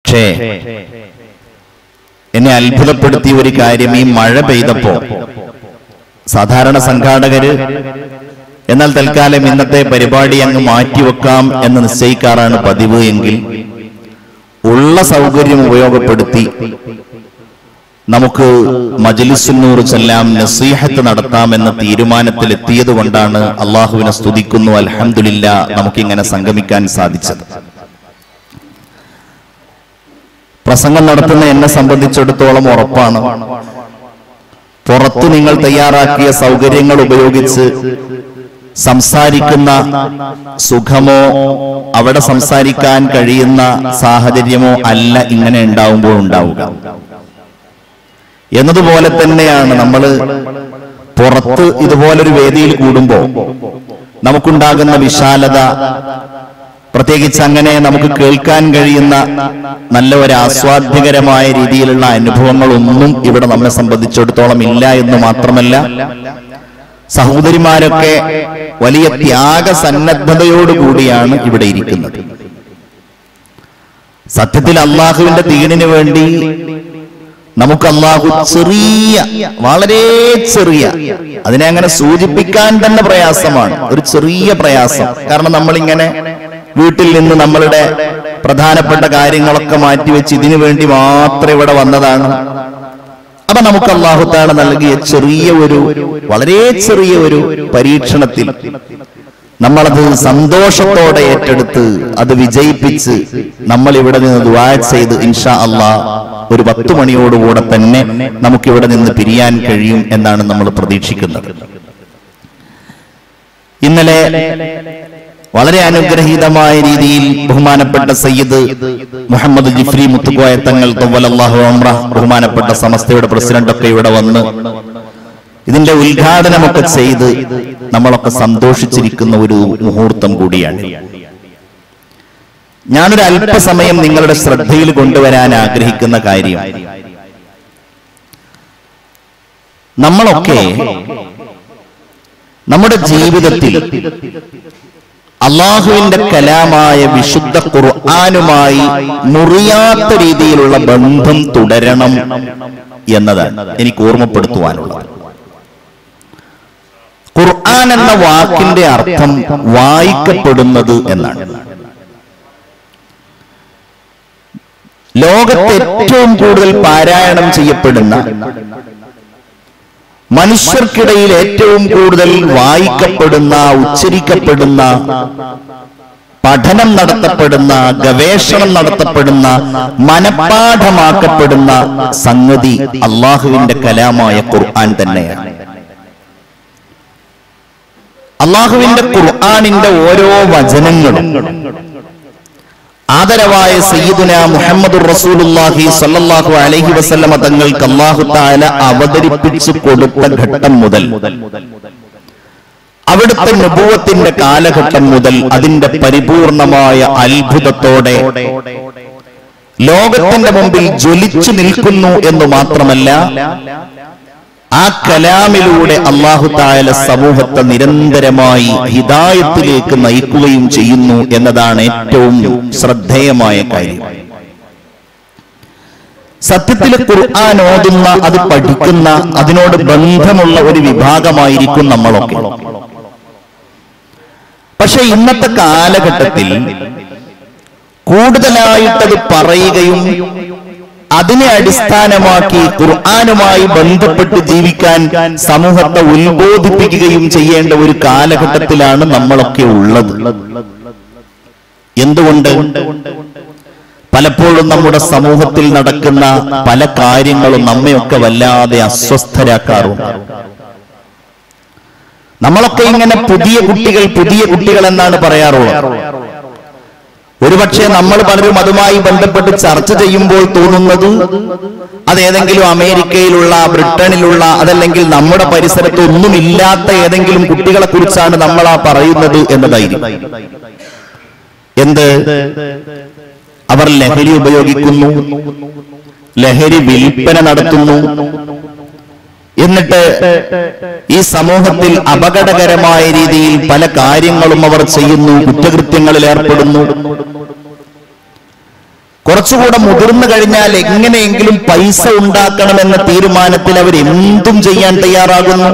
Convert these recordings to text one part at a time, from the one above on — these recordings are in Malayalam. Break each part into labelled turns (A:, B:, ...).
A: പക്ഷേ എന്നെ അത്ഭുതപ്പെടുത്തിയ ഒരു കാര്യം ഈ മഴ പെയ്തപ്പോ സാധാരണ സംഘാടകര് എന്നാൽ തൽക്കാലം ഇന്നത്തെ പരിപാടി അങ്ങ് മാറ്റിവെക്കാം എന്ന് നിശ്ചയിക്കാറാണ് പതിവ് എങ്കിൽ ഉള്ള സൗകര്യം ഉപയോഗപ്പെടുത്തി നമുക്ക് മജലിസുന്നൂർ ചെല്ലാം നസീഹത്ത് നടത്താമെന്ന തീരുമാനത്തിലെത്തിയത് കൊണ്ടാണ് അള്ളാഹുവിനെ സ്തുതിക്കുന്നു അൽഹംദുലില്ല നമുക്കിങ്ങനെ സംഗമിക്കാൻ സാധിച്ചത് പ്രസംഗം നടത്തുന്ന എന്നെ സംബന്ധിച്ചിടത്തോളം ഉറപ്പാണ് പുറത്ത് നിങ്ങൾ തയ്യാറാക്കിയ സൗകര്യങ്ങൾ ഉപയോഗിച്ച് സംസാരിക്കുന്ന സുഖമോ അവിടെ സംസാരിക്കാൻ കഴിയുന്ന സാഹചര്യമോ അല്ല ഇങ്ങനെ ഉണ്ടാവുമ്പോൾ ഉണ്ടാവുക എന്നതുപോലെ തന്നെയാണ് നമ്മൾ പുറത്ത് ഇതുപോലൊരു വേദിയിൽ കൂടുമ്പോ നമുക്കുണ്ടാകുന്ന വിശാലത പ്രത്യേകിച്ച് അങ്ങനെ നമുക്ക് കേൾക്കാൻ കഴിയുന്ന നല്ല ഒരു ആസ്വാദ്യകരമായ രീതിയിലുള്ള അനുഭവങ്ങളൊന്നും ഇവിടെ നമ്മളെ സംബന്ധിച്ചിടത്തോളം ഇല്ല എന്ന് മാത്രമല്ല സഹോദരിമാരൊക്കെ വലിയ ത്യാഗ സന്നദ്ധതയോടുകൂടിയാണ് ഇവിടെ ഇരിക്കുന്നത് സത്യത്തിൽ അള്ളാഹുവിന്റെ ദീനിന് വേണ്ടി നമുക്ക് അള്ളാഹു ചെറിയ വളരെ ചെറിയ അതിനെ അങ്ങനെ സൂചിപ്പിക്കാൻ തന്നെ പ്രയാസമാണ് ഒരു ചെറിയ പ്രയാസം കാരണം നമ്മളിങ്ങനെ വീട്ടിൽ നിന്ന് നമ്മളുടെ പ്രധാനപ്പെട്ട കാര്യങ്ങളൊക്കെ മാറ്റിവെച്ച് ഇതിനു വേണ്ടി മാത്രം ഇവിടെ വന്നതാണ് അപ്പൊ നമുക്ക് അള്ളാഹുത്താണ് നൽകിയ ചെറിയ ഒരു വളരെ ചെറിയ ഒരു പരീക്ഷണത്തിൽ നമ്മളത് സന്തോഷത്തോടെ ഏറ്റെടുത്ത് അത് വിജയിപ്പിച്ച് നമ്മൾ ഇവിടെ നിന്ന് ദുആ ചെയ്ത് ഇൻഷാ അള്ളാ ഒരു പത്തു മണിയോടുകൂടെ തന്നെ നമുക്ക് ഇവിടെ നിന്ന് പിരിയാൻ കഴിയും എന്നാണ് നമ്മൾ പ്രതീക്ഷിക്കുന്നത് ഇന്നലെ വളരെ അനുഗ്രഹീതമായ രീതിയിൽ ബഹുമാനപ്പെട്ട സയ്യിദ് മുഹമ്മദ് ജിഫ്രി മുത്തുക്കോയ തങ്ങൾ തൊവ്വലല്ലാഹു അമ്ര ബഹുമാനപ്പെട്ട സമസ്തയുടെ പ്രസിഡന്റ് ഒക്കെ ഇവിടെ വന്ന് ഇതിന്റെ ഉദ്ഘാടനമൊക്കെ ചെയ്ത് നമ്മളൊക്കെ സന്തോഷിച്ചിരിക്കുന്ന ഒരു മുഹൂർത്തം കൂടിയാണ് ഞാനൊരു അല്പസമയം നിങ്ങളുടെ ശ്രദ്ധയിൽ കൊണ്ടുവരാൻ ആഗ്രഹിക്കുന്ന കാര്യം നമ്മളൊക്കെ നമ്മുടെ ജീവിതത്തിൽ അള്ളാഹുവിന്റെ കലാമായ വിശുദ്ധ ഖുർആാനുമായി മുറിയാത്ത രീതിയിലുള്ള ബന്ധം തുടരണം എന്നതാണ് എനിക്ക് ഓർമ്മപ്പെടുത്തുവാനുള്ളത് ഖുർആൻ എന്ന വാക്കിന്റെ അർത്ഥം വായിക്കപ്പെടുന്നത് എന്നാണ് ലോകത്ത് ഏറ്റവും കൂടുതൽ പാരായണം ചെയ്യപ്പെടുന്ന മനുഷ്യർക്കിടയിൽ ഏറ്റവും കൂടുതൽ വായിക്കപ്പെടുന്ന ഉച്ചരിക്കപ്പെടുന്ന പഠനം നടത്തപ്പെടുന്ന ഗവേഷണം നടത്തപ്പെടുന്ന മനഃപ്പാഠമാക്കപ്പെടുന്ന സംഗതി അള്ളാഹുവിന്റെ കലാമായ ഖുർആൻ തന്നെയാണ് അള്ളാഹുവിന്റെ ഖുർആാനിന്റെ ഓരോ വചനങ്ങളും ആദരവായ സയ്യിദുന മുഹമ്മദ് റസൂലുള്ളാഹി സ്വല്ലല്ലാഹു അലൈഹി വസല്ലമ തങ്ങൾക്ക് അല്ലാഹു തആല അവതരിപ്പിച്ചു കൊടുത്ത ഘട്ടം മുതൽ അവിടുത്തെ നബുവത്തിന്റെ കാലഘട്ടം മുതൽ അതിന്റെ പരിപൂർണമായ അത്ഭുതത്തോടെ ലോകത്തിന്റെ മുമ്പിൽ ജ്വലിച്ചു നിൽക്കുന്നു എന്ന് മാത്രമല്ല ആ കലാമിലൂടെ അള്ളാഹു തായാല സമൂഹത്തെ നിരന്തരമായി ഹിദായത്തിലേക്ക് നയിക്കുകയും ചെയ്യുന്നു എന്നതാണ് ഏറ്റവും ശ്രദ്ധേയമായ കാര്യം സത്യത്തിൽ ഖുർആൻ ഓതുന്ന അത് പഠിക്കുന്ന അതിനോട് ബന്ധമുള്ള ഒരു വിഭാഗമായിരിക്കും നമ്മളൊക്കെ പക്ഷെ ഇന്നത്തെ കാലഘട്ടത്തിൽ കൂടുതലായിട്ടത് പറയുകയും അതിനെ അടിസ്ഥാനമാക്കി ഖുർആാനുമായി ബന്ധപ്പെട്ട് ജീവിക്കാൻ സമൂഹത്തെ ഉത്ബോധിപ്പിക്കുകയും ചെയ്യേണ്ട ഒരു കാലഘട്ടത്തിലാണ് നമ്മളൊക്കെ ഉള്ളത് എന്തുകൊണ്ട് പലപ്പോഴും നമ്മുടെ സമൂഹത്തിൽ നടക്കുന്ന പല കാര്യങ്ങളും നമ്മയൊക്കെ വല്ലാതെ അസ്വസ്ഥരാക്കാറുണ്ട് നമ്മളൊക്കെ ഇങ്ങനെ പുതിയ കുട്ടികൾ പുതിയ കുട്ടികൾ എന്നാണ് പറയാറുള്ളത് ഒരുപക്ഷെ നമ്മൾ പലരും അതുമായി ബന്ധപ്പെട്ട് ചർച്ച ചെയ്യുമ്പോൾ തോന്നുന്നത് അതേതെങ്കിലും അമേരിക്കയിലുള്ള ബ്രിട്ടനിലുള്ള അതല്ലെങ്കിൽ നമ്മുടെ പരിസരത്ത് ഒന്നുമില്ലാത്ത ഏതെങ്കിലും കുട്ടികളെ കുറിച്ചാണ് നമ്മൾ ആ പറയുന്നത് എന്നതായിരിക്കും എന്ത് അവർ ലഹരി ഉപയോഗിക്കുന്നു ലഹരി വിൽപ്പന നടത്തുന്നു എന്നിട്ട് ഈ സമൂഹത്തിൽ അപകടകരമായ രീതിയിൽ പല കാര്യങ്ങളും അവർ ചെയ്യുന്നു കുറ്റകൃത്യങ്ങളിൽ ഏർപ്പെടുന്നു കുറച്ചുകൂടെ മുതിർന്നു കഴിഞ്ഞാൽ എങ്ങനെയെങ്കിലും പൈസ ഉണ്ടാക്കണമെന്ന തീരുമാനത്തിൽ അവർ എന്തും ചെയ്യാൻ തയ്യാറാകുന്നു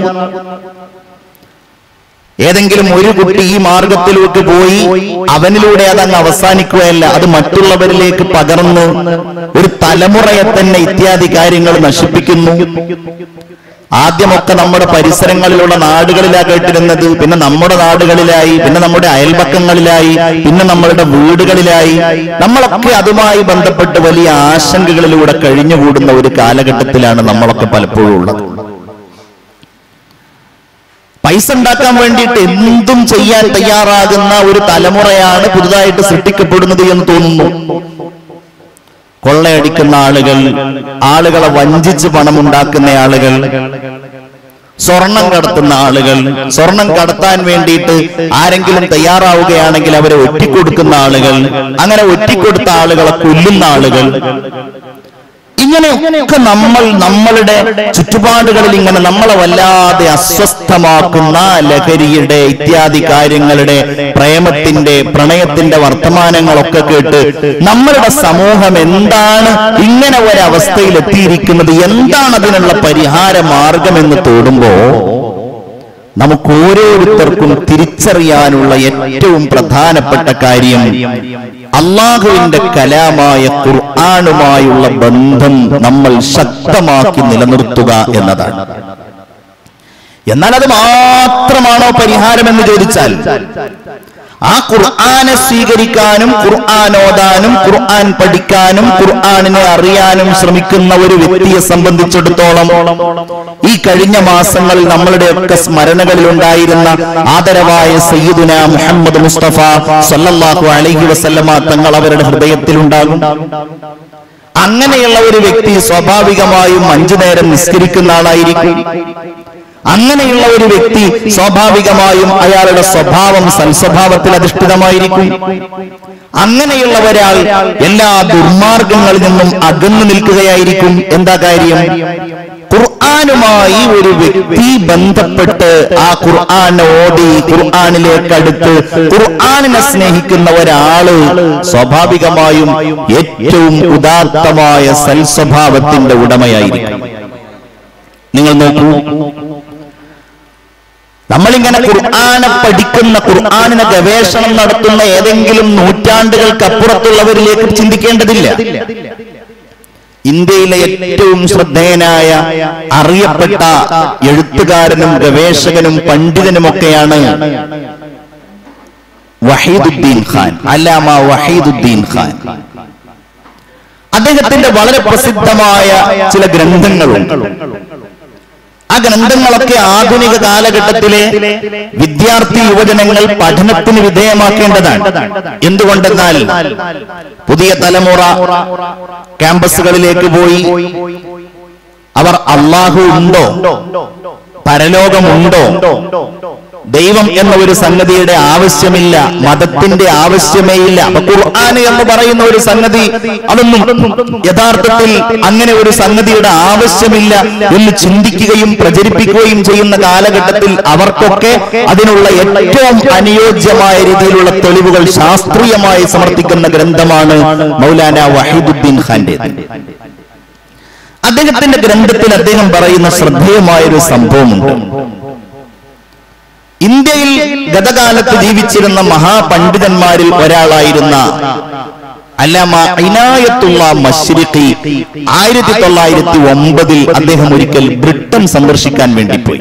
A: ഏതെങ്കിലും ഒരു കുട്ടി ഈ മാർഗത്തിലേക്ക് പോയി അവനിലൂടെ അതങ്ങ് അവസാനിക്കുകയല്ല അത് മറ്റുള്ളവരിലേക്ക് പകർന്ന് ഒരു തലമുറയെ തന്നെ ഇത്യാദി കാര്യങ്ങൾ നശിപ്പിക്കുന്നു ആദ്യമൊക്കെ നമ്മുടെ പരിസരങ്ങളിലുള്ള നാടുകളിലാ കേട്ടിരുന്നത് പിന്നെ നമ്മുടെ നാടുകളിലായി പിന്നെ നമ്മുടെ അയൽപക്കങ്ങളിലായി പിന്നെ നമ്മളുടെ വീടുകളിലായി നമ്മളൊക്കെ അതുമായി ബന്ധപ്പെട്ട് വലിയ ആശങ്കകളിലൂടെ കഴിഞ്ഞുകൂടുന്ന ഒരു കാലഘട്ടത്തിലാണ് നമ്മളൊക്കെ പലപ്പോഴും ഉള്ളത് പൈസ ഉണ്ടാക്കാൻ വേണ്ടിയിട്ട് എന്തും ചെയ്യാൻ തയ്യാറാകുന്ന ഒരു തലമുറയാണ് പുതുതായിട്ട് സൃഷ്ടിക്കപ്പെടുന്നത് എന്ന് തോന്നുന്നു കൊള്ളയടിക്കുന്ന ആളുകൾ ആളുകളെ വഞ്ചിച്ച് പണമുണ്ടാക്കുന്ന ആളുകൾ സ്വർണം കടത്തുന്ന ആളുകൾ സ്വർണം കടത്താൻ വേണ്ടിയിട്ട് ആരെങ്കിലും തയ്യാറാവുകയാണെങ്കിൽ അവരെ ഒറ്റിക്കൊടുക്കുന്ന ആളുകൾ അങ്ങനെ ഒറ്റിക്കൊടുത്ത ആളുകളെ കൊല്ലുന്ന ആളുകൾ ഇങ്ങനെയൊക്കെ നമ്മൾ നമ്മളുടെ ചുറ്റുപാടുകളിൽ ഇങ്ങനെ നമ്മളെ വല്ലാതെ അസ്വസ്ഥമാക്കുന്ന ലഹരിയുടെ ഇത്യാദി കാര്യങ്ങളുടെ പ്രേമത്തിന്റെ പ്രണയത്തിന്റെ വർത്തമാനങ്ങളൊക്കെ കേട്ട് നമ്മളുടെ സമൂഹം എന്താണ് ഇങ്ങനെ ഒരവസ്ഥയിൽ എത്തിയിരിക്കുന്നത് എന്താണ് അതിനുള്ള പരിഹാര മാർഗമെന്ന് തോടുമ്പോ നമുക്ക് ഓരോരുത്തർക്കും തിരിച്ചറിയാനുള്ള ഏറ്റവും പ്രധാനപ്പെട്ട കാര്യം അള്ളാഹുവിന്റെ കലാമായ ഖുർആാനുമായുള്ള ബന്ധം നമ്മൾ ശക്തമാക്കി നിലനിർത്തുക എന്നതാണ് എന്നാൽ അത് മാത്രമാണോ പരിഹാരം എന്ന് ചോദിച്ചാൽ ആ ഖുർആനെ സ്വീകരിക്കാനും ഖുർആൻ ഓതാനും ഖുർആൻ പഠിക്കാനും ഖുർആനിനെ അറിയാനും ശ്രമിക്കുന്ന ഒരു വ്യക്തിയെ സംബന്ധിച്ചിടത്തോളം ഈ കഴിഞ്ഞ മാസങ്ങളിൽ നമ്മളുടെയൊക്കെ സ്മരണകളിൽ ഉണ്ടായിരുന്ന ആദരവായ സയ്യിദുന മുഹമ്മദ് മുസ്തഫ സല്ലല്ലാഹു അലൈഹി വസല്ലമ തങ്ങൾ അവരുടെ ഹൃദയത്തിലുണ്ടാകും അങ്ങനെയുള്ള ഒരു വ്യക്തി സ്വാഭാവികമായും അഞ്ചു നേരം നിസ്കരിക്കുന്ന ആളായിരിക്കും അങ്ങനെയുള്ള ഒരു വ്യക്തി സ്വാഭാവികമായും അയാളുടെ സ്വഭാവം സൽസ്വഭാവത്തിൽ അധിഷ്ഠിതമായിരിക്കും അങ്ങനെയുള്ള ഒരാൾ എല്ലാ ദുർമാർഗങ്ങളിൽ നിന്നും അകന്നു നിൽക്കുകയായിരിക്കും എന്താ കാര്യം ഖുർആാനുമായി ഒരു വ്യക്തി ബന്ധപ്പെട്ട് ആ ഖുർആൻ ഓടി ഖുർആാനിലേക്ക് അടുത്ത് ഖുർആാനിനെ സ്നേഹിക്കുന്ന ഒരാള് സ്വാഭാവികമായും ഏറ്റവും ഉദാത്തമായ സൽസ്വഭാവത്തിന്റെ ഉടമയായിരിക്കും നിങ്ങൾ നോക്കൂ നമ്മളിങ്ങനെ ഖുർആനെ പഠിക്കുന്ന ഖുർആാനിനെ ഗവേഷണം നടത്തുന്ന ഏതെങ്കിലും നൂറ്റാണ്ടുകൾക്കപ്പുറത്തുള്ളവരിലേക്ക് ചിന്തിക്കേണ്ടതില്ല ഇന്ത്യയിലെ ഏറ്റവും ശ്രദ്ധേയനായ അറിയപ്പെട്ട എഴുത്തുകാരനും ഗവേഷകനും പണ്ഡിതനുമൊക്കെയാണ് വഹീദുദ്ദീൻ ഖാൻ അല്ലാമ വഹീദുദ്ദീൻ ഖാൻ അദ്ദേഹത്തിന്റെ വളരെ പ്രസിദ്ധമായ ചില ഗ്രന്ഥങ്ങളുണ്ട് ആ ഗ്രന്ഥങ്ങളൊക്കെ ആധുനിക കാലഘട്ടത്തിലെ വിദ്യാർത്ഥി യുവജനങ്ങൾ പഠനത്തിന് വിധേയമാക്കേണ്ടതാണ് എന്തുകൊണ്ടെന്നാൽ പുതിയ തലമുറ ക്യാമ്പസുകളിലേക്ക് പോയി അവർ അള്ളാഹു ഉണ്ടോ പരലോകമുണ്ടോ ദൈവം എന്ന ഒരു സംഗതിയുടെ ആവശ്യമില്ല മതത്തിന്റെ ആവശ്യമേ ഇല്ല അപ്പൊ ഖുർആൻ എന്ന് പറയുന്ന ഒരു സംഗതി അതൊന്നും യഥാർത്ഥത്തിൽ അങ്ങനെ ഒരു സംഗതിയുടെ ആവശ്യമില്ല എന്ന് ചിന്തിക്കുകയും പ്രചരിപ്പിക്കുകയും ചെയ്യുന്ന കാലഘട്ടത്തിൽ അവർക്കൊക്കെ അതിനുള്ള ഏറ്റവും അനുയോജ്യമായ രീതിയിലുള്ള തെളിവുകൾ ശാസ്ത്രീയമായി സമർത്ഥിക്കുന്ന ഗ്രന്ഥമാണ് മൗലാന വഹീദുദ്ദീൻ ഖാന്റെ അദ്ദേഹത്തിന്റെ ഗ്രന്ഥത്തിൽ അദ്ദേഹം പറയുന്ന ശ്രദ്ധേയമായ ഒരു സംഭവമുണ്ട് ഇന്ത്യയിൽ ഗതകാലത്ത് ജീവിച്ചിരുന്ന മഹാപണ്ഡിതന്മാരിൽ ഒരാളായിരുന്ന അല്ലാമ ഇനായത്തുള്ള മശ്രിഖി ആയിരത്തി തൊള്ളായിരത്തി ഒമ്പതിൽ അദ്ദേഹം ഒരിക്കൽ ബ്രിട്ടൻ സന്ദർശിക്കാൻ വേണ്ടി പോയി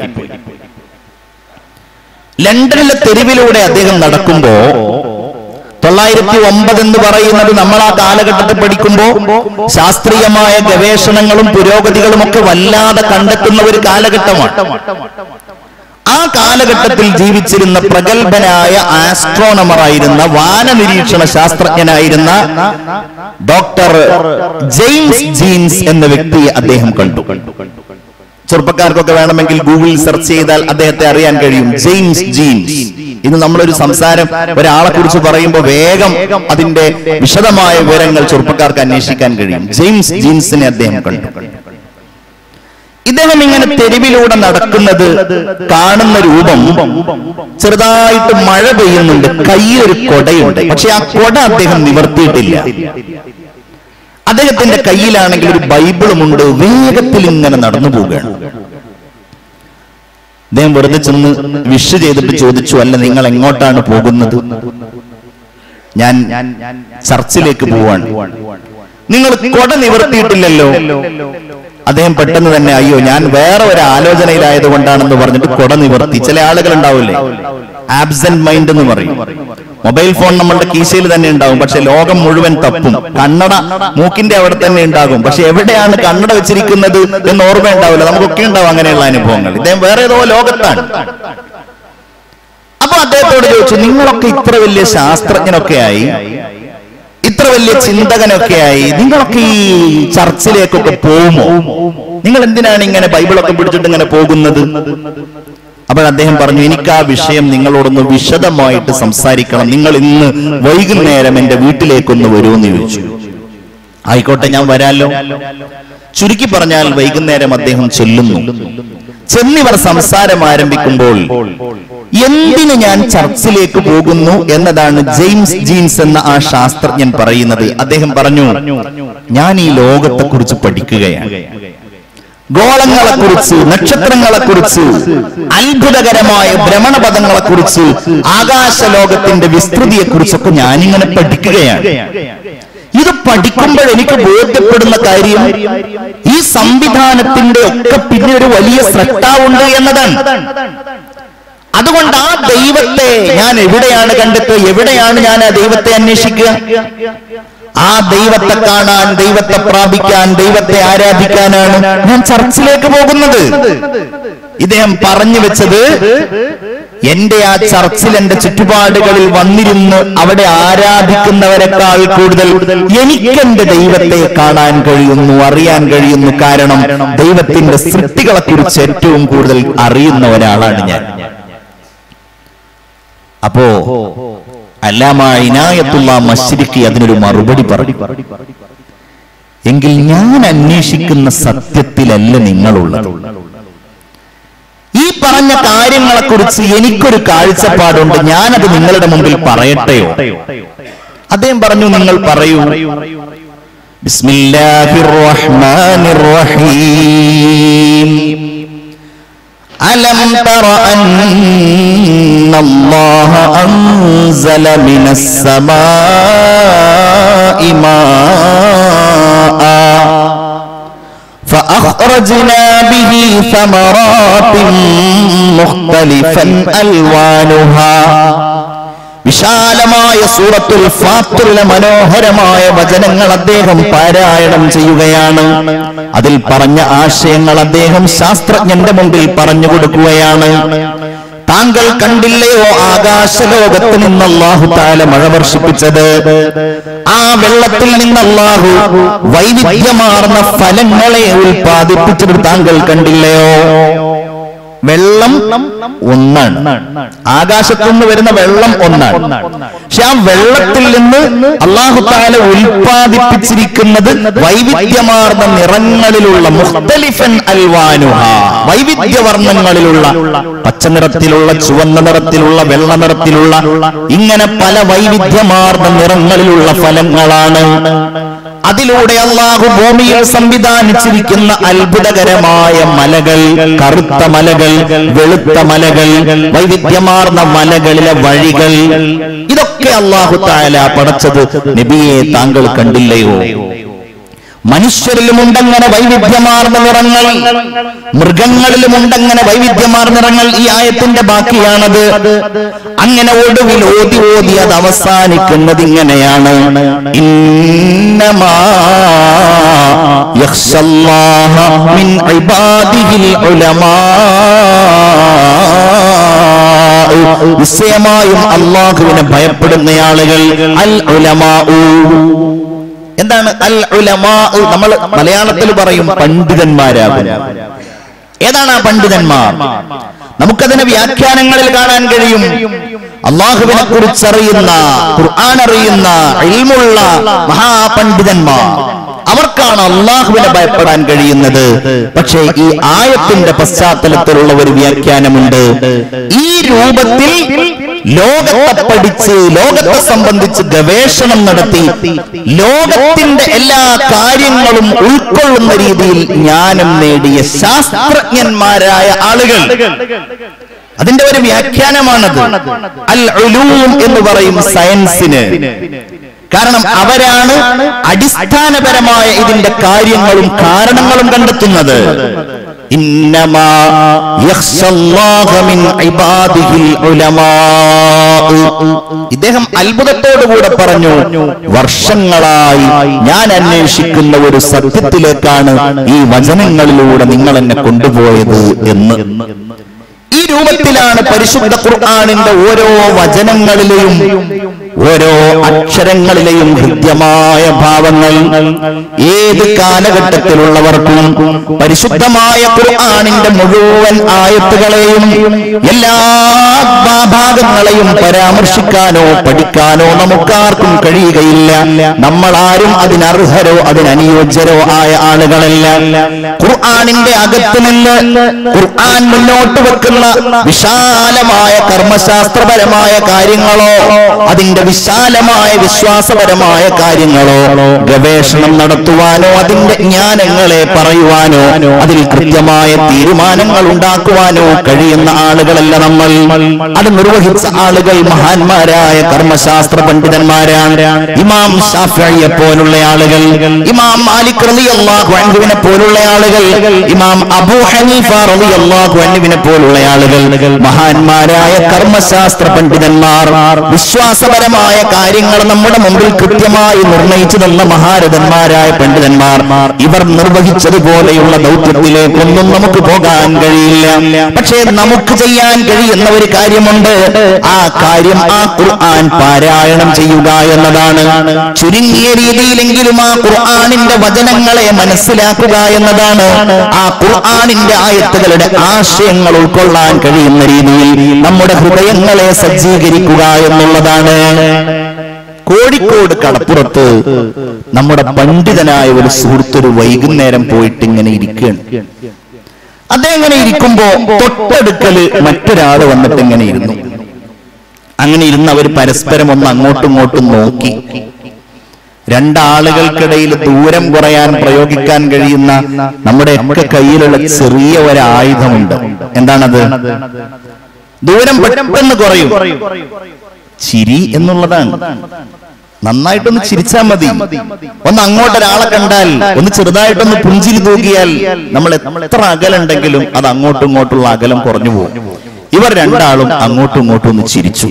A: ലണ്ടനിലെ തെരുവിലൂടെ അദ്ദേഹം നടക്കുമ്പോ തൊള്ളായിരത്തി ഒമ്പത് എന്ന് പറയുന്നത് നമ്മൾ ആ കാലഘട്ടത്തിൽ പഠിക്കുമ്പോൾ ശാസ്ത്രീയമായ ഗവേഷണങ്ങളും പുരോഗതികളും ഒക്കെ വല്ലാതെ കണ്ടെത്തുന്ന ഒരു കാലഘട്ടമാണ് ആ കാലഘട്ടത്തിൽ ജീവിച്ചിരുന്ന പ്രഗത്ഭനായ ആസ്ട്രോണമർ ആയിരുന്ന വാനനിരീക്ഷണ ശാസ്ത്രജ്ഞനായിരുന്ന ഡോക്ടർ ജെയിംസ് ജീൻസ് എന്ന വ്യക്തിയെ അദ്ദേഹം കണ്ടു ചെറുപ്പക്കാർക്കൊക്കെ വേണമെങ്കിൽ ഗൂഗിളിൽ സെർച്ച് ചെയ്താൽ അദ്ദേഹത്തെ അറിയാൻ കഴിയും ജെയിംസ് ജീൻസ് ഇന്ന് നമ്മളൊരു സംസാരം ഒരാളെ കുറിച്ച് പറയുമ്പോൾ വേഗം അതിന്റെ വിശദമായ വിവരങ്ങൾ ചെറുപ്പക്കാർക്ക് അന്വേഷിക്കാൻ കഴിയും ജെയിംസ് ജീൻസിനെ അദ്ദേഹം കണ്ടു ഇദ്ദേഹം ഇങ്ങനെ തെരുവിലൂടെ നടക്കുന്നത് കാണുന്ന രൂപം ചെറുതായിട്ട് മഴ പെയ്യുന്നുണ്ട് കയ്യിലൊരു കൊടയുണ്ട് പക്ഷെ ആ കൊട അദ്ദേഹം നിവർത്തിയിട്ടില്ല അദ്ദേഹത്തിന്റെ കയ്യിലാണെങ്കിൽ ഒരു ബൈബിളുമുണ്ട് വേഗത്തിൽ ഇങ്ങനെ നടന്നു പോവുകയാണ് അദ്ദേഹം വെറുതെ ചെന്ന് വിഷ് ചെയ്തിട്ട് ചോദിച്ചു അല്ല നിങ്ങൾ എങ്ങോട്ടാണ് പോകുന്നത് ഞാൻ ചർച്ചിലേക്ക് പോവാണ് നിങ്ങൾ കൊട നിവർത്തിയിട്ടില്ലല്ലോ അദ്ദേഹം പെട്ടെന്ന് തന്നെ അയ്യോ ഞാൻ വേറെ ഒരു ആലോചനയിലായത് കൊണ്ടാണെന്ന് പറഞ്ഞിട്ട് കൊട നിവർത്തി ചില ആളുകൾ ഉണ്ടാവില്ലേ ആബ്സെന്റ് മൈൻഡ് എന്ന് പറയും മൊബൈൽ ഫോൺ നമ്മളുടെ കീശയിൽ തന്നെ ഉണ്ടാകും പക്ഷെ ലോകം മുഴുവൻ തപ്പും കണ്ണട മൂക്കിന്റെ അവിടെ തന്നെ ഉണ്ടാകും പക്ഷെ എവിടെയാണ് കണ്ണട വെച്ചിരിക്കുന്നത് എന്ന് ഓർമ്മ ഉണ്ടാവില്ല നമുക്കൊക്കെ ഉണ്ടാവും അങ്ങനെയുള്ള അനുഭവങ്ങൾ ഇദ്ദേഹം വേറെ ഏതോ ലോകത്താണ് അപ്പൊ അദ്ദേഹത്തോട് ചോദിച്ചു നിങ്ങളൊക്കെ ഇത്ര വലിയ ശാസ്ത്രജ്ഞനൊക്കെ ആയി ഇത്ര വലിയ ചിന്തകനൊക്കെ ആയി നിങ്ങളൊക്കെ ഈ ചർച്ചിലേക്കൊക്കെ പോകുമോ നിങ്ങൾ എന്തിനാണ് ഇങ്ങനെ ബൈബിളൊക്കെ പിടിച്ചിട്ട് ഇങ്ങനെ പോകുന്നത് അപ്പോൾ അദ്ദേഹം പറഞ്ഞു എനിക്ക് ആ വിഷയം നിങ്ങളോടൊന്ന് വിശദമായിട്ട് സംസാരിക്കണം നിങ്ങൾ ഇന്ന് വൈകുന്നേരം എന്റെ വീട്ടിലേക്കൊന്ന് വരുമെന്ന് ചോദിച്ചു ആയിക്കോട്ടെ ഞാൻ വരാലോ ചുരുക്കി പറഞ്ഞാൽ വൈകുന്നേരം അദ്ദേഹം ചെല്ലുന്നു ചെന്നിവർ സംസാരം ആരംഭിക്കുമ്പോൾ എന്തിന് ഞാൻ ചർച്ചിലേക്ക് പോകുന്നു എന്നതാണ് ജെയിംസ് ജീൻസ് എന്ന ആ ശാസ്ത്രജ്ഞൻ പറയുന്നത് അദ്ദേഹം പറഞ്ഞു ഞാൻ ഈ ലോകത്തെ കുറിച്ച് പഠിക്കുകയാണ് ഗോളങ്ങളെ കുറിച്ച് നക്ഷത്രങ്ങളെ കുറിച്ച് അത്ഭുതകരമായ ഭ്രമണപഥങ്ങളെ കുറിച്ച് ആകാശ ലോകത്തിന്റെ വിസ്തൃതിയെ കുറിച്ചൊക്കെ ഞാനിങ്ങനെ പഠിക്കുകയാണ് ഇത് പഠിക്കുമ്പോൾ എനിക്ക് ബോധ്യപ്പെടുന്ന കാര്യം ഈ സംവിധാനത്തിന്റെ ഒക്കെ പിന്നെ ഒരു വലിയ സ്രഷ്ടാവുണ്ട് എന്നതാണ് അതുകൊണ്ട് ആ ദൈവത്തെ ഞാൻ എവിടെയാണ് കണ്ടെത്തുക എവിടെയാണ് ഞാൻ ആ ദൈവത്തെ അന്വേഷിക്കുക ആ ദൈവത്തെ കാണാൻ ദൈവത്തെ പ്രാപിക്കാൻ ദൈവത്തെ ആരാധിക്കാനാണ് ഞാൻ ചർച്ചിലേക്ക് പോകുന്നത് ഇദ്ദേഹം പറഞ്ഞു വെച്ചത് എന്റെ ആ ചർച്ചിൽ എന്റെ ചുറ്റുപാടുകളിൽ വന്നിരുന്ന് അവിടെ ആരാധിക്കുന്നവരെക്കാൾ കൂടുതൽ എനിക്ക് എന്റെ ദൈവത്തെ കാണാൻ കഴിയുന്നു അറിയാൻ കഴിയുന്നു കാരണം ദൈവത്തിന്റെ സൃഷ്ടികളെ കുറിച്ച് ഏറ്റവും കൂടുതൽ അറിയുന്ന ഒരാളാണ് ഞാൻ അപ്പോ അല്ലാമ ഇനായത്തുള്ള മശ്രിക്ക് അതിനൊരു മറുപടി പറഞ്ഞു എങ്കിൽ ഞാൻ അന്വേഷിക്കുന്ന സത്യത്തിലല്ല നിങ്ങളുള്ളത് ഈ പറഞ്ഞ കാര്യങ്ങളെ കുറിച്ച് എനിക്കൊരു കാഴ്ചപ്പാടുണ്ട് ഞാനത് നിങ്ങളുടെ മുമ്പിൽ പറയട്ടെയോ അദ്ദേഹം പറഞ്ഞു നിങ്ങൾ പറയൂ ബിസ്മില്ലാഹിർ റഹ്മാനിർ റഹീം ألم تر أن الله أنزل من السماء ماء فأخرجنا به ثمرات مختلفا ألوانها വിശാലമായ സൂറത്തുൽ ഫാത്തിറിലെ മനോഹരമായ വചനങ്ങൾ അദ്ദേഹം പാരായണം ചെയ്യുകയാണ് അതിൽ പറഞ്ഞ ആശയങ്ങൾ അദ്ദേഹം ശാസ്ത്രജ്ഞന്റെ മുമ്പിൽ പറഞ്ഞു കൊടുക്കുകയാണ് താങ്കൾ കണ്ടില്ലയോ ആകാശലോകത്ത് നിന്ന് അള്ളാഹു താല മഴ വർഷിപ്പിച്ചത് ആ വെള്ളത്തിൽ നിന്ന് അള്ളാഹു വൈവിധ്യമാർന്ന ഫലങ്ങളെ ഉൽപ്പാദിപ്പിച്ചത് താങ്കൾ കണ്ടില്ലയോ വെള്ളം ഒന്നാണ് ആകാശത്തുനിന്ന് വരുന്ന വെള്ളം ഒന്നാണ് പക്ഷെ ആ വെള്ളത്തിൽ നിന്ന് അള്ളാഹു താല ഉൽപ്പാദിപ്പിച്ചിരിക്കുന്നത് വൈവിധ്യമാർന്ന നിറങ്ങളിലുള്ള മുഖ്തലിഫൻ അൽവാനുഹ വൈവിധ്യവർണ്ണങ്ങളിലുള്ള പച്ച നിറത്തിലുള്ള ചുവന്ന നിറത്തിലുള്ള വെള്ള നിറത്തിലുള്ള ഇങ്ങനെ പല വൈവിധ്യമാർന്ന നിറങ്ങളിലുള്ള ഫലങ്ങളാണ് അതിലൂടെ അള്ളാഹു ഭൂമിയിൽ സംവിധാനിച്ചിരിക്കുന്ന അത്ഭുതകരമായ മലകൾ കറുത്ത മലകൾ വെളുത്ത മലകൾ വൈവിധ്യമാർന്ന മലകളിലെ വഴികൾ ഇതൊക്കെ അള്ളാഹു താല പടച്ചത് നബിയെ താങ്കൾ കണ്ടില്ലയോ മനുഷ്യരിലുമുണ്ടങ്ങനെ വൈവിധ്യമാർന്ന നിറങ്ങൾ മൃഗങ്ങളിലുമുണ്ടങ്ങനെ വൈവിധ്യമാർന്ന നിറങ്ങൾ ഈ ആയത്തിന്റെ ബാക്കിയാണത് അങ്ങനെ ഒടുവിൽ ഓതി ഓതി അത് അവസാനിക്കുന്നത് ഇങ്ങനെയാണ് ഇന്നമാ യഖ്ശല്ലാഹ മിൻ ഇബാദിഹിൽ ഉലമാ നിശ്ചയമായും അള്ളാഹുവിനെ ഭയപ്പെടുന്ന ആളുകൾ അൽ ഉലമാഉ എന്താണ് അൽ ഉലമാ നമ്മൾ മലയാളത്തിൽ പറയും പണ്ഡിതന്മാരാകും ഏതാണ് ആ പണ്ഡിതന്മാർ നമുക്കതിനെ വ്യാഖ്യാനങ്ങളിൽ കാണാൻ കഴിയും അള്ളാഹുവിനെ കുറിച്ചറിയുന്ന ഖുർആൻ അറിയുന്ന ഇൽമുള്ള മഹാപണ്ഡിതന്മാർ അവർക്കാണ് അള്ളാഹുവിനെ ഭയപ്പെടാൻ കഴിയുന്നത് പക്ഷേ ഈ ആയത്തിന്റെ പശ്ചാത്തലത്തിലുള്ള ഒരു വ്യാഖ്യാനമുണ്ട് ഈ രൂപത്തിൽ ലോകത്തെ പഠിച്ച് ലോകത്തെ സംബന്ധിച്ച് ഗവേഷണം നടത്തി ലോകത്തിന്റെ എല്ലാ കാര്യങ്ങളും ഉൾക്കൊള്ളുന്ന രീതിയിൽ ജ്ഞാനം നേടിയ ശാസ്ത്രജ്ഞന്മാരായ ആളുകൾ അതിന്റെ ഒരു വ്യാഖ്യാനമാണത് അൽ ഉലൂം എന്ന് പറയും സയൻസിന് കാരണം അവരാണ് അടിസ്ഥാനപരമായ ഇതിന്റെ കാര്യങ്ങളും കാരണങ്ങളും കണ്ടെത്തുന്നത് ഇന്നമാ യഖ്ശല്ലാഹ മിൻ ഇബാദിഹിൽ ഉലമാ ഇദ്ദേഹം അത്ഭുതത്തോടുകൂടെ പറഞ്ഞു വർഷങ്ങളായി ഞാൻ അന്വേഷിക്കുന്ന ഒരു സത്യത്തിലേക്കാണ് ഈ വചനങ്ങളിലൂടെ നിങ്ങൾ എന്നെ കൊണ്ടുപോയത് എന്ന് ഈ രൂപത്തിലാണ് പരിശുദ്ധ ഖുർആാനിന്റെ ഓരോ വചനങ്ങളിലെയും ഓരോ അക്ഷരങ്ങളിലെയും ഹൃദ്യമായ ഭാവങ്ങൾ ഏത് കാലഘട്ടത്തിലുള്ളവർക്കും പരിശുദ്ധമായ ഖുർആാനിന്റെ മുഴുവൻ ആയത്തുകളെയും എല്ലാ ഭാഗങ്ങളെയും പരാമർശിക്കാനോ പഠിക്കാനോ നമുക്കാർക്കും കഴിയുകയില്ല നമ്മളാരും അതിനർഹരോ അതിനനുയോജ്യരോ ആയ ആളുകളല്ല ഖുർആാനിന്റെ അകത്ത് നിന്ന് ഖുർആൻ മുന്നോട്ട് വെക്കുന്ന വിശാലമായ കർമ്മശാസ്ത്രപരമായ കാര്യങ്ങളോ അതിന്റെ വിശാലമായ വിശ്വാസപരമായ കാര്യങ്ങളോ ഗവേഷണം നടത്തുവാനോ അതിന്റെ ജ്ഞാനങ്ങളെ പറയുവാനോ അതിൽ കൃത്യമായ തീരുമാനങ്ങൾ ഉണ്ടാക്കുവാനോ കഴിയുന്ന ആളുകളല്ല നമ്മൾ അത് നിർവഹിച്ച ആളുകൾ മഹാന്മാരായ കർമ്മശാസ്ത്ര പണ്ഡിതന്മാരാണ് ഇമാം ഷാഫിയെ പോലുള്ള ആളുകൾ ഇമാം മാലിക് റളിയല്ലാഹു അൻഹുവിനെ പോലുള്ള ആളുകൾ ഇമാം അബൂ ഹനീഫ റളിയല്ലാഹു അൻഹുവിനെ പോലുള്ള ആളുകൾ മഹാന്മാരായ കർമ്മശാസ്ത്ര പണ്ഡിതന്മാർ വിശ്വാസപരമായ കാര്യങ്ങൾ നമ്മുടെ മുമ്പിൽ കൃത്യമായി നിർണയിച്ചു തന്ന മഹാരഥന്മാരായ പണ്ഡിതന്മാർ ഇവർ നിർവഹിച്ചതുപോലെയുള്ള ദൗത്യത്തിലേക്കൊന്നും നമുക്ക് പോകാൻ കഴിയില്ല പക്ഷേ നമുക്ക് ചെയ്യാൻ കഴിയുന്ന ഒരു കാര്യമുണ്ട് ആ കാര്യം ആ ഖുർആൻ പാരായണം ചെയ്യുക എന്നതാണ് ചുരുങ്ങിയ രീതിയിലെങ്കിലും ആ ഖുർആനിന്റെ വചനങ്ങളെ മനസ്സിലാക്കുക എന്നതാണ് ആ ഖുർആനിന്റെ ആയത്തുകളുടെ ആശയങ്ങൾ ഉൾക്കൊള്ളാൻ കഴിയുന്ന രീതിയിൽ നമ്മുടെ ഹൃദയങ്ങളെ സജ്ജീകരിക്കുക എന്നുള്ളതാണ് കോഴിക്കോട് കടപ്പുറത്ത് നമ്മുടെ പണ്ഡിതനായ ഒരു സുഹൃത്തൊരു വൈകുന്നേരം പോയിട്ട് ഇങ്ങനെ ഇരിക്കുകയാണ് അദ്ദേഹം ഇങ്ങനെ ഇരിക്കുമ്പോ തൊട്ടടുക്കല് മറ്റൊരാള് വന്നിട്ട് ഇങ്ങനെ ഇരുന്നു അങ്ങനെ ഇരുന്ന് അവർ പരസ്പരം ഒന്ന് അങ്ങോട്ടും ഇങ്ങോട്ടും നോക്കി രണ്ടാളുകൾക്കിടയിൽ ദൂരം കുറയാൻ പ്രയോഗിക്കാൻ കഴിയുന്ന നമ്മുടെ ഒക്കെ കയ്യിലുള്ള ചെറിയ ഒരു ആയുധമുണ്ട് എന്താണത് ദൂരം പെട്ടെന്ന് കുറയും ചിരി എന്നുള്ളതാണ് നന്നായിട്ടൊന്ന് ചിരിച്ചാൽ മതി ഒന്ന് അങ്ങോട്ട് ഒരാളെ കണ്ടാൽ ഒന്ന് ചെറുതായിട്ടൊന്ന് പുഞ്ചിരി തൂക്കിയാൽ നമ്മൾ എത്ര അകലുണ്ടെങ്കിലും അത് അങ്ങോട്ടും ഇങ്ങോട്ടുള്ള അകലം കുറഞ്ഞു പോകും ഇവർ രണ്ടാളും അങ്ങോട്ടും ഇങ്ങോട്ടും ഒന്ന് ചിരിച്ചു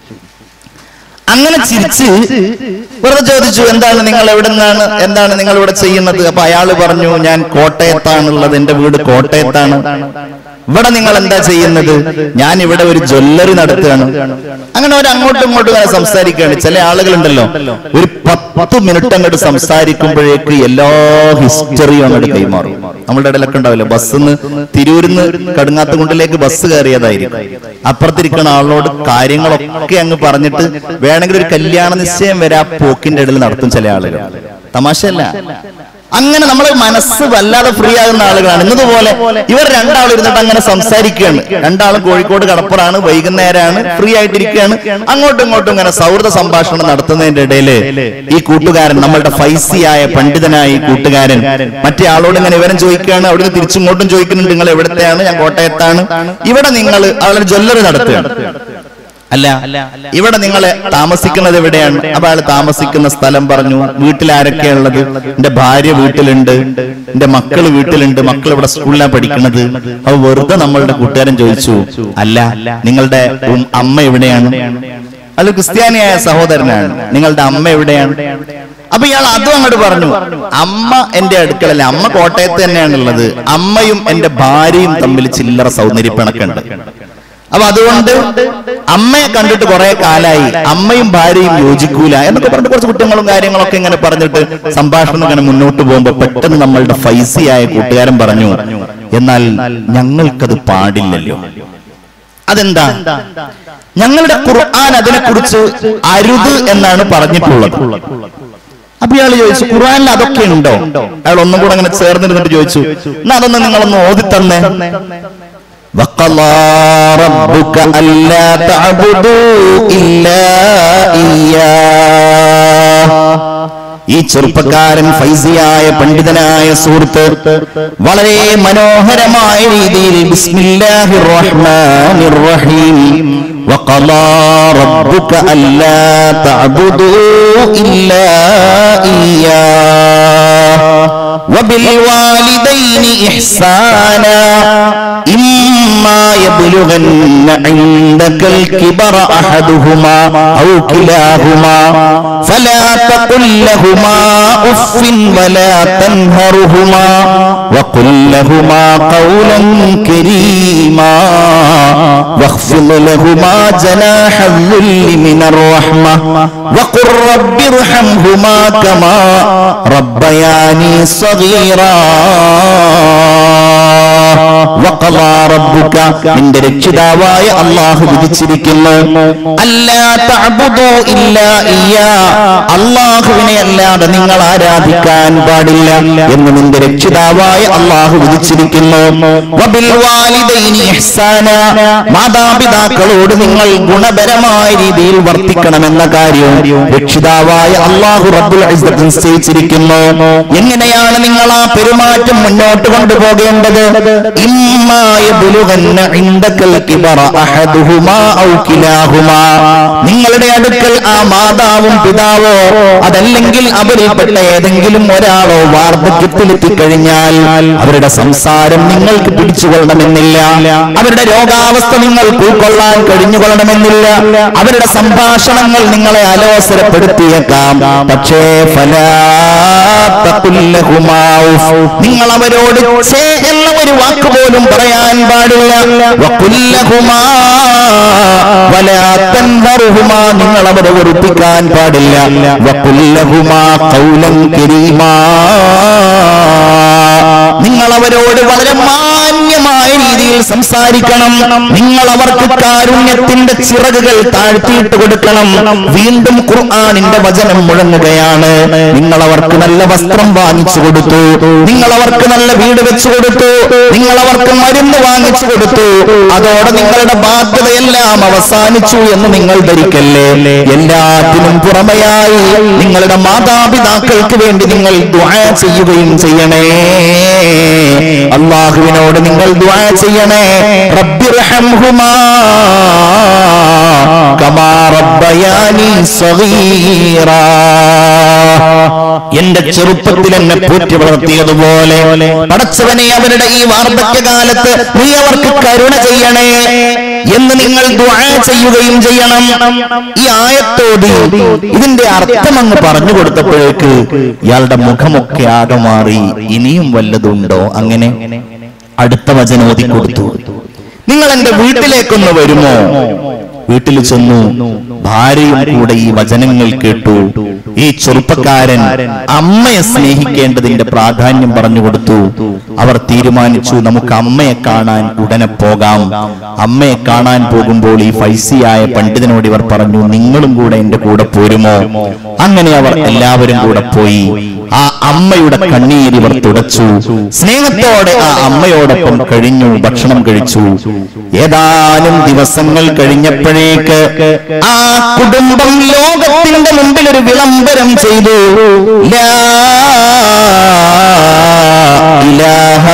A: അങ്ങനെ ചിരിച്ച് വെറുതെ ചോദിച്ചു എന്താണ് നിങ്ങൾ എവിടെ നിന്നാണ് എന്താണ് നിങ്ങൾ ഇവിടെ ചെയ്യുന്നത് അപ്പൊ അയാള് പറഞ്ഞു ഞാൻ കോട്ടയത്താണുള്ളത് എന്റെ വീട് കോട്ടയത്താണ് ഇവിടെ നിങ്ങൾ എന്താ ചെയ്യുന്നത് ഞാൻ ഇവിടെ ഒരു ജ്വല്ലറി നടത്തുകയാണ് അങ്ങനെ ഒരു അങ്ങോട്ടും ഇങ്ങോട്ടും ഇങ്ങനെ സംസാരിക്കുകയാണ് ചില ആളുകളുണ്ടല്ലോ ഒരു പത്ത് മിനിറ്റ് അങ്ങോട്ട് സംസാരിക്കുമ്പോഴേക്ക് എല്ലാ ഹിസ്റ്ററിയും അങ്ങോട്ട് കൈമാറും നമ്മുടെ ഇടയിലൊക്കെ ഉണ്ടാവില്ല ബസ്സിന്ന് തിരൂരിന്ന് കടുങ്ങാത്തുകുണ്ടിലേക്ക് ബസ് കയറിയതായിരിക്കും അപ്പുറത്തിരിക്കുന്ന ആളോട് കാര്യങ്ങളൊക്കെ അങ്ങ് പറഞ്ഞിട്ട് വേണമെങ്കിൽ ഒരു കല്യാണ നിശ്ചയം വരെ ആ പോക്കിന്റെ ഇടയിൽ നടത്തും ചില ആളുകൾ തമാശയല്ല അങ്ങനെ നമ്മൾ മനസ്സ് വല്ലാതെ ഫ്രീ ആകുന്ന ആളുകളാണ് ഇന്നതുപോലെ ഇവർ രണ്ടാളും ഇരുന്നിട്ട് അങ്ങനെ സംസാരിക്കുകയാണ് രണ്ടാളും കോഴിക്കോട് കടപ്പുറാണ് വൈകുന്നേരമാണ് ഫ്രീ ആയിട്ടിരിക്കുകയാണ് അങ്ങോട്ടും ഇങ്ങോട്ടും ഇങ്ങനെ സൗഹൃദ സംഭാഷണം നടത്തുന്നതിന്റെ ഇടയില് ഈ കൂട്ടുകാരൻ നമ്മളുടെ ഫൈസിയായ പണ്ഡിതനായ ഈ കൂട്ടുകാരൻ മറ്റേ ആളോട് ഇങ്ങനെ വിവരം ചോദിക്കുകയാണ് അവിടുന്ന് തിരിച്ചിങ്ങോട്ടും ചോദിക്കുന്നുണ്ട് നിങ്ങൾ എവിടത്തെയാണ് ഞാൻ കോട്ടയത്താണ് ഇവിടെ നിങ്ങൾ അവരുടെ ജ്വല്ലറി നടത്തുകയാണ് അല്ല ഇവിടെ നിങ്ങൾ താമസിക്കുന്നത് എവിടെയാണ് അപ്പൊ അയാൾ താമസിക്കുന്ന സ്ഥലം പറഞ്ഞു വീട്ടിൽ ആരൊക്കെയുള്ളത് എന്റെ ഭാര്യ വീട്ടിലുണ്ട് എന്റെ മക്കള് വീട്ടിലുണ്ട് മക്കൾ ഇവിടെ സ്കൂളിലാണ് പഠിക്കുന്നത് അപ്പൊ വെറുതെ നമ്മളുടെ കൂട്ടുകാരൻ ചോദിച്ചു അല്ല നിങ്ങളുടെ ഉം- അമ്മ എവിടെയാണ് അയാൾ ക്രിസ്ത്യാനിയായ സഹോദരനാണ് നിങ്ങളുടെ അമ്മ എവിടെയാണ് അപ്പൊ ഇയാൾ അതും അങ്ങോട്ട് പറഞ്ഞു അമ്മ എന്റെ അടുക്കളല്ല അമ്മ കോട്ടയത്ത് തന്നെയാണുള്ളത് അമ്മയും എന്റെ ഭാര്യയും തമ്മിൽ ചില്ലറ സൗന്ദര്യപ്പിണക്കുണ്ട് അപ്പൊ അതുകൊണ്ട് അമ്മയെ കണ്ടിട്ട് കുറെ കാലായി അമ്മയും ഭാര്യയും യോജിക്കൂല എന്നൊക്കെ പറഞ്ഞിട്ട് കുറച്ച് കുറ്റങ്ങളും കാര്യങ്ങളൊക്കെ ഇങ്ങനെ പറഞ്ഞിട്ട് സംഭാഷണം ഇങ്ങനെ മുന്നോട്ട് പോകുമ്പോ പെട്ടെന്ന് നമ്മളുടെ ഫൈസിയായ കൂട്ടുകാരൻ പറഞ്ഞു എന്നാൽ ഞങ്ങൾക്കത് പാടില്ലല്ലോ അതെന്താ ഞങ്ങളുടെ ഖുർആൻ അതിനെക്കുറിച്ച് അരുത് എന്നാണ് പറഞ്ഞിട്ടുള്ളത് അപ്പൊ ഇയാൾ ചോദിച്ചു ഖുർആനിൽ അതൊക്കെ ഉണ്ടോ അയാൾ ഒന്നും കൂടെ അങ്ങനെ ചേർന്നിരുന്നിട്ട് ചോദിച്ചു എന്നാ അതൊന്ന് നിങ്ങളൊന്ന് ഓതി തന്നെ وقضى ربك ألا تعبدوا إلا إياه ഈ ചെറുപ്പക്കാരൻ ഫൈസിയായ പണ്ഡിതനായ സുഹൃത്ത് വളരെ മനോഹരമായ രീതിയിൽ ബിസ്മില്ലാഹിർ റഹ്മാനിർ റഹീം وقضى ربك ألا تعبدوا إلا إياه وبالوالدين إحسانا إما يبلغن عندك الكبر أحدهما أو كلاهما فلا تقل لهما أف ولا تنهرهما وقل لهما قولا كريما واخفض لهما جناح الذل من الرحمة وقل رب ارحمهما كما ربياني صغيرا വഖളാ റബ്ബുക നിന്റെ രക്ഷിതാവായ അള്ളാഹു വിധിച്ചിരിക്കുന്നു അല്ലാ തഅബുദു ഇല്ലാ ഇയ്യാ അള്ളാഹുവിനെ അല്ലാതെ നിങ്ങൾ ആരാധിക്കാൻ പാടില്ല എന്ന് നിന്റെ രക്ഷിതാവായ അള്ളാഹു വിധിച്ചിരിക്കുന്നു വബിൽ വാലിദൈനി ഇഹ്സാന മാതാപിതാക്കളോട് നിങ്ങൾ ഗുണപരമായ രീതിയിൽ വർത്തിക്കണമെന്ന കാര്യം രക്ഷിതാവായ അള്ളാഹു റബ്ബുൽ ഇസ്സത്ത് നിശ്ചയിച്ചിരിക്കുന്നു എങ്ങനെയാണ് നിങ്ങൾ ആ പെരുമാറ്റം മുന്നോട്ട് കൊണ്ടുപോകേണ്ടത് ഇമ്മാ യബ്ലുഗന്ന ഇൻദകൽ കിബറ അഹദുഹുമാ ഔ കിലാഹുമാ നിങ്ങളുടെ അടുക്കൽ ആ മാതാവും പിതാവോ അതല്ലെങ്കിൽ അവരിൽപ്പെട്ട ഏതെങ്കിലും ഒരാളോ വാർദ്ധക്യത്തിലെത്തിക്കഴിഞ്ഞാൽ അവരുടെ സംസാരം നിങ്ങൾക്ക് പിടിച്ചുകൊള്ളണമെന്നില്ല അവരുടെ രോഗാവസ്ഥ നിങ്ങൾക്ക് ഉൾക്കൊള്ളാൻ കഴിഞ്ഞുകൊള്ളണമെന്നില്ല അവരുടെ സംഭാഷണങ്ങൾ നിങ്ങളെ അലോസരപ്പെടുത്തിയേക്കാം പക്ഷേ ഫലാ തഖുല്ലഹുമാ ഉഫ്. നിങ്ങൾ അവരോട് ഛേ എന്ന ഒരു വാക്ക് പോലും പറയാൻ പാടില്ല വഖുല്ലഹുമാ വലാ തൻഹറുഹുമാ. നിങ്ങൾ അവരെ വെറുപ്പിക്കാൻ പാടില്ല വഖുല്ലഹുമാ ഖൗലൻ കരീമാ നിങ്ങൾ അവരോട് വളരെ മാന്യമായ രീതിയിൽ സംസാരിക്കണം നിങ്ങൾ അവർക്ക് കാരുണ്യത്തിന്റെ ചിറകുകൾ താഴ്ത്തിയിട്ട് കൊടുക്കണം വീണ്ടും ഖുർആാനിന്റെ വചനം മുഴങ്ങുകയാണ് നിങ്ങൾ അവർക്ക് നല്ല വസ്ത്രം വാങ്ങിച്ചു കൊടുത്തു നിങ്ങൾ അവർക്ക് നല്ല വീട് വെച്ചു കൊടുത്തു നിങ്ങൾ അവർക്ക് മരുന്ന് വാങ്ങിച്ചു കൊടുത്തു അതോടെ നിങ്ങളുടെ ബാധ്യതയെല്ലാം അവസാനിച്ചു എന്ന് നിങ്ങൾ ധരിക്കല്ലേ എല്ലാത്തിനും പുറമെയായി നിങ്ങളുടെ മാതാപിതാക്കൾക്ക് വേണ്ടി നിങ്ങൾ ദുആ ചെയ്യുകയും ചെയ്യണേ അള്ളാഹുവിനോട് നിങ്ങൾ ദുആ ചെയ്യണേ റബ്ബിർഹംഹുമാ കമാ റബ്ബയാനി സഗീറാ എന്റെ ചെറുപ്പത്തിൽ എന്നെ പോറ്റി വളർത്തിയതുപോലെ പടച്ചവനെ അവരുടെ ഈ വാർദ്ധക്യകാലത്ത് നീ അവർക്ക് കരുണ ചെയ്യണേ എന്ന് നിങ്ങൾ ദുആ ചെയ്യുകയും ചെയ്യണം ഈ ആയത്തോടി ഇതിന്റെ അർത്ഥം അങ്ങ് പറഞ്ഞു കൊടുത്തപ്പോഴേക്ക് ഇയാളുടെ മുഖമൊക്കെ ആകെ മാറി ഇനിയും വല്ലതുണ്ടോ അങ്ങനെ അടുത്ത വചനം ഓതി കൊടുത്തു നിങ്ങൾ എന്റെ വീട്ടിലേക്കൊന്ന് വരുമോ വീട്ടിൽ ചെന്നു ഭാര്യയും കൂടെ ഈ വചനങ്ങൾ കേട്ടു ഈ ചെറുപ്പക്കാരൻ അമ്മയെ സ്നേഹിക്കേണ്ടതിന്റെ പ്രാധാന്യം പറഞ്ഞു കൊടുത്തു അവർ തീരുമാനിച്ചു നമുക്ക് അമ്മയെ കാണാൻ ഉടനെ പോകാം അമ്മയെ കാണാൻ പോകുമ്പോൾ ഈ ഫൈസിയായ പണ്ഡിതനോട് ഇവർ പറഞ്ഞു നിങ്ങളും കൂടെ എന്റെ കൂടെ പോരുമോ അങ്ങനെ അവർ എല്ലാവരും കൂടെ പോയി ആ അമ്മയുടെ കണ്ണീര് ഇവർ തുടച്ചു സ്നേഹത്തോടെ ആ അമ്മയോടൊപ്പം കഴിഞ്ഞു ഭക്ഷണം കഴിച്ചു ഏതാനും ദിവസങ്ങൾ കഴിഞ്ഞപ്പോഴേക്ക് ആ കുടുംബം ലോകത്തിന്റെ മുമ്പിൽ ഒരു വിളംബരം ചെയ്തു ലാ ഇലാഹ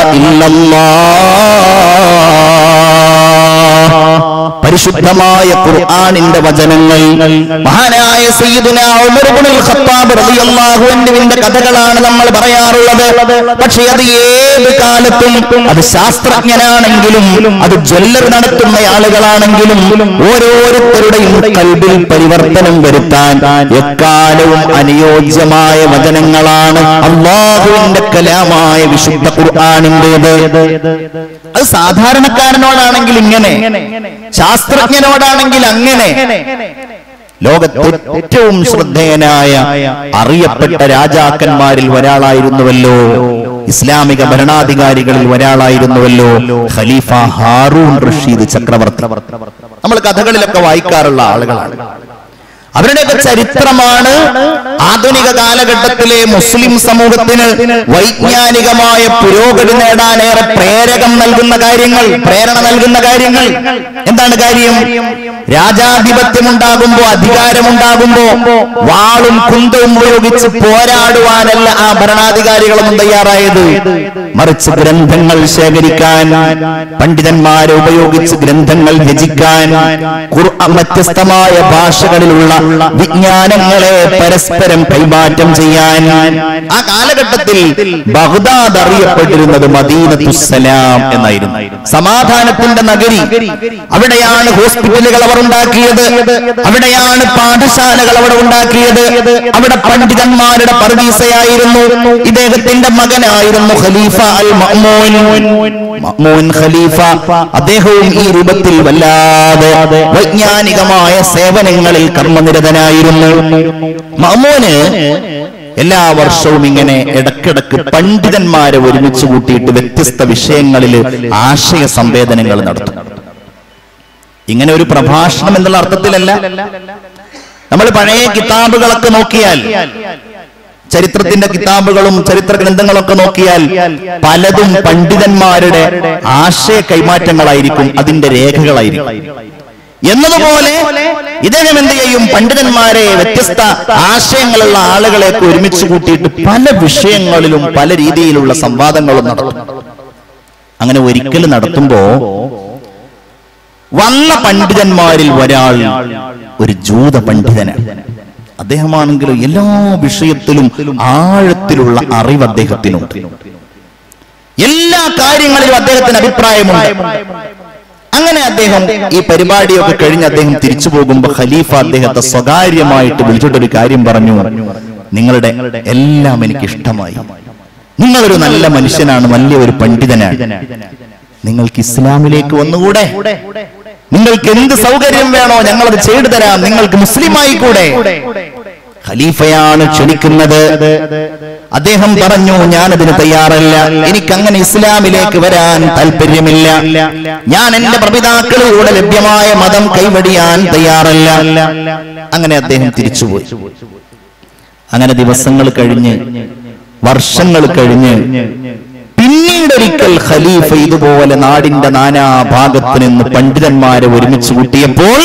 A: ഇല്ലല്ലാഹ് പരിശുദ്ധമായ ഖുർആനിന്റെ വചനങ്ങൾ മഹാനായ സയ്യിദുന ഉമർ ഇബ്നുൽ ഖത്താബ് റളിയല്ലാഹു അൻഹുവിന്റെ കഥകളാണ് നമ്മൾ പറയാറുള്ളത് പക്ഷേ അത് ഏത് കാലത്തും അത് ശാസ്ത്രജ്ഞനാണെങ്കിലും അത് ജ്വല്ലർ നടത്തുന്ന ആളുകളാണെങ്കിലും ഓരോരുത്തരുടെയും കൽബിൽ പരിവർത്തനം വരുത്താൻ എക്കാലവും അനുയോജ്യമായ വചനങ്ങളാണ് അള്ളാഹുവിന്റെ കലാമായ വിശുദ്ധ ഖുർആാനിന്റേത് അത് സാധാരണക്കാരനോടാണെങ്കിൽ ഇങ്ങനെ ശാസ്ത്രജ്ഞനോടാണെങ്കിൽ അങ്ങനെ ലോകത്തെ ഏറ്റവും ശ്രദ്ധേയനായ അറിയപ്പെട്ട രാജാക്കന്മാരിൽ ഒരാളായിരുന്നുവല്ലോ ഇസ്ലാമിക ഭരണാധികാരികളിൽ ഒരാളായിരുന്നുവല്ലോ ഖലീഫ ഹാറൂൺ റഷീദ് ചക്രവർത്തി നമ്മൾ കഥകളിലൊക്കെ വായിക്കാറുള്ള ആളുകളാണ് അവരുടെയൊക്കെ ചരിത്രമാണ് ആധുനിക കാലഘട്ടത്തിലെ മുസ്ലിം സമൂഹത്തിന് വൈജ്ഞാനികമായ പുരോഗതി നേടാനേറെ പ്രേരകം നൽകുന്ന കാര്യങ്ങൾ പ്രേരണ നൽകുന്ന കാര്യങ്ങൾ എന്താണ് കാര്യം രാജാധിപത്യം ഉണ്ടാകുമ്പോ അധികാരമുണ്ടാകുമ്പോ വാളും കുന്തവും ഉപയോഗിച്ച് പോരാടുവാനല്ല ആ ഭരണാധികാരികളൊന്നും തയ്യാറായത് മറിച്ച് ഗ്രന്ഥങ്ങൾ ശേഖരിക്കാൻ പണ്ഡിതന്മാരെ ഉപയോഗിച്ച് ഗ്രന്ഥങ്ങൾ രചിക്കാൻ ഖുർആൻ വ്യത്യസ്തമായ ഭാഷകളിലുള്ള വിജ്ഞാനങ്ങളെ പരസ്പരം കൈമാറ്റം ചെയ്യാൻ ആ കാലഘട്ടത്തിൽ ബഗ്ദാദ് അറിയപ്പെട്ടിരുന്നത് മദീനത്തുസലാം എന്നായിരുന്നു സമാധാനത്തിന്റെ നഗരി അവിടെയാണ് ഹോസ്പിറ്റലുകൾ അവർ ഉണ്ടാക്കിയത് അവിടെയാണ് പാഠശാലകൾ അവിടെ ഉണ്ടാക്കിയത് അവിടെ പണ്ഡിതന്മാരുടെ പർവീസയായിരുന്നു ഇദ്ദേഹത്തിന്റെ മകനായിരുന്നു ഖലീഫ അൽ മഅ്മൂൻ മഅ്മൂൻ ഖലീഫ അദ്ദേഹവും ഈ രൂപത്തിൽ വല്ലാതെ വൈജ്ഞാനികമായ സേവനങ്ങളിൽ കർമ്മനിരതനായിരുന്നു മഅ്മൂന് എല്ലാ വർഷവും ഇങ്ങനെ ഇടക്കിടക്ക് പണ്ഡിതന്മാരെ ഒരുമിച്ച് കൂട്ടിയിട്ട് വ്യത്യസ്ത വിഷയങ്ങളിൽ ആശയ സംവേദനങ്ങൾ നടത്തും ഇങ്ങനെ ഒരു പ്രഭാഷണം എന്നുള്ള അർത്ഥത്തിലല്ല നമ്മൾ പഴയ കിതാബുകളൊക്കെ നോക്കിയാൽ ചരിത്രത്തിന്റെ കിതാബുകളും ചരിത്ര ഗ്രന്ഥങ്ങളൊക്കെ നോക്കിയാൽ പലതും പണ്ഡിതന്മാരുടെ ആശയ കൈമാറ്റങ്ങളായിരിക്കും അതിന്റെ രേഖകളായിരിക്കും എന്നതുപോലെ ഇദ്ദേഹം എന്ത് ചെയ്യും പണ്ഡിതന്മാരെ വ്യത്യസ്ത ആശയങ്ങളുള്ള ആളുകളെയൊക്കെ ഒരുമിച്ച് കൂട്ടിയിട്ട് പല വിഷയങ്ങളിലും പല രീതിയിലുള്ള സംവാദങ്ങളും നടത്തും അങ്ങനെ ഒരിക്കൽ നടത്തുമ്പോ വന്ന പണ്ഡിതന്മാരിൽ ഒരാൾ ഒരു ജൂത പണ്ഡിതനാണ് അദ്ദേഹമാണെങ്കിലും എല്ലാ വിഷയത്തിലും ആഴത്തിലുള്ള അറിവ് അദ്ദേഹത്തിനുണ്ട് എല്ലാ കാര്യങ്ങളിലും അദ്ദേഹത്തിന് അഭിപ്രായമുണ്ട് അങ്ങനെ അദ്ദേഹം ഈ പരിപാടിയൊക്കെ കഴിഞ്ഞ് അദ്ദേഹം തിരിച്ചു പോകുമ്പോൾ ഖലീഫ അദ്ദേഹത്തെ സ്വകാര്യമായിട്ട് വിളിച്ചിട്ടൊരു കാര്യം പറഞ്ഞു നിങ്ങളുടെ എല്ലാം എനിക്ക് ഇഷ്ടമായി നിങ്ങളൊരു നല്ല മനുഷ്യനാണ് വലിയ ഒരു പണ്ഡിതനാണ് നിങ്ങൾക്ക് ഇസ്ലാമിലേക്ക് വന്നുകൂടെ നിങ്ങൾക്ക് എന്ത് സൗകര്യം വേണോ ഞങ്ങളത് ചെയ്തു തരാം നിങ്ങൾക്ക് മുസ്ലിമായി കൂടെ ഖലീഫയാണ് ക്ഷണിക്കുന്നത് അദ്ദേഹം പറഞ്ഞു ഞാനതിന് തയ്യാറല്ല എനിക്ക് അങ്ങനെ ഇസ്ലാമിലേക്ക് വരാൻ താല്പര്യമില്ല ഞാൻ എന്റെ പ്രപിതാക്കളിലൂടെ ലഭ്യമായ മതം കൈവടിയാൻ തയ്യാറല്ല അങ്ങനെ അദ്ദേഹം തിരിച്ചുപോയി അങ്ങനെ ദിവസങ്ങൾ കഴിഞ്ഞ് വർഷങ്ങൾ കഴിഞ്ഞ് പിന്നീടൊരിക്കൽ ഖലീഫ ഇതുപോലെ നാടിന്റെ നാനാഭാഗത്ത് നിന്ന് പണ്ഡിതന്മാരെ ഒരുമിച്ച് കൂട്ടിയപ്പോൾ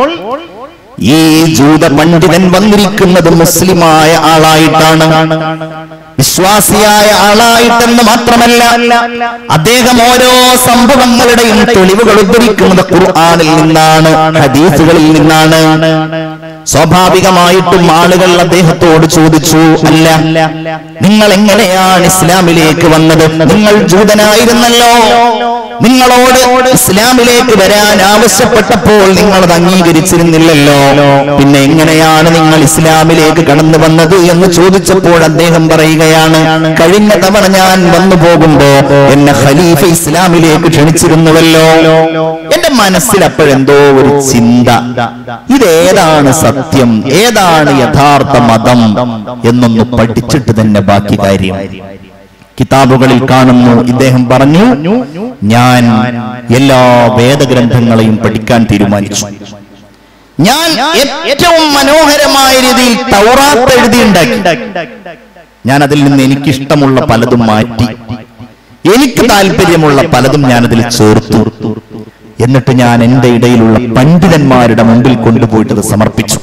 A: ഈ ജൂത പണ്ഡിതൻ വന്നിരിക്കുന്നത് മുസ്ലിമായ ആളായിട്ടാണ് വിശ്വാസിയായ ആളായിട്ടെന്ന് മാത്രമല്ല അദ്ദേഹം ഓരോ സംഭവങ്ങളുടെയും തെളിവുകൾ ഉദ്ധരിക്കുന്നത് ഖുർആാനിൽ നിന്നാണ് ഹദീസുകളിൽ നിന്നാണ് സ്വാഭാവികമായിട്ടും ആളുകൾ അദ്ദേഹത്തോട് ചോദിച്ചു അല്ല നിങ്ങൾ എങ്ങനെയാണ് ഇസ്ലാമിലേക്ക് വന്നത് നിങ്ങൾ ജൂതനായിരുന്നല്ലോ നിങ്ങളോട് ഇസ്ലാമിലേക്ക് വരാൻ ആവശ്യപ്പെട്ടപ്പോൾ നിങ്ങൾ അത് അംഗീകരിച്ചിരുന്നില്ലല്ലോ പിന്നെ എങ്ങനെയാണ് നിങ്ങൾ ഇസ്ലാമിലേക്ക് കടന്നു വന്നത് എന്ന് ചോദിച്ചപ്പോൾ അദ്ദേഹം പറയുകയാണ് കഴിഞ്ഞ തവണ ഞാൻ വന്നു പോകുമ്പോ എന്നെ ഖലീഫ ഇസ്ലാമിലേക്ക് ക്ഷണിച്ചിരുന്നുവല്ലോ എന്റെ മനസ്സിൽ അപ്പോഴെന്തോ ഒരു ചിന്ത ഇതേതാണ് സത്യം ഏതാണ് യഥാർത്ഥ മതം എന്നൊന്ന് പഠിച്ചിട്ട് തന്നെ ബാക്കി കാര്യം കിതാബുകളിൽ കാണുന്നു ഇദ്ദേഹം പറഞ്ഞു ഞാൻ എല്ലാ വേദഗ്രന്ഥങ്ങളെയും പഠിക്കാൻ തീരുമാനിച്ചു ഞാൻ ഏറ്റവും മനോഹരമായ രീതിയിൽ തൗറാത്ത് എഴുതിയുണ്ടാക്കി ഞാൻ അതിൽ നിന്ന് എനിക്കിഷ്ടമുള്ള പലതും മാറ്റി എനിക്ക് താല്പര്യമുള്ള പലതും ഞാൻ അതിൽ ചേർത്തു എന്നിട്ട് ഞാൻ എന്റെ ഇടയിലുള്ള പണ്ഡിതന്മാരുടെ മുമ്പിൽ കൊണ്ടുപോയിട്ട് അത് സമർപ്പിച്ചു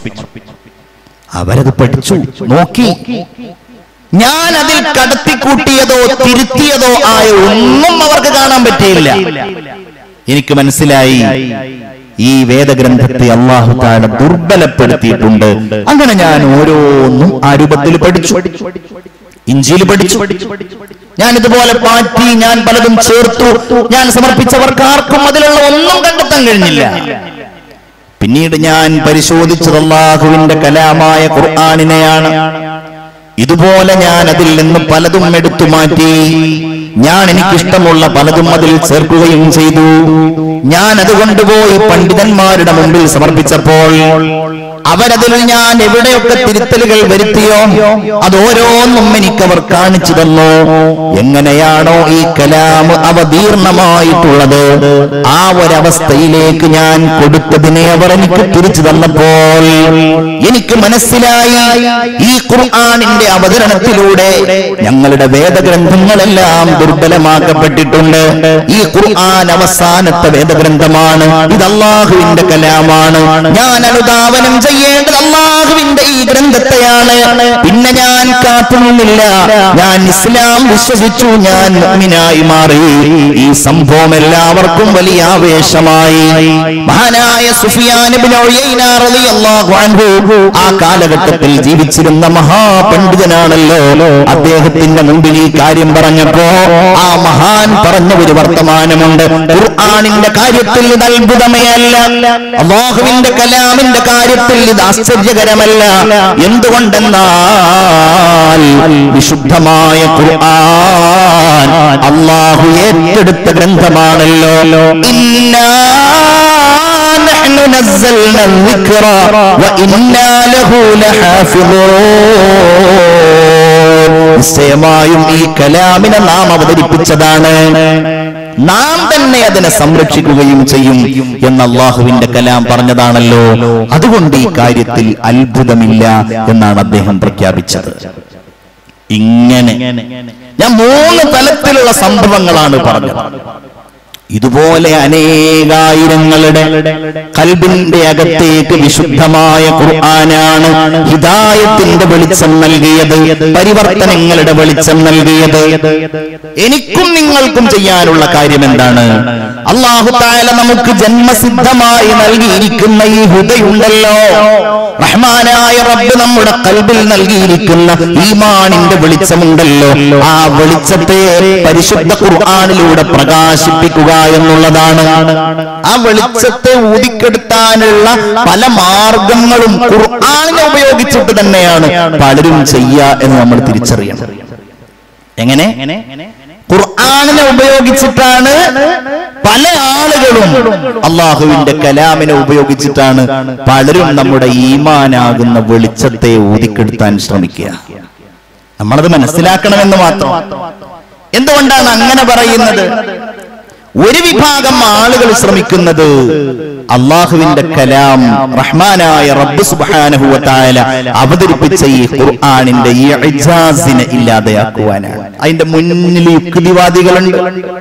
A: അവരത് പഠിച്ചു നോക്കി ഞാൻ അതിൽ കടത്തിക്കൂട്ടിയതോ തിരുത്തിയതോ ആയ ഒന്നും അവർക്ക് കാണാൻ പറ്റിയില്ല എനിക്ക് മനസ്സിലായി ഈ വേദഗ്രന്ഥത്തെ അള്ളാഹു താല ദുർബലപ്പെടുത്തിയിട്ടുണ്ട് അങ്ങനെ ഞാൻ ഓരോന്നും ആ രൂപത്തിൽ പഠിച്ചു ഇഞ്ചിയിൽ പഠിച്ചു ഞാൻ ഇതുപോലെ മാറ്റി ഞാൻ പലതും ചേർത്തു ഞാൻ സമർപ്പിച്ചവർക്ക് ആർക്കും അതിലുള്ള ഒന്നും കണ്ടെത്താൻ കഴിഞ്ഞില്ല പിന്നീട് ഞാൻ പരിശോധിച്ചത് അള്ളാഹുവിന്റെ കലാമായ ഖുർആാനിനെയാണ് ഇതുപോലെ ഞാൻ അതിൽ നിന്ന് പലതും എടുത്തു മാറ്റി ഞാൻ എനിക്കിഷ്ടമുള്ള പലതും അതിൽ ചേർക്കുകയും ചെയ്തു ഞാൻ അത് കൊണ്ടുപോയി പണ്ഡിതന്മാരുടെ മുമ്പിൽ സമർപ്പിച്ചപ്പോൾ അവരതിൽ ഞാൻ എവിടെയൊക്കെ തിരുത്തലുകൾ വരുത്തിയോ അത് ഓരോന്നും എനിക്ക് അവർ കാണിച്ചു തന്നു എങ്ങനെയാണോ ഈ കലാം അവതീർണമായിട്ടുള്ളത് ആ ഒരവസ്ഥയിലേക്ക് ഞാൻ കൊടുത്തതിനെ അവർ എനിക്ക് തിരിച്ചു തന്നപ്പോൾ എനിക്ക് മനസ്സിലായി ഈ ഖുർആാനിന്റെ അവതരണത്തിലൂടെ ഞങ്ങളുടെ വേദഗ്രന്ഥങ്ങളെല്ലാം ദുർബലമാക്കപ്പെട്ടിട്ടുണ്ട് ഈ ഖുർആൻ അവസാനത്തെ വേദഗ്രന്ഥമാണ് ഇത് അള്ളാഹുവിന്റെ കലാമാണ് ഞാൻ അനുധാവനം ചെയ്യേണ്ടത് അള്ളാഹുവിന്റെ ഈ ഗ്രന്ഥത്തെയാണ് പിന്നെ ഞാൻ കാത്തുനിന്നില്ല ഞാൻ ഇസ്ലാം വിശ്വസിച്ചു ഞാൻ മുഅ്മിനായി മാറി ഈ സംഭവം എല്ലാവർക്കും വലിയ ആവേശമായി മഹാനായ സുഫിയാൻ ഇബ്നു ഉയൈന റളിയല്ലാഹു അൻഹു ആ കാലഘട്ടത്തിൽ ജീവിച്ചിരുന്ന മഹാപണ്ഡിതനാണല്ലോ അദ്ദേഹത്തിന്റെ മുമ്പിൽ ഈ കാര്യം പറഞ്ഞപ്പോ ആ മഹാൻ പറഞ്ഞ ഒരു വർത്തമാനമുണ്ട് ഖുർആനിന്റെ കാര്യത്തിൽ ഇത് അത്ഭുതമേ അല്ല അള്ളാഹുവിന്റെ കലാമിന്റെ കാര്യത്തിൽ ഇത് ആശ്ചര്യകരമല്ല എന്തുകൊണ്ടെന്നാൽ വിശുദ്ധമായ ഖുർആൻ അള്ളാഹു ഏറ്റെടുത്ത ഗ്രന്ഥമാണല്ലോ ഇന്നാ نحن نزلنا الذكر وإنا له لحافظون നിശ്ചയമായും ഈ കലാമിനെ നാം അവതരിപ്പിച്ചതാണ് നാം തന്നെ അതിനെ സംരക്ഷിക്കുകയും ചെയ്യും എന്ന് അള്ളാഹുവിന്റെ കലാം പറഞ്ഞതാണല്ലോ അതുകൊണ്ട് ഈ കാര്യത്തിൽ അത്ഭുതമില്ല എന്നാണ് അദ്ദേഹം പ്രഖ്യാപിച്ചത് ഇങ്ങനെ ഞാൻ മൂന്ന് തലത്തിലുള്ള സംഭവങ്ങളാണ് പറഞ്ഞത് ഇതുപോലെ അനേകായിരങ്ങളുടെ കൽബിന്റെ അകത്തേക്ക് വിശുദ്ധമായ ഖുർആനാണ് ഹിദായത്തിന്റെ വെളിച്ചം നൽകിയത് പരിവർത്തനങ്ങളുടെ വെളിച്ചം നൽകിയത് എനിക്കും നിങ്ങൾക്കും ചെയ്യാനുള്ള കാര്യം എന്താണ് അള്ളാഹു താല നമുക്ക് ജന്മസിദ്ധമായി നൽകിയിരിക്കുന്ന ഈ ഹുദയുണ്ടല്ലോ റഹ്മാനായ റബ്ബ് നമ്മുടെ കൽബിൽ നൽകിയിരിക്കുന്ന ഈമാനിന്റെ വെളിച്ചമുണ്ടല്ലോ ആ വെളിച്ചത്തെ പരിശുദ്ധ ഖുർആാനിലൂടെ പ്രകാശിപ്പിക്കുക എന്നുള്ളതാണ് ആ വെളിച്ചത്തെ ഊതിക്കെടുത്താനുള്ള പല മാർഗങ്ങളും ഖുർആാനിനെ ഉപയോഗിച്ചിട്ട് തന്നെയാണ് പലരും ചെയ്യുക എന്ന് നമ്മൾ തിരിച്ചറിയണം എങ്ങനെ ഖുർആാനിനെ ഉപയോഗിച്ചിട്ടാണ് പല ആളുകളും അള്ളാഹുവിന്റെ കലാമിനെ ഉപയോഗിച്ചിട്ടാണ് പലരും നമ്മുടെ ഈമാനാകുന്ന വെളിച്ചത്തെ ഊതിക്കെടുത്താൻ ശ്രമിക്കുക നമ്മളത് മനസ്സിലാക്കണമെന്ന് മാത്രം എന്തുകൊണ്ടാണ് അങ്ങനെ പറയുന്നത് ഒരു വിഭാഗം ആളുകൾ ശ്രമിക്കുന്നത് അള്ളാഹുവിന്റെ കലാം റഹ്മാനായ റബ്ബ് സുബ്ഹാനഹു വതആല അവതരിപ്പിച്ച ഈ ഖുർആനിന്റെ ഈ ഇജാസിനെ ഇല്ലാതെയാക്കുവാനാണ് അതിന്റെ മുന്നിൽ യുക്തിവാദികളുണ്ട്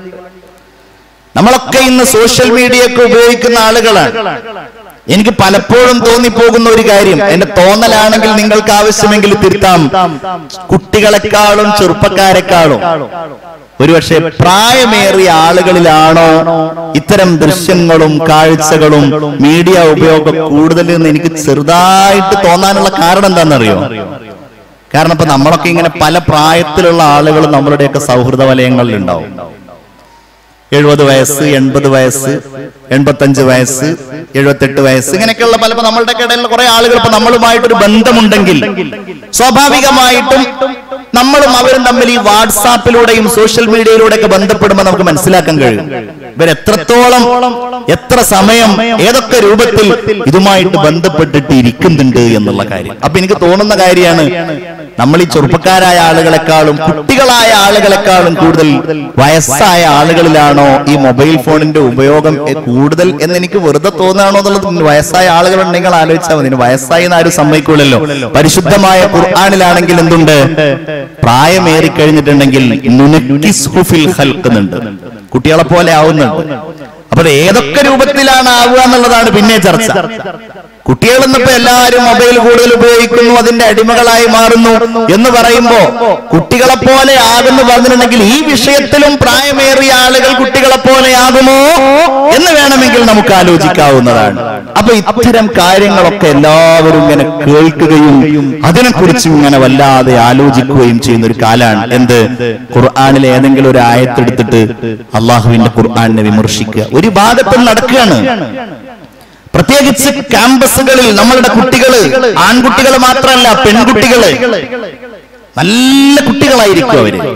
A: നമ്മളൊക്കെ ഇന്ന് സോഷ്യൽ മീഡിയ ഒക്കെ ഉപയോഗിക്കുന്ന ആളുകളാണ് എനിക്ക് പലപ്പോഴും തോന്നിപ്പോകുന്ന ഒരു കാര്യം എന്റെ തോന്നലാണെങ്കിൽ നിങ്ങൾക്ക് ആവശ്യമെങ്കിൽ തിരുത്താം കുട്ടികളെക്കാളും ചെറുപ്പക്കാരെക്കാളും ഒരുപക്ഷെ പ്രായമേറിയ ആളുകളിലാണോ ഇത്തരം ദൃശ്യങ്ങളും കാഴ്ചകളും മീഡിയ ഉപയോഗം കൂടുതൽ എന്ന് എനിക്ക് ചെറുതായിട്ട് തോന്നാനുള്ള കാരണം എന്താണെന്നറിയോ കാരണം ഇപ്പൊ നമ്മളൊക്കെ ഇങ്ങനെ പല പ്രായത്തിലുള്ള ആളുകൾ നമ്മളുടെയൊക്കെ സൗഹൃദ വലയങ്ങളിൽ ഉണ്ടാവും എഴുപത് വയസ്സ് എൺപത് വയസ്സ് എൺപത്തഞ്ച് വയസ്സ് എഴുപത്തെട്ട് വയസ്സ് ഇങ്ങനെയൊക്കെയുള്ള പല ഇപ്പൊ നമ്മളുടെ ഇടയിലുള്ള കുറെ ആളുകൾ ഇപ്പൊ നമ്മളുമായിട്ടൊരു ബന്ധമുണ്ടെങ്കിൽ സ്വാഭാവികമായിട്ടും നമ്മളും അവരും തമ്മിൽ ഈ വാട്സാപ്പിലൂടെയും സോഷ്യൽ മീഡിയയിലൂടെ ഒക്കെ ബന്ധപ്പെടുമ്പോൾ നമുക്ക് മനസ്സിലാക്കാൻ കഴിയും ഇവർ എത്രത്തോളം എത്ര സമയം ഏതൊക്കെ രൂപത്തിൽ ഇതുമായിട്ട് ബന്ധപ്പെട്ടിട്ട് ഇരിക്കുന്നുണ്ട് എന്നുള്ള കാര്യം അപ്പൊ എനിക്ക് തോന്നുന്ന കാര്യമാണ് നമ്മൾ ഈ ചെറുപ്പക്കാരായ ആളുകളെക്കാളും കുട്ടികളായ ആളുകളെക്കാളും കൂടുതൽ വയസ്സായ ആളുകളിലാണോ ഈ മൊബൈൽ ഫോണിന്റെ ഉപയോഗം എ- കൂടുതൽ എന്ന് എനിക്ക് വെറുതെ തോന്നുകയാണോ എന്നുള്ളത് വയസ്സായ ആളുകൾ ഉണ്ടെങ്കിൽ ആലോചിച്ചാൽ മതി ഇനി വയസ്സായി എന്ന് ആരും സമ്മതിക്കൂലല്ലോ പരിശുദ്ധമായ ഖുർആാനിലാണെങ്കിൽ എന്തുണ്ട് പ്രായമേറി കഴിഞ്ഞിട്ടുണ്ടെങ്കിൽ നുനക്കിസ്ഹുഫിൽ ഹൽക്കുന്നുണ്ട് കുട്ടികളെ പോലെ ആവുന്നുണ്ട് അപ്പൊ അത് ഏതൊക്കെ രൂപത്തിലാണ് ആവുക എന്നുള്ളതാണ് പിന്നെ ചർച്ച കുട്ടികൾ ഇന്നിപ്പോ എല്ലാവരും മൊബൈൽ കൂടുതൽ ഉപയോഗിക്കുന്നു അതിന്റെ അടിമകളായി മാറുന്നു എന്ന് പറയുമ്പോ കുട്ടികളെ പോലെ ആകുന്നു പറഞ്ഞിട്ടുണ്ടെങ്കിൽ ഈ വിഷയത്തിലും പ്രായമേറിയ ആളുകൾ കുട്ടികളെ പോലെ ആകുമോ എന്ന് വേണമെങ്കിൽ നമുക്ക് ആലോചിക്കാവുന്നതാണ് അപ്പൊ ഇത്തരം കാര്യങ്ങളൊക്കെ എല്ലാവരും ഇങ്ങനെ കേൾക്കുകയും അതിനെക്കുറിച്ച് ഇങ്ങനെ വല്ലാതെ ആലോചിക്കുകയും ചെയ്യുന്ന ഒരു കാലാണ് എന്ത് ഖുർആാനിലെ ഏതെങ്കിലും ഒരു ആയത്തെടുത്തിട്ട് അള്ളാഹുവിന്റെ ഖുർആാനിനെ വിമർശിക്കുക ഒരു ഭാഗത്തും നടക്കുകയാണ് പ്രത്യേകിച്ച് ക്യാമ്പസുകളിൽ നമ്മളുടെ കുട്ടികള് ആൺകുട്ടികൾ മാത്രമല്ല പെൺകുട്ടികള് നല്ല കുട്ടികളായിരിക്കും അവര്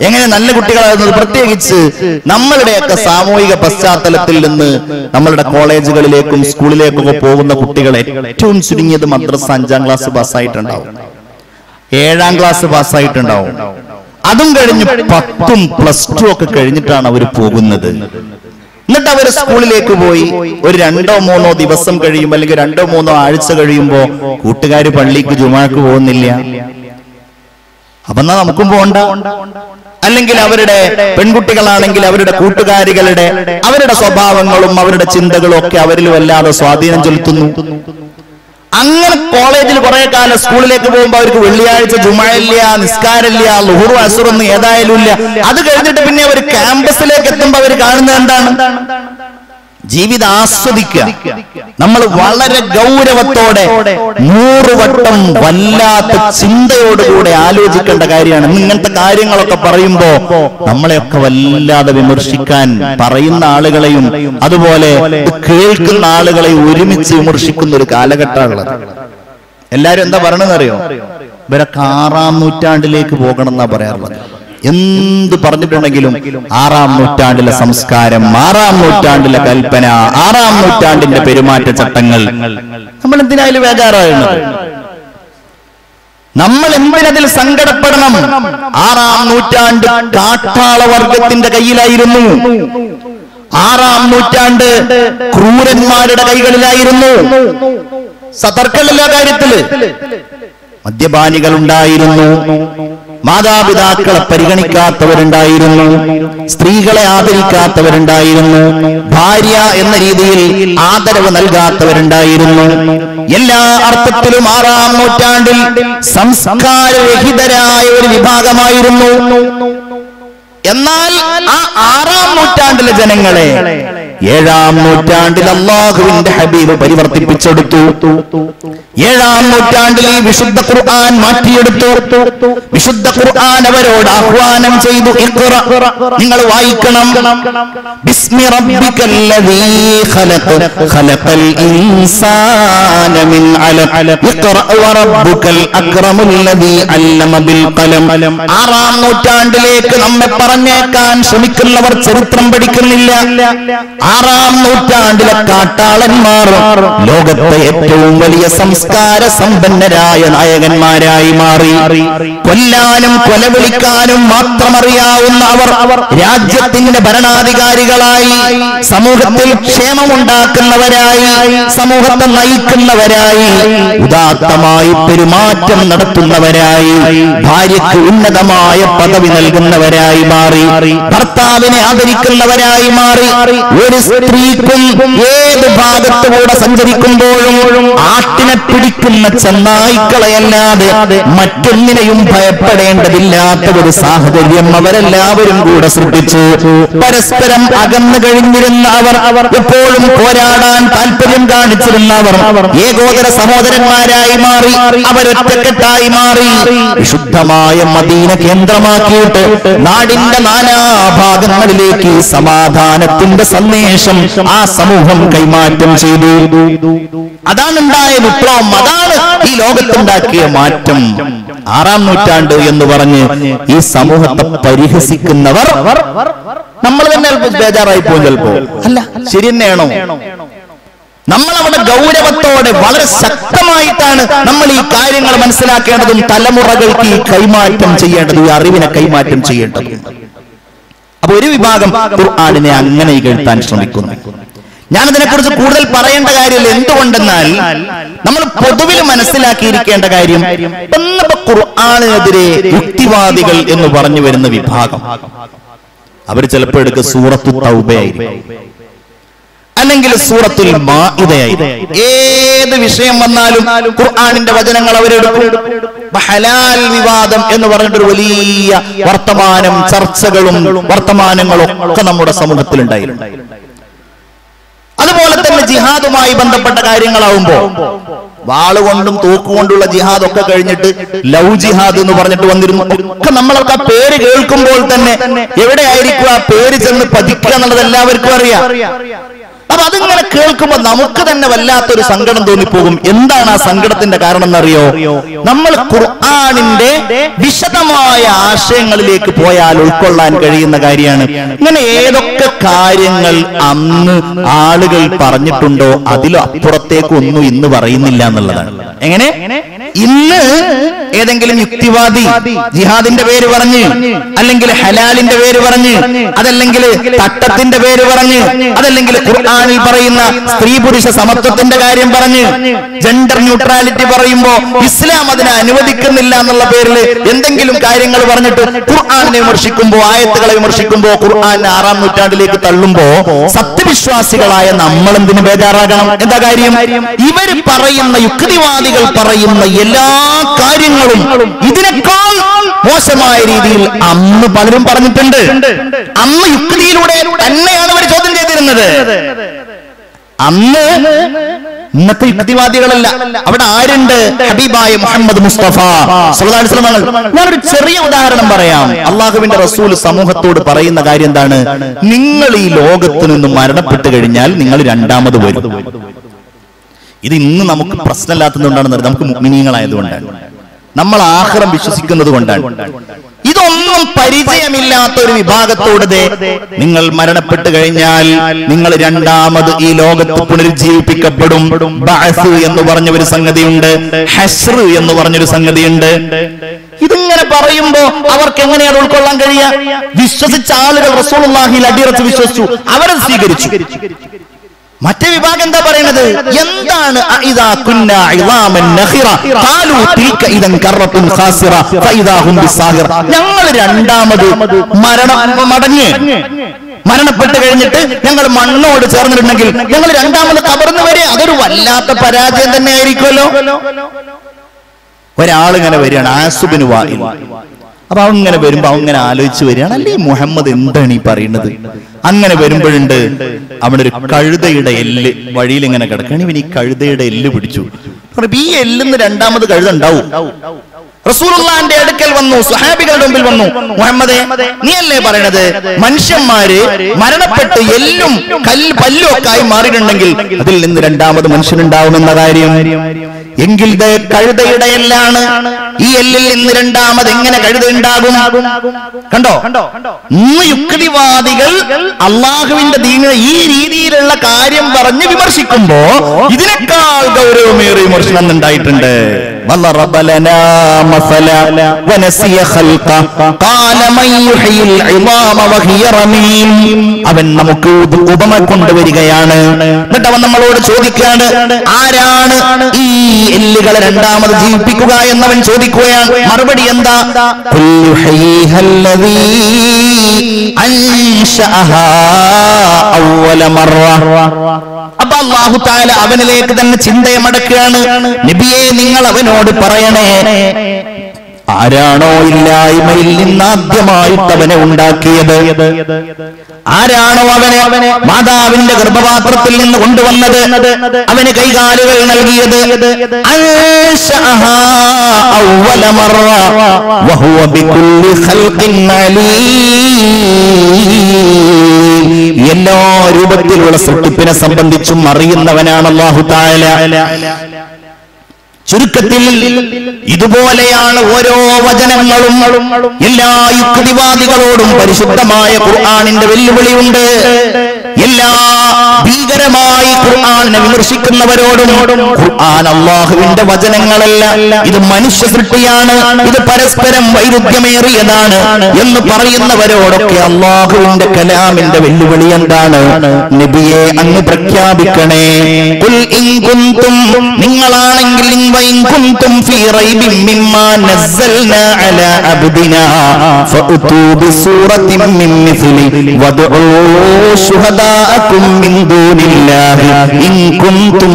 A: എങ്ങനെ നല്ല കുട്ടികളാകുന്നത് പ്രത്യേകിച്ച് നമ്മളുടെയൊക്കെ സാമൂഹിക പശ്ചാത്തലത്തിൽ നിന്ന് നമ്മളുടെ കോളേജുകളിലേക്കും സ്കൂളിലേക്കും ഒക്കെ പോകുന്ന കുട്ടികൾ ഏറ്റവും ചുരുങ്ങിയത് മദ്രസ അഞ്ചാം ക്ലാസ് പാസ്സായിട്ടുണ്ടാവും ഏഴാം ക്ലാസ് പാസ്സായിട്ടുണ്ടാവും അതും കഴിഞ്ഞ് പത്തും പ്ലസ് ടു ഒക്കെ കഴിഞ്ഞിട്ടാണ് അവർ പോകുന്നത് എന്നിട്ട് അവർ സ്കൂളിലേക്ക് പോയി ഒരു രണ്ടോ മൂന്നോ ദിവസം കഴിയുമ്പോൾ അല്ലെങ്കിൽ രണ്ടോ മൂന്നോ ആഴ്ച കഴിയുമ്പോ കൂട്ടുകാർ പള്ളിക്ക് ജുമാക്ക് പോകുന്നില്ല അപ്പൊ എന്നാ നമുക്കും പോണ്ട അല്ലെങ്കിൽ അവരുടെ പെൺകുട്ടികളാണെങ്കിൽ അവരുടെ കൂട്ടുകാരികളുടെ അവരുടെ സ്വഭാവങ്ങളും അവരുടെ ചിന്തകളും ഒക്കെ അവരിൽ വല്ലാതെ സ്വാധീനം ചെലുത്തുന്നു അങ്ങനെ കോളേജിൽ കുറെ കാലം സ്കൂളിലേക്ക് പോകുമ്പോൾ അവർക്ക് വെള്ളിയാഴ്ച ജുമയില്ല നിസ്കാരമില്ല ലുഹുറു അസുറൊന്നും ഏതായാലും ഇല്ല അത് കഴിഞ്ഞിട്ട് പിന്നെ അവർ ക്യാമ്പസിലേക്ക് എത്തുമ്പോൾ അവർ കാണുന്നത് എന്താണ് ജീവിതം ആസ്വദിക്കുക നമ്മൾ വളരെ ഗൗരവത്തോടെ നൂറ് വട്ടം വല്ലാത്ത ചിന്തയോടുകൂടെ ആലോചിക്കേണ്ട കാര്യമാണ് ഇന്ന് ഇങ്ങനത്തെ കാര്യങ്ങളൊക്കെ പറയുമ്പോ നമ്മളെയൊക്കെ വല്ലാതെ വിമർശിക്കാൻ പറയുന്ന ആളുകളെയും അതുപോലെ ഇത് കേൾക്കുന്ന ആളുകളെയും ഒരുമിച്ച് വിമർശിക്കുന്ന ഒരു കാലഘട്ടമുള്ളത് എല്ലാരും എന്താ പറയണെന്നറിയോ ഇവരൊക്കെ ആറാം നൂറ്റാണ്ടിലേക്ക് പോകണം എന്നാ പറയാറുള്ളത് എന്ത് പറഞ്ഞിട്ടുണ്ടെങ്കിലും ആറാം നൂറ്റാണ്ടിലെ സംസ്കാരം ആറാം നൂറ്റാണ്ടിലെ കൽപ്പന ആറാം നൂറ്റാണ്ടിന്റെ പെരുമാറ്റച്ചട്ടങ്ങൾ നമ്മൾ എന്തിനായാലും വേഗാറായുന്നത് നമ്മൾ എന്തിനതിൽ സങ്കടപ്പെടണം ആറാം നൂറ്റാണ്ട് കാട്ടാളവർഗത്തിന്റെ കയ്യിലായിരുന്നു ആറാം നൂറ്റാണ്ട് ക്രൂരന്മാരുടെ കൈകളിലായിരുന്നു സതർക്കമല്ല കാര്യത്തില് മദ്യപാനികൾ ഉണ്ടായിരുന്നു മാതാപിതാക്കളെ പരിഗണിക്കാത്തവരുണ്ടായിരുന്നു സ്ത്രീകളെ ആദരിക്കാത്തവരുണ്ടായിരുന്നു ഭാര്യ എന്ന രീതിയിൽ ആദരവ് നൽകാത്തവരുണ്ടായിരുന്നു എല്ലാ അർത്ഥത്തിലും ആറാം നൂറ്റാണ്ടിൽ സംസ്കാരരഹിതരായ ഒരു വിഭാഗമായിരുന്നു എന്നാൽ ആ ആറാം നൂറ്റാണ്ടിലെ ജനങ്ങളെ ഏഴാം നൂറ്റാണ്ടിൽ അള്ളാഹുവിന്റെ ഹബീബ് പരിവർത്തിപ്പിച്ചെടുത്തു ഏഴാം നൂറ്റാണ്ടിൽ ഈ വിശുദ്ധ ഖുർആൻ മാറ്റിയെടുത്തു വിശുദ്ധ ഖുർആൻ അവരോട് ആഹ്വാനം ചെയ്തു ഇഖ്റ. നിങ്ങൾ വായിക്കണം ബിസ്മി റബ്ബിക്കല്ലദീ ഖലഖ ഖലഖൽ ഇൻസാന മിൻ അലഖ ഇഖ്റ വറബ്ബുക്കൽ അക്രമുല്ലദീ അല്ലമ ബിൽ ഖലം ആറാം നൂറ്റാണ്ടിലേക്ക് നമ്മെ പറഞ്ഞേക്കാൻ ശ്രമിക്കുന്നവർ ചരിത്രം പഠിക്കുന്നില്ല ആറാം നൂറ്റാണ്ടിലെ കാട്ടാളന്മാർ ലോകത്തെ ഏറ്റവും വലിയ സംസ്കാര സമ്പന്നരായ നായകന്മാരായി മാറി കൊല്ലാനും കൊലവിളിക്കാനും മാത്രം അറിയാവുന്ന അവർ രാജ്യത്തിന്റെ ഭരണാധികാരികളായി സമൂഹത്തിൽ ക്ഷേമമുണ്ടാക്കുന്നവരായി സമൂഹത്തെ നയിക്കുന്നവരായി ഉദാത്തമായി പെരുമാറ്റം നടത്തുന്നവരായി ഭാര്യയ്ക്ക് ഉന്നതമായ പദവി നൽകുന്നവരായി മാറി ഭർത്താവിനെ ആദരിക്കുന്നവരായി മാറി ഒരു സ്ത്രീക്കും ഏത് ഭാഗത്തുകൂടെ സഞ്ചരിക്കുമ്പോഴും ആട്ടിനെ പിടിക്കുന്ന ചെന്നായിക്കളയല്ലാതെ മറ്റൊന്നിനെയും ഭയപ്പെടേണ്ടതില്ലാത്ത ഒരു സാഹചര്യം അവരെല്ലാവരും കൂടെ സൃഷ്ടിച്ചു പരസ്പരം അകന്നു കഴിഞ്ഞിരുന്ന അവർ അവർ എപ്പോഴും പോരാടാൻ താല്പര്യം കാണിച്ചിരുന്ന അവർ ഏകോദര സഹോദരന്മാരായി മാറി അവരൊറ്റക്കെട്ടായി മാറി വിശുദ്ധമായ മദീന കേന്ദ്രമാക്കിയിട്ട് നാടിന്റെ നാനാഭാഗങ്ങളിലേക്ക് ഈ സമാധാനത്തിന്റെ സന്ദേശം ആ സമൂഹം കൈമാറ്റം ചെയ്തു അതാണ് ഉണ്ടായ വിപ്ലവം അതാണ് ഈ ലോകത്തുണ്ടാക്കിയ മാറ്റം ആറാം നൂറ്റാണ്ട് എന്ന് പറഞ്ഞ് ഈ സമൂഹത്തെ പരിഹസിക്കുന്നവർ നമ്മൾ തന്നെ അല്പം ബേജാറായി പോകും ചിലപ്പോ അല്ല ശരി തന്നെയാണോ നമ്മൾ അവിടെ ഗൗരവത്തോടെ വളരെ ശക്തമായിട്ടാണ് നമ്മൾ ഈ കാര്യങ്ങൾ മനസ്സിലാക്കേണ്ടതും തലമുറകൾക്ക് ഈ കൈമാറ്റം ചെയ്യേണ്ടതും ഈ അറിവിനെ കൈമാറ്റം ചെയ്യേണ്ടതും അപ്പൊ ഒരു വിഭാഗം ഖുർആാനിനെ അങ്ങനെ ഇകഴ്ത്താൻ ശ്രമിക്കുന്നു ഞാനതിനെ കുറിച്ച് കൂടുതൽ പറയേണ്ട കാര്യമില്ല എന്തുകൊണ്ടെന്നാൽ നമ്മൾ പൊതുവിൽ മനസ്സിലാക്കിയിരിക്കേണ്ട കാര്യം ഇന്നിപ്പോ ഖുർആാനിനെതിരെ യുക്തിവാദികൾ എന്ന് പറഞ്ഞു വരുന്ന വിഭാഗം അവർ ചിലപ്പോൾ എടുക്കുക സൂറത്തു തൗബയായിരിക്കും അല്ലെങ്കിൽ സൂറത്തുൽ മാഇദയായിരിക്കും ഏത് വിഷയം വന്നാലും ഖുർആാനിന്റെ വചനങ്ങൾ അവരെടുക്കും ഇപ്പൊ ഹലാൽ വിവാദം എന്ന് പറഞ്ഞിട്ടൊരു വലിയ വർത്തമാനം ചർച്ചകളും വർത്തമാനങ്ങളും ഒക്കെ നമ്മുടെ സമൂഹത്തിലുണ്ടായിരുന്നു അതുപോലെ തന്നെ ജിഹാദുമായി ബന്ധപ്പെട്ട കാര്യങ്ങളാവുമ്പോ വാളുകൊണ്ടും തോക്കുകൊണ്ടുള്ള ജിഹാദ് ഒക്കെ കഴിഞ്ഞിട്ട് ലവ് ജിഹാദ് എന്ന് പറഞ്ഞിട്ട് വന്നിരുന്നു ഒക്കെ നമ്മളൊക്കെ ആ പേര് കേൾക്കുമ്പോൾ തന്നെ എവിടെയായിരിക്കും ആ പേര് ചെന്ന് പതിക്കുക എന്നുള്ളത് എല്ലാവർക്കും അറിയാം അപ്പൊ അതിങ്ങനെ കേൾക്കുമ്പോൾ നമുക്ക് തന്നെ വല്ലാത്തൊരു സങ്കടം തോന്നിപ്പോകും എന്താണ് ആ സങ്കടത്തിന്റെ കാരണം എന്നറിയോ നമ്മൾ ഖുർആാനിന്റെ വിശദമായ ആശയങ്ങളിലേക്ക് പോയാൽ ഉൾക്കൊള്ളാൻ കഴിയുന്ന കാര്യമാണ് ഇങ്ങനെ ഏതൊക്കെ കാര്യങ്ങൾ അന്ന് ആളുകൾ പറഞ്ഞിട്ടുണ്ടോ അതിലും അപ്പുറത്തേക്ക് ഒന്നും ഇന്ന് പറയുന്നില്ല എന്നുള്ളതാണ് എങ്ങനെ ഇന്ന് ഏതെങ്കിലും യുക്തിവാദി ജിഹാദിന്റെ പേര് പറഞ്ഞ് അല്ലെങ്കിൽ ഹലാലിന്റെ പേര് പറഞ്ഞ് അതല്ലെങ്കിൽ തട്ടത്തിന്റെ പേര് പറഞ്ഞ് അതല്ലെങ്കിൽ ഖുർആാനിൽ പറയുന്ന സ്ത്രീ പുരുഷ സമത്വത്തിന്റെ കാര്യം പറഞ്ഞ് ജെൻഡർ ന്യൂട്രാലിറ്റി പറയുമ്പോ ഇസ്ലാം അതിനെ അനുവദിക്കുന്നില്ല എന്നുള്ള പേരിൽ എന്തെങ്കിലും കാര്യങ്ങൾ പറഞ്ഞിട്ട് ഖുർആാനിനെ വിമർശിക്കുമ്പോ ആയത്തുകളെ വിമർശിക്കുമ്പോ ഖുർആാനെ ആറാം നൂറ്റാണ്ടിലേക്ക് തള്ളുമ്പോ സത്യവിശ്വാസികളായ നമ്മൾ എന്തിനു ബേജാറാകണം എന്താ കാര്യം ഇവര് പറയുന്ന യുക്തിവാദികൾ പറയുന്ന എല്ലാ കാര്യങ്ങളും ഇതിനേക്കാൾ മോശമായ രീതിയിൽ അന്ന് പലരും പറഞ്ഞിട്ടുണ്ട് അന്ന് യുക്തിയിലൂടെ തന്നെയാണ് അവർ ചോദ്യം ചെയ്തിരുന്നത് അന്ന് ഇന്നത്തെ യുക്തിവാദികളല്ല അവിടെ ആരുണ്ട് ഹബീബായ മുഹമ്മദ് മുസ്തഫ സല്ലല്ലാഹു അലൈഹി വസല്ലം തങ്ങൾ. ഞാനൊരു ചെറിയ ഉദാഹരണം പറയാം അള്ളാഹുവിന്റെ റസൂൽ സമൂഹത്തോട് പറയുന്ന കാര്യം എന്താണ് നിങ്ങൾ ഈ ലോകത്ത് നിന്ന് മരണപ്പെട്ടു കഴിഞ്ഞാൽ നിങ്ങൾ രണ്ടാമത് വരും ഇത് ഇന്ന് നമുക്ക് പ്രശ്നമില്ലാത്തതുകൊണ്ടാണെന്ന് നമുക്ക് മുഗ്മിനീങ്ങളായതുകൊണ്ടാണ് നമ്മൾ ആഹ്റം വിശ്വസിക്കുന്നത് കൊണ്ടാണ് ഇതൊന്നും പരിചയമില്ലാത്ത ഒരു വിഭാഗത്തോട് ദേ നിങ്ങൾ മരണപ്പെട്ടു കഴിഞ്ഞാൽ നിങ്ങൾ രണ്ടാമത് ഈ ലോകത്ത് പുനരുജ്ജീവിപ്പിക്കപ്പെടും ബഅസ് എന്ന് പറഞ്ഞ ഒരു സംഗതിയുണ്ട് ഹസ്ർ എന്ന് പറഞ്ഞൊരു സംഗതിയുണ്ട് ഇതിങ്ങനെ പറയുമ്പോ അവർക്ക് എങ്ങനെയാണ് ഉൾക്കൊള്ളാൻ കഴിയുക വിശ്വസിച്ച ആളുകൾ റസൂലുള്ളാഹിയിൽ അടിയറച്ച് വിശ്വസിച്ചു അവരത് സ്വീകരിച്ചു മറ്റേ വിഭാഗം എന്താ പറയുന്നത് എന്താണ് അഇദാ കുന്നാ ഇളാമൻ നഖിറ ഖാലു തിൽക ഇദൻ കറത്തുൻ ഖാസിറ ഫഇദാ ഹും ബിസാഹിറ ഞങ്ങൾ രണ്ടാമത് മരണം മടങ്ങി മരണപ്പെട്ട് കഴിഞ്ഞിട്ട് ഞങ്ങൾ മണ്ണോട് ചേർന്നിട്ടുണ്ടെങ്കിൽ ഞങ്ങൾ രണ്ടാമത് കബർന്ന് വരെ അതൊരു വല്ലാത്ത പരാജയം തന്നെ ആയിരിക്കുമല്ലോ ഒരാളിങ്ങനെ വരികയാണ് ആസുബിന് വായിൽ അപ്പൊ അവൻ ഇങ്ങനെ വരുമ്പോ അവൻ ഇങ്ങനെ ആലോചിച്ച് വരികയാണ് അല്ലേ മുഹമ്മദ് എന്താണ് ഈ പറയുന്നത് അങ്ങനെ വരുമ്പോഴുണ്ട് അവിടെ ഒരു കഴുതയുടെ എല്ല് വഴിയിൽ ഇങ്ങനെ കിടക്കുകയാണ് ഇവൻ ഈ കഴുതയുടെ എല്ല് പിടിച്ചു പറഞ്ഞു, ഈ എല്ലിന്ന് രണ്ടാമത് കഴുത ഉണ്ടാവും റസൂലുള്ളാന്റെ അടുക്കൽ വന്നു സ്വഹാബികളുടെ മുമ്പിൽ വന്നു മുഹമ്മദേ നീ അല്ലേ പറയണത് മനുഷ്യന്മാര് മരണപ്പെട്ട് എല്ലും കല്ല് പല്ലും ഒക്കെ ആയി മാറിയിട്ടുണ്ടെങ്കിൽ അതിൽ നിന്ന് രണ്ടാമത് മനുഷ്യനുണ്ടാവുമെന്ന കാര്യം എങ്കിൽ ഇത് കഴുതയുടെ എല്ലാണ് ഈ എല്ലിൽ നിന്ന് രണ്ടാമത് എങ്ങനെ കഴുത ഉണ്ടാകും കണ്ടോ ഇന്ന് യുക്തിവാദികൾ അള്ളാഹുവിന്റെ ദീനിനെ ഈ രീതിയിലുള്ള കാര്യം പറഞ്ഞ് വിമർശിക്കുമ്പോ ഇതിനേക്കാൾ ഗൗരവമേറിയ വിമർശനം ഉണ്ടായിട്ടുണ്ട് وضرب لنا مثلا ونسي خلقه قال من يحيي العظام وهي رميم അവൻ നമുക്ക് ഉപ- ഉപമ കൊണ്ടുവരികയാണ് എന്നിട്ട് അവൻ നമ്മളോട് ചോദിക്കുകയാണ് ആരാണ് ഈ എല്ലുകളെ രണ്ടാമത് ജീവിപ്പിക്കുക എന്നവൻ ചോദിക്കുകയാണ് മറുപടി എന്താ "ഖുൽ യുഹ്യീഹ അല്ലദീ അൻശഅഹാ അവ്വല മർറ അപ്പൊ അള്ളാഹു താല അവനിലേക്ക് തന്നെ ചിന്തയെ മടക്കുകയാണ് നബിയെ നിങ്ങൾ അവനോട് പറയണേ ആരാണോ ഇല്ലായ്മയിൽ നിന്ന് ആദ്യമായിട്ട് അവനെ ഉണ്ടാക്കിയത് ആരാണോ അവനെ മാതാവിന്റെ ഗർഭപാത്രത്തിൽ നിന്ന് കൊണ്ടുവന്നത് അവന് കൈകാലുകൾ നൽകിയത് അൻശഅഹാ അവ്വല മർറ വഹുവ ബികുല്ലി ഖൽഖിൻ അലീം എല്ലാ രൂപത്തിലുള്ള സൃഷ്ടിപ്പിനെ സംബന്ധിച്ചും അറിയുന്നവനാണ് അല്ലാഹു താല ചുരുക്കത്തിൽ ഇതുപോലെയാണ് ഓരോ വചനങ്ങളും എല്ലാ യുക്തിവാദികളോടും പരിശുദ്ധമായ ഖുർആാനിന്റെ വെല്ലുവിളിയുണ്ട് എല്ലാ ഭീകരമായി ഖുർആാനിനെ വിമർശിക്കുന്നവരോടും ഖുർആൻ അള്ളാഹുവിന്റെ വചനങ്ങളല്ല ഇത് മനുഷ്യ സൃഷ്ടിയാണ് ഇത് പരസ്പരം വൈരുദ്ധ്യമേറിയതാണ് എന്ന് പറയുന്നവരോടൊക്കെ അള്ളാഹുവിന്റെ കലാമിന്റെ വെല്ലുവിളി എന്താണ് നബിയെ അങ്ങ് പ്രഖ്യാപിക്കണേ ഖുൽ ഇൻ കുന്തും നിങ്ങളാണെങ്കിൽ ഇൻ വൈൻ കുന്തും ഫീ റൈബിൻ മിമ്മാ നസ്സൽനാ അലാ അബ്ദിനാ ഫഅ്തൂ ബിസൂറത്തിൻ മിൻ മിസ്ലി വദ്ഉ ശുഹദാഅക്കും മിൻ ദൂനില്ലാഹി ഇൻ കുന്തും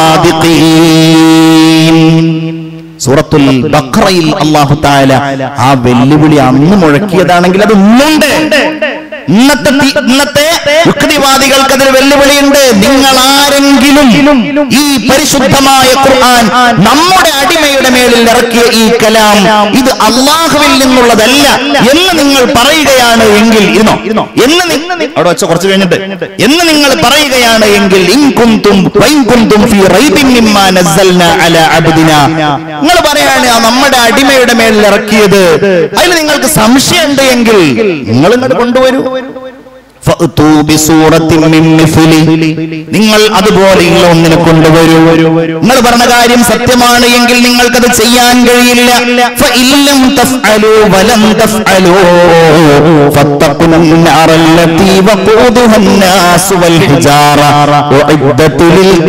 A: സാദിഖീൻ സൂറത്തുൽ ബഖറയിൽ അല്ലാഹു തആല ആ വെല്ലുവിളി അന്ന് മുഴക്കിയതാണെങ്കിൽ അത് ഇന്നുണ്ട് ഇന്നത്തെ തി- ഇന്നത്തെ യുക്തിവാദികൾക്ക് അതിന് വെല്ലുവിളിയുണ്ട് നിങ്ങൾ ആരെങ്കിലും ഈ പരിശുദ്ധമായ ഖുർആൻ നമ്മുടെ അടിമയുടെ മേലിൽ ഇറക്കിയ ഈ കലാം ഇത് അള്ളാഹുവിൽ നിന്നുള്ളതല്ല എന്ന് നിങ്ങൾ പറയുകയാണ് എങ്കിൽ ഇരുന്നോ എന്ന് നി- അവിടെ വെച്ച കുറച്ച് കഴിഞ്ഞിട്ട് എന്ന് നിങ്ങൾ പറയുകയാണ് എങ്കിൽ ഇൻ കുന്തും വൈൻ കുന്തും ഫീ റൈബിൻ മിമ്മാ നസ്സൽനാ അലാ അബ്ദിനാ നിങ്ങൾ പറയാണ് ആ നമ്മുടെ അടിമയുടെ മേലിൽ ഇറക്കിയത് അതിൽ നിങ്ങൾക്ക് സംശയമുണ്ട് എങ്കിൽ നിങ്ങൾ ഇങ്ങോട്ട് കൊണ്ടുവരൂ ഫഅ്തൂ ബിസൂറത്തിൻ മിൻ മിസ്ലി. നിങ്ങൾ അതുപോലെയുള്ള ഒന്നിനെ കൊണ്ടുവരൂ നിങ്ങൾ പറഞ്ഞ കാര്യം സത്യമാണ് എങ്കിൽ നിങ്ങൾക്കത് ചെയ്യാൻ കഴിയില്ല ഫഇല്ലം തഫ്അലൂ വലം തഫ്അലൂ ഫത്തഖുൻ النار التي وقودها الناس والحجارة أعدت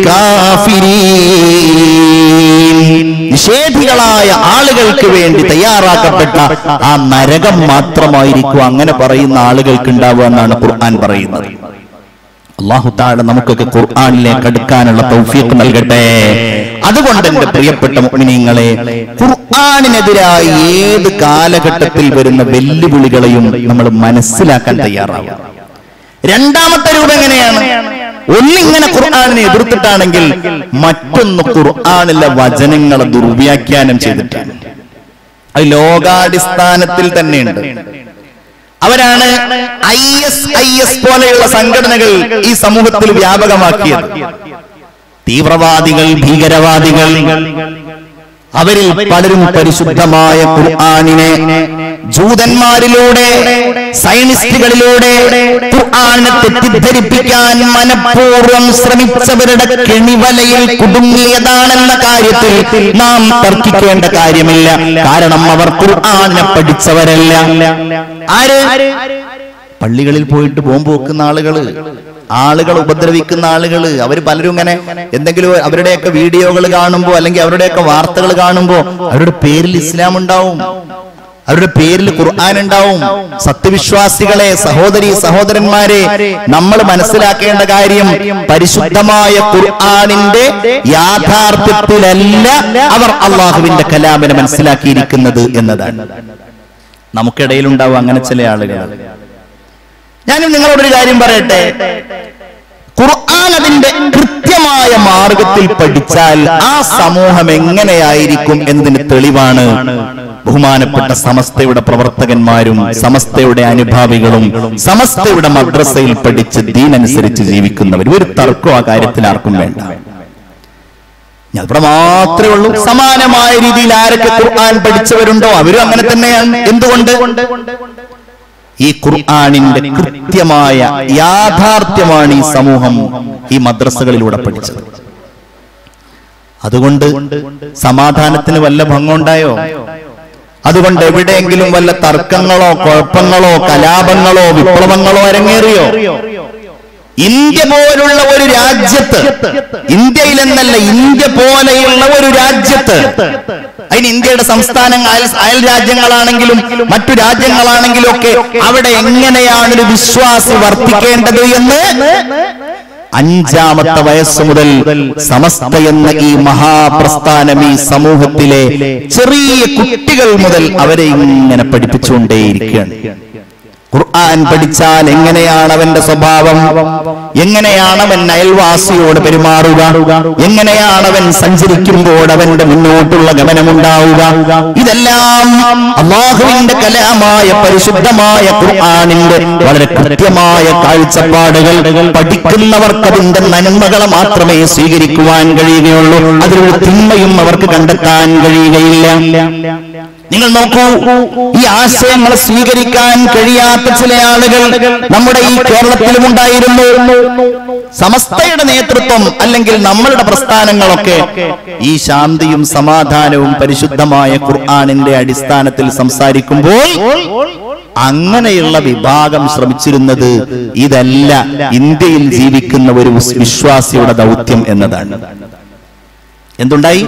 A: للكافرين നിഷേധികളായ ആളുകൾക്ക് വേണ്ടി തയ്യാറാക്കപ്പെട്ട ആ നരകം മാത്രമായിരിക്കും അങ്ങനെ പറയുന്ന ആളുകൾക്ക് ഉണ്ടാവുക എന്നാണ് ഖുർആൻ പറയുന്നത് അള്ളാഹു താഴെ നമുക്കൊക്കെ ഖുർആനിലേക്ക് അടുക്കാനുള്ള തൗഫീഖ് നൽകട്ടെ അതുകൊണ്ട് എന്റെ പ്രിയപ്പെട്ട മുഅ്മിനീങ്ങളെ ഖുർആനിനെതിരായി ഏത് കാലഘട്ടത്തിൽ വരുന്ന വെല്ലുവിളികളെയും നമ്മൾ മനസ്സിലാക്കാൻ തയ്യാറാവും രണ്ടാമത്തെ രൂപം എങ്ങനെയാണ് ഒന്നിങ്ങനെ ഖുർആാനിനെ എതിർത്തിട്ടാണെങ്കിൽ മറ്റൊന്ന് ഖുർആാനിലെ വചനങ്ങളെ ദുർവ്യാഖ്യാനം ചെയ്തിട്ടാണ് അത് ലോകാടിസ്ഥാനത്തിൽ തന്നെയുണ്ട് അവരാണ് ഐ എസ് ഐ എസ് പോലെയുള്ള സംഘടനകൾ ഈ സമൂഹത്തിൽ വ്യാപകമാക്കിയത് തീവ്രവാദികൾ ഭീകരവാദികൾ അവരിൽ പലരും പരിശുദ്ധമായ ഖുർആാനിനെ ജൂതന്മാരിലൂടെ സയനിസ്റ്റുകളിലൂടെ ഖുർആാനെ തെറ്റിദ്ധരിപ്പിക്കാൻ മനഃപൂർവ്വം ശ്രമിച്ചവരുടെ കെണിവലയിൽ കുടുങ്ങിയതാണെന്ന കാര്യത്തിൽ നാം തർക്കിക്കേണ്ട കാര്യമില്ല കാരണം അവർ ഖുർആാനെ പഠിച്ചവരല്ല ആര് പള്ളികളിൽ പോയിട്ട് ബോംബ് വെക്കുന്ന ആളുകള് ആളുകൾ ഉപദ്രവിക്കുന്ന ആളുകള് അവർ പലരും ഇങ്ങനെ എന്തെങ്കിലും അവരുടെയൊക്കെ വീഡിയോകൾ കാണുമ്പോ അല്ലെങ്കിൽ അവരുടെയൊക്കെ വാർത്തകൾ കാണുമ്പോ അവരുടെ പേരിൽ ഇസ്ലാം ഉണ്ടാവും അവരുടെ പേരിൽ ഖുർആൻ ഉണ്ടാവും സത്യവിശ്വാസികളെ സഹോദരി സഹോദരന്മാരെ നമ്മൾ മനസ്സിലാക്കേണ്ട കാര്യം പരിശുദ്ധമായ ഖുർആനിന്റെ യാഥാർത്ഥ്യത്തിലല്ല അവർ അള്ളാഹുവിന്റെ കലാമിനെ മനസ്സിലാക്കിയിരിക്കുന്നത് എന്നതാണ് നമുക്കിടയിൽ ഉണ്ടാവും അങ്ങനെ ചില ആളുകൾ ഞാനും നിങ്ങളോടൊരു കാര്യം പറയട്ടെ ഖുർആൻ അതിന്റെ കൃത്യമായ മാർഗത്തിൽ പഠിച്ചാൽ ആ സമൂഹം എങ്ങനെയായിരിക്കും എന്നതിന് തെളിവാണ് ബഹുമാനപ്പെട്ട സമസ്തയുടെ പ്രവർത്തകന്മാരും സമസ്തയുടെ അനുഭാവികളും സമസ്തയുടെ മദ്രസയിൽ പഠിച്ച് ദീനനുസരിച്ച് ജീവിക്കുന്നവർ ഒരു തർക്കം ആ കാര്യത്തിൽ ആർക്കും വേണ്ട ഞാൻ ഇവിടെ മാത്രമേ ഉള്ളൂ സമാനമായ രീതിയിൽ ആരൊക്കെ ഖുർആൻ പഠിച്ചവരുണ്ടോ അവരും അങ്ങനെ തന്നെയാണ് എന്തുകൊണ്ട് ഈ ഖുർആാനിന്റെ കൃത്യമായ യാഥാർത്ഥ്യമാണ് ഈ സമൂഹം ഈ മദ്രസകളിലൂടെ പഠിച്ചത് അതുകൊണ്ട് സമാധാനത്തിന് വല്ല ഭംഗമുണ്ടായോ അതുകൊണ്ട് എവിടെയെങ്കിലും വല്ല തർക്കങ്ങളോ കുഴപ്പങ്ങളോ കലാപങ്ങളോ വിപ്ലവങ്ങളോ അരങ്ങേറിയോ ഇന്ത്യ പോലുള്ള ഒരു രാജ്യത്ത് ഇന്ത്യയിലെന്നല്ല ഇന്ത്യ പോലെയുള്ള ഒരു രാജ്യത്ത് അതിന് ഇന്ത്യയുടെ സംസ്ഥാനങ്ങൾ അയൽ അയൽ രാജ്യങ്ങളാണെങ്കിലും മറ്റു രാജ്യങ്ങളാണെങ്കിലും ഒക്കെ അവിടെ എങ്ങനെയാണ് ഒരു വിശ്വാസി വർത്തിക്കേണ്ടത് എന്ന് അഞ്ചാമത്തെ വയസ്സ് മുതൽ സമസ്ത എന്ന ഈ മഹാപ്രസ്ഥാനം ഈ സമൂഹത്തിലെ ചെറിയ കുട്ടികൾ മുതൽ അവരെ ഇങ്ങനെ പഠിപ്പിച്ചുകൊണ്ടേയിരിക്കുകയാണ് ഖുർആൻ പഠിച്ചാൽ എങ്ങനെയാണ് അവന്റെ സ്വഭാവം എങ്ങനെയാണ് അവൻ അയൽവാസിയോട് പെരുമാറുക എങ്ങനെയാണ് അവൻ സഞ്ചരിക്കുമ്പോൾ അവന്റെ മുന്നോട്ടുള്ള ഗമനമുണ്ടാവുക ഇതെല്ലാം അള്ളാഹുവിന്റെ കലാമായ പരിശുദ്ധമായ ഖുർആനിന്റെ വളരെ കൃത്യമായ കാഴ്ചപ്പാടുകൾ പഠിക്കുന്നവർക്ക് അതിന്റെ നന്മകളെ മാത്രമേ സ്വീകരിക്കുവാൻ കഴിയുകയുള്ളൂ അതിലൊരു തിന്മയും അവർക്ക് കണ്ടെത്താൻ കഴിയുകയില്ല നിങ്ങൾ നോക്കൂ ഈ ആശയങ്ങൾ സ്വീകരിക്കാൻ കഴിയാത്ത ചില ആളുകൾ നമ്മുടെ ഈ കേരളത്തിലും ഉണ്ടായിരുന്നു സമസ്തയുടെ നേതൃത്വം അല്ലെങ്കിൽ നമ്മളുടെ പ്രസ്ഥാനങ്ങളൊക്കെ ഈ ശാന്തിയും സമാധാനവും പരിശുദ്ധമായ ഖുർആാനിന്റെ അടിസ്ഥാനത്തിൽ സംസാരിക്കുമ്പോൾ അങ്ങനെയുള്ള വിഭാഗം ശ്രമിച്ചിരുന്നത് ഇതല്ല ഇന്ത്യയിൽ ജീവിക്കുന്ന ഒരു വിശ്വാസിയുടെ ദൗത്യം എന്നതാണ് എന്തുണ്ടായി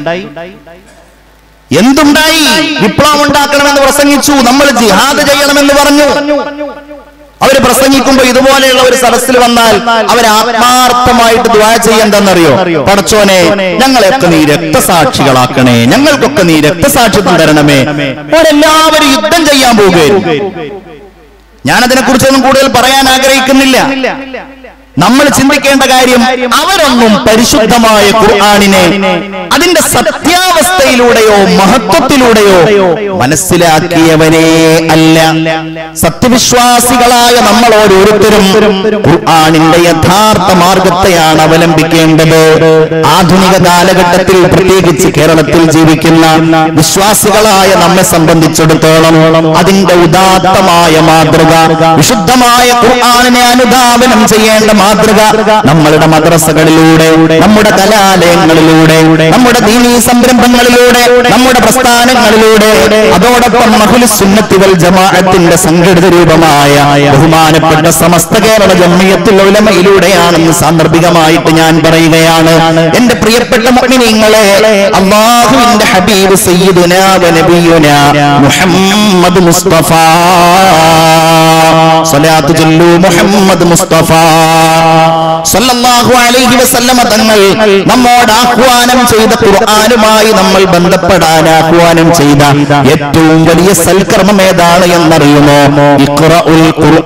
A: എന്തുണ്ടായി വിപ്ലവം ഉണ്ടാക്കണമെന്ന് പ്രസംഗിച്ചു നമ്മൾ ജിഹാദ് ചെയ്യണമെന്ന് പറഞ്ഞു അവര് പ്രസംഗിക്കുമ്പോ ഇതുപോലെയുള്ള ഒരു സദസ്സിൽ വന്നാൽ അവർ ആത്മാർത്ഥമായിട്ട് ദ്വാ ചെയ്യെന്തെന്നറിയോ പടച്ചോനെ ഞങ്ങളെയൊക്കെ നീ രക്തസാക്ഷികളാക്കണേ ഞങ്ങൾക്കൊക്കെ നീ രക്തസാക്ഷിത്വം തരണമേ അവരെല്ലാവരും യുദ്ധം ചെയ്യാൻ പോവുകയായിരുന്നു ഞാൻ അതിനെക്കുറിച്ചൊന്നും കൂടുതൽ പറയാൻ ആഗ്രഹിക്കുന്നില്ല നമ്മൾ ചിന്തിക്കേണ്ട കാര്യം അവരൊന്നും പരിശുദ്ധമായ ഖുർആാനിനെ അതിന്റെ സത്യാവസ്ഥയിലൂടെയോ മഹത്വത്തിലൂടെയോ മനസ്സിലാക്കിയവനേ അല്ല സത്യവിശ്വാസികളായ നമ്മൾ ഓരോരുത്തരും ഖുർആാനിന്റെ യഥാർത്ഥ മാർഗത്തെയാണ് അവലംബിക്കേണ്ടത് ആധുനിക കാലഘട്ടത്തിൽ പ്രത്യേകിച്ച് കേരളത്തിൽ ജീവിക്കുന്ന വിശ്വാസികളായ നമ്മെ സംബന്ധിച്ചിടത്തോളം അതിന്റെ ഉദാത്തമായ മാതൃക വിശുദ്ധമായ ഖുർആാനിനെ അനുധാവനം ചെയ്യേണ്ട മാതൃക നമ്മളുടെ മദ്രസകളിലൂടെ നമ്മുടെ കലാലയങ്ങളിലൂടെ നമ്മുടെ ദീനീ സംരംഭങ്ങളിലൂടെ നമ്മുടെ പ്രസ്ഥാനങ്ങളിലൂടെ അതോടൊപ്പം മഹുലുസുന്നത്തുകൾ ജമാഅത്തിന്റെ സംഘടിത രൂപമായ ബഹുമാനപ്പെട്ട സമസ്ത കേരള ജമ്മിയത്തിൽ ഉലമയിലൂടെയാണെന്ന് സാന്ദർഭികമായിട്ട് ഞാൻ പറയുകയാണ് എന്റെ പ്രിയപ്പെട്ട മുഅ്മിനീങ്ങളെ അള്ളാഹുവിന്റെ ഹബീബ് സയ്യിദുന വ നബിയുന മുഹമ്മദ് മുസ്തഫ സ്വലാത്തു ചൊല്ലൂ മുഹമ്മദ് മുസ്തഫ സല്ലല്ലാഹു അലൈഹി വസല്ലമ തങ്ങൾ നമ്മോട് ആഹ്വാനം ചെയ്ത ഖുർആനുമായി നമ്മൾ ബന്ധപ്പെടാൻ ആഹ്വാനം ചെയ്ത ഏറ്റവും വലിയ സൽക്കർമ്മം ഏതാണ് എന്നറിയുമോ ഇഖ്റഉൽ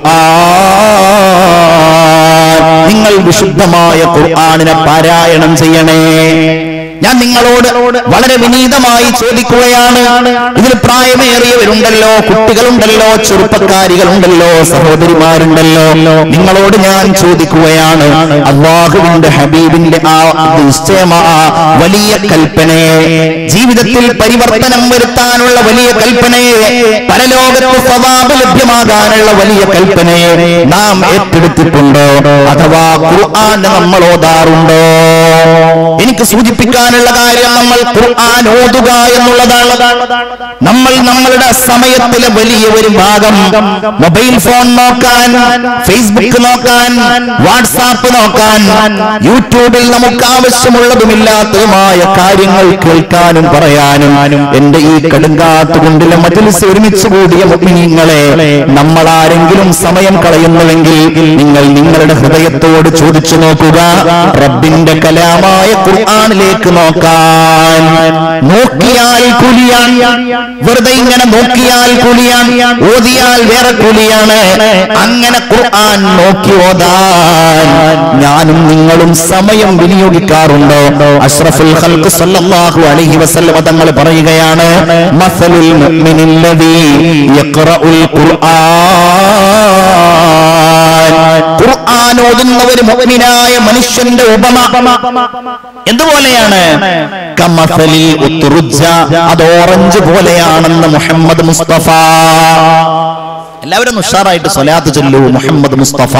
A: ഖുർആൻ നിങ്ങൾ വിശുദ്ധമായ ഖുർആനിനെ പാരായണം ചെയ്യണേ ഞാൻ നിങ്ങളോട് വളരെ വിനീതമായി ചോദിക്കുകയാണ് ഇതിൽ പ്രായമേറിയവരുണ്ടല്ലോ കുട്ടികളുണ്ടല്ലോ ചെറുപ്പക്കാരികളുണ്ടല്ലോ സഹോദരിമാരുണ്ടല്ലോ നിങ്ങളോട് ഞാൻ ചോദിക്കുകയാണ് അള്ളാഹുവിന്റെ ഹബീബിന്റെ ആ നിശ്ചയമാ വലിയ കൽപ്പനയെ ജീവിതത്തിൽ പരിവർത്തനം വരുത്താനുള്ള വലിയ കൽപ്പനയെ പരലോകത്ത് സ്വഭാവ ലഭ്യമാകാനുള്ള വലിയ കൽപ്പനയെ നാം ഏറ്റെടുത്തിട്ടുണ്ടോ അഥവാ ഖുർആൻ നമ്മൾ ഓതാറുണ്ടോ എനിക്ക് സൂചിപ്പിക്കാനുള്ള കാര്യം നമ്മൾ ഖുർആൻ ഓതുക എന്നുള്ളതാണ് നമ്മൾ നമ്മളുടെ സമയത്തിലെ വലിയ ഒരു ഭാഗം മൊബൈൽ ഫോൺ നോക്കാൻ ഫേസ്ബുക്ക് നോക്കാൻ വാട്സാപ്പ് നോക്കാൻ യൂട്യൂബിൽ നമുക്ക് ആവശ്യമുള്ളതുമില്ലാത്തതുമായ കാര്യങ്ങൾ കേൾക്കാനും പറയാനും എന്റെ ഈ കടുങ്കാത്തുകൊണ്ടിലെ മജിലിസ് ഒരുമിച്ച് കൂടിയ മുഗ്മിനീങ്ങളെ നമ്മൾ ആരെങ്കിലും സമയം കളയുന്നുവെങ്കിൽ നിങ്ങൾ നിങ്ങളുടെ ഹൃദയത്തോട് ചോദിച്ചു നോക്കുക റബ്ബിന്റെ കലാമായ ഖുർആനിലേക്ക് നോക്കാൻ നോക്കിയാൽ കുലിയാൻ വെറുതെ ഇങ്ങനെ നോക്കിയാൽ കുലിയാൻ ഓതിയാൽ വേറെ കുലിയാണ് അങ്ങനെ ഖുർആൻ നോക്കി ഓതാൻ ഞാനും നിങ്ങളും സമയം വിനിയോഗിക്കാറുണ്ടോ അഷ്റഫുൽ ഖൽഖ് സല്ലല്ലാഹു അലൈഹി വസല്ലം തങ്ങൾ പറയുകയാണ് മസലുൽ മുഅ്മിനില്ലദീ യഖറഉൽ ഖുർആൻ ഖുർആൻ ഓതുന്ന ഒരു മുഅ്മിനായ മനുഷ്യന്റെ ഉപമ എന്തുപോലെയാണ് കമസലി ഉത്തുറുജ്ജ അത് ഓറഞ്ച് പോലെയാണെന്ന് മുഹമ്മദ് മുസ്തഫ എല്ലാവരും ഒന്ന് ഉഷാറായിട്ട് സ്വലാത്ത് ചൊല്ലൂ മുഹമ്മദ് മുസ്തഫ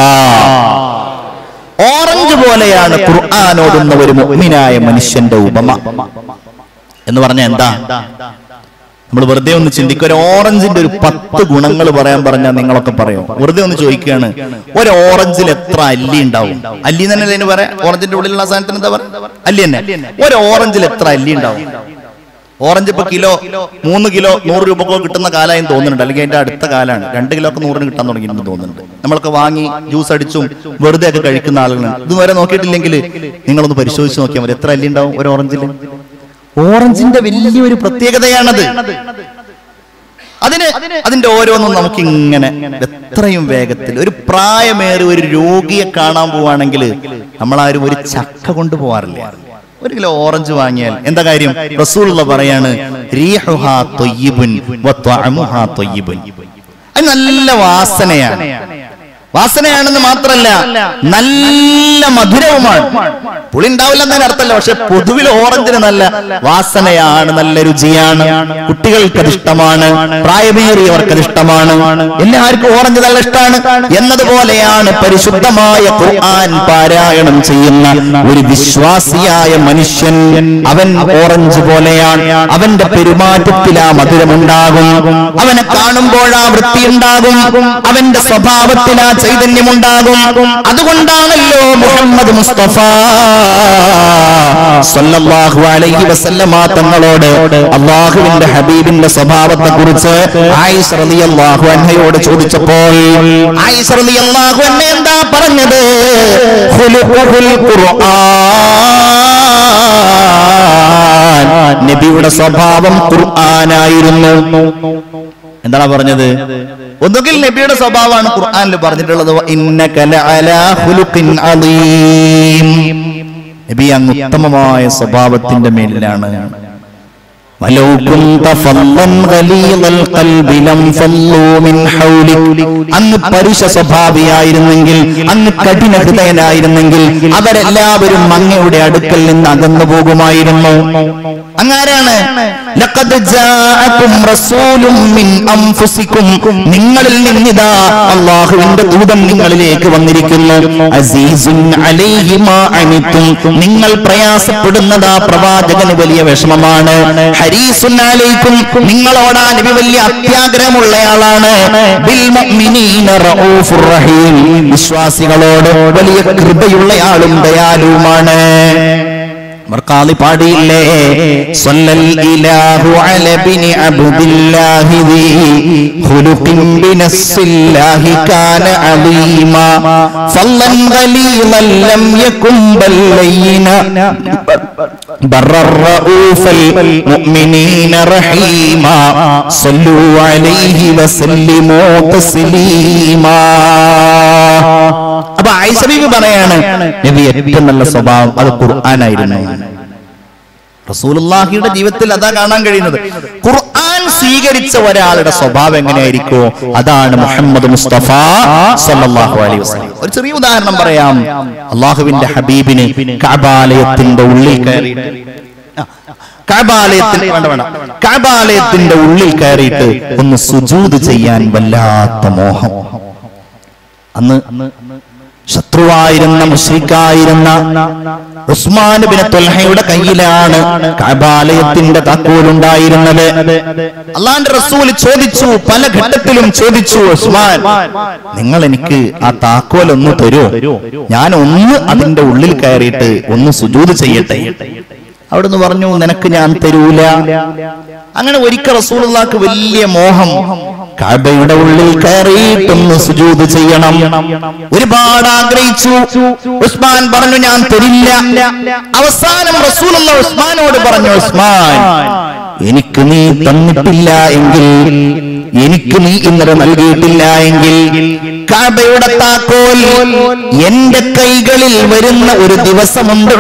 A: ഓറഞ്ച് പോലെയാണ് ഖുർആൻ ഓതുന്ന ഒരു മുഅ്മിനായ മനുഷ്യന്റെ ഉപമ എന്ന് പറഞ്ഞ എന്താ നമ്മൾ വെറുതെ ഒന്ന് ചിന്തിക്കുക ഒരു ഓറഞ്ചിന്റെ ഒരു പത്ത് ഗുണങ്ങൾ പറയാൻ പറഞ്ഞാൽ നിങ്ങളൊക്കെ പറയും വെറുതെ ഒന്ന് ചോദിക്കുകയാണ് ഒരു ഓറഞ്ചിൽ എത്ര അല്ലി ഉണ്ടാവും അല്ലി തന്നെ അതിന് പറയാം ഓറഞ്ചിന്റെ ഉള്ളിലുള്ള സാധനത്തിന് എന്താ പറയാ അല്ലി തന്നെ ഒരു ഓറഞ്ചിൽ എത്ര അല്ലി ഉണ്ടാവും ഓറഞ്ച് ഇപ്പൊ കിലോ മൂന്ന് കിലോ നൂറ് രൂപക്കോ കിട്ടുന്ന കാലമായും തോന്നുന്നുണ്ട് അല്ലെങ്കിൽ അതിന്റെ അടുത്ത കാലാണ് രണ്ട് കിലോ ഒക്കെ നൂറിന് കിട്ടാൻ തുടങ്ങിയെന്ന് തോന്നുന്നുണ്ട് നമ്മളൊക്കെ വാങ്ങി ജ്യൂസ് അടിച്ചും വെറുതെ ഒക്കെ കഴിക്കുന്ന ആളുകളാണ് ഇതുവരെ നോക്കിയിട്ടില്ലെങ്കിൽ നിങ്ങളൊന്ന് പരിശോധിച്ച് നോക്കിയാൽ മതി എത്ര അല്ലി ഉണ്ടാവും ഒരു ഓറഞ്ചിൽ ഓറഞ്ചിന്റെ വലിയൊരു പ്രത്യേകതയാണത് അതിന് അതിന്റെ ഓരോന്നും നമുക്ക് ഇങ്ങനെ എത്രയും വേഗത്തിൽ ഒരു പ്രായമേറി ഒരു രോഗിയെ കാണാൻ പോവാണെങ്കിൽ നമ്മളാരും ഒരു ചക്ക കൊണ്ട് പോവാറില്ല ഒരു കിലോ ഓറഞ്ച് വാങ്ങിയാൽ എന്താ കാര്യം റസൂലുള്ള പറയാണ് റീഹുഹാ ത്വയ്യിബുൻ വത്വഅമുഹാ ത്വയ്യിബുൻ. അത് നല്ല വാസനയാണ് വാസനയാണെന്ന് മാത്രല്ല നല്ല മധുരവുമാണ് പുളി ഉണ്ടാവില്ല എന്നതിന് അർത്ഥമല്ല പക്ഷെ പൊതുവിൽ ഓറഞ്ചിന് നല്ല വാസനയാണ് നല്ല രുചിയാണ് കുട്ടികൾക്ക് അത് ഇഷ്ടമാണ് പ്രായമേറിയവർക്ക് അത് ഇഷ്ടമാണ് എല്ലാവർക്കും ഓറഞ്ച് നല്ല ഇഷ്ടമാണ് എന്നതുപോലെയാണ് പരിശുദ്ധമായ ഖുർആൻ പാരായണം ചെയ്യുന്ന ഒരു വിശ്വാസിയായ മനുഷ്യൻ അവൻ ഓറഞ്ച് പോലെയാണ് അവന്റെ പെരുമാറ്റത്തിൽ ആ മധുരമുണ്ടാകും അവനെ കാണുമ്പോൾ ആ വൃത്തിയുണ്ടാകും അവന്റെ സ്വഭാവത്തിൽ ആ ചൈതന്യമുണ്ടാകും അതുകൊണ്ടാണല്ലോ മുഹമ്മദ് മുസ്തഫ സല്ലല്ലാഹു അലൈഹി വസല്ലമ തങ്ങളോട് അള്ളാഹുവിന്റെ ഹബീബിന്റെ സ്വഭാവത്തെ കുറിച്ച് ആയിഷ റളിയല്ലാഹു അൻഹയോട് ചോദിച്ചപ്പോൾ ആയിഷ റളിയല്ലാഹു അൻഹ എന്താ പറഞ്ഞത് ഖുലുഖുൽ ഖുർആൻ നബിയുടെ സ്വഭാവം ഖുർആനായിരുന്നു എന്താണ് പറഞ്ഞത് ഒന്നുകിൽ നബിയുടെ സ്വഭാവമാണ് ഖുർആനിൽ പറഞ്ഞിട്ടുള്ളത് ഇന്നക ലഅലാ ഖുലുഖിൻ അളീം നബി അങ്ങ് ഉത്തമമായ സ്വഭാവത്തിന്റെ മേലിലാണ് ولو كنت فظا غليظ القلب لانفضوا من حولك അങ്ങ് പരുഷ സ്വഭാവിയായിരുന്നെങ്കിൽ അങ്ങ് കഠിന ഹൃദയനായിരുന്നെങ്കിൽ അവരെല്ലാവരും അങ്ങയുടെ അടുക്കൽ നിന്ന് അകന്നു പോകുമായിരുന്നു അങ്ങാരാണ് ലഖദ് ജാഅകും റസൂലും മിൻ അൻഫുസികും നിങ്ങളിൽ നിന്നിതാ അല്ലാഹുവിന്റെ ദൂതൻ നിങ്ങളിലേക്ക് വന്നിരിക്കുന്നു അസീസുൻ അലൈഹി മാ അനിത്തും നിങ്ങൾ പ്രയാസപ്പെടുന്നതാ പ്രവാചകന് വലിയ വിഷമമാണ് ഹരീസുൻ അലൈക്കും നിങ്ങളോടാ നബി വലിയ അത്യാഗ്രഹമുള്ളയാളാണ് ബിൽ മുഅ്മിനീന റഊഫുർ റഹീം വിശ്വാസികളോട് വലിയ കൃപയുള്ളയാളും ദയാലുവുമാണ് മർക്കാളി പാടിയില്ലേ സ്വല്ലൽ ഇലാഹു അല ബിനി അബ്ദില്ലാഹി ദി ഖുലുഖിൻ ബിനസ്സില്ലാഹി കാന അലീമാ ഫല്ലൻ ഖലീലൻ ലം യകും ബല്ലൈന ബർറർ റഊഫൽ മുഅ്മിനീന റഹീമാ സല്ലു അലൈഹി വസല്ലിമു തസ്ലീമാ അപ്പൊ ആയിഷ ബീവി പറയാണ് നബി ഏറ്റവും നല്ല സ്വഭാവം അത് ഖുർആനായിരുന്നു റസൂലുള്ളാഹിയുടെ ജീവിതത്തിൽ അതാ കാണാൻ കഴിയുന്നത് ഖുർആൻ സ്വീകരിച്ച ഒരാളുടെ സ്വഭാവം എങ്ങനെയായിരിക്കോ അതാണ് മുഹമ്മദ് മുസ്തഫ സല്ലല്ലാഹു അലൈഹി വസല്ലം ഒരു ചെറിയ ഉദാഹരണം പറയാം അള്ളാഹുവിന്റെ ഹബീബിന് കഅബാലയത്തിന്റെ ഉള്ളിൽ കയറിയിട്ട് ആ, കഅബാലയത്തിൽ വേണ്ട വേണ്ട കഅബാലയത്തിന്റെ ഉള്ളിൽ കയറിയിട്ട് ഒന്ന് സുജൂദ് ചെയ്യാൻ വല്ലാത്ത മോഹം അന്ന് ശത്രുവായിരുന്ന മുഷ്രിക്കായിരുന്ന ഉസ്മാൻ ബിൻ തൊൽഹയുടെ കയ്യിലാണ് കബാലയത്തിന്റെ താക്കോലുണ്ടായിരുന്നത് അള്ളാന്റെ റസൂൽ ചോദിച്ചു പല ഘട്ടത്തിലും ചോദിച്ചു ഉസ്മാൻ നിങ്ങൾ എനിക്ക് ആ താക്കോൽ ഒന്ന് തരൂ ഞാൻ ഒന്ന് അതിന്റെ ഉള്ളിൽ കയറിയിട്ട് ഒന്ന് സുജൂത് ചെയ്യട്ടെ അവിടുന്ന് പറഞ്ഞു നിനക്ക് ഞാൻ തരൂല അങ്ങനെ ഒരിക്കൽ റസൂലുള്ളാക്ക് വലിയ മോഹം കഅബയുടെ ഉള്ളിൽ കയറിയിട്ടൊന്ന് സുജൂദ് ചെയ്യണം ഒരുപാട് ആഗ്രഹിച്ചു ഉസ്മാൻ പറഞ്ഞു ഞാൻ തരില്ല അവസാനം റസൂലുള്ള ഉസ്മാനോട് പറഞ്ഞു ഉസ്മാൻ എനിക്ക് നീ തന്നിട്ടില്ല എങ്കിൽ എനിക്ക് നീ ഇന്നലെ നൽകിയിട്ടില്ല എങ്കിൽ കഅബയുടെ താക്കോൽ എന്റെ കൈകളിൽ വരുന്ന ഒരു ദിവസമുണ്ട്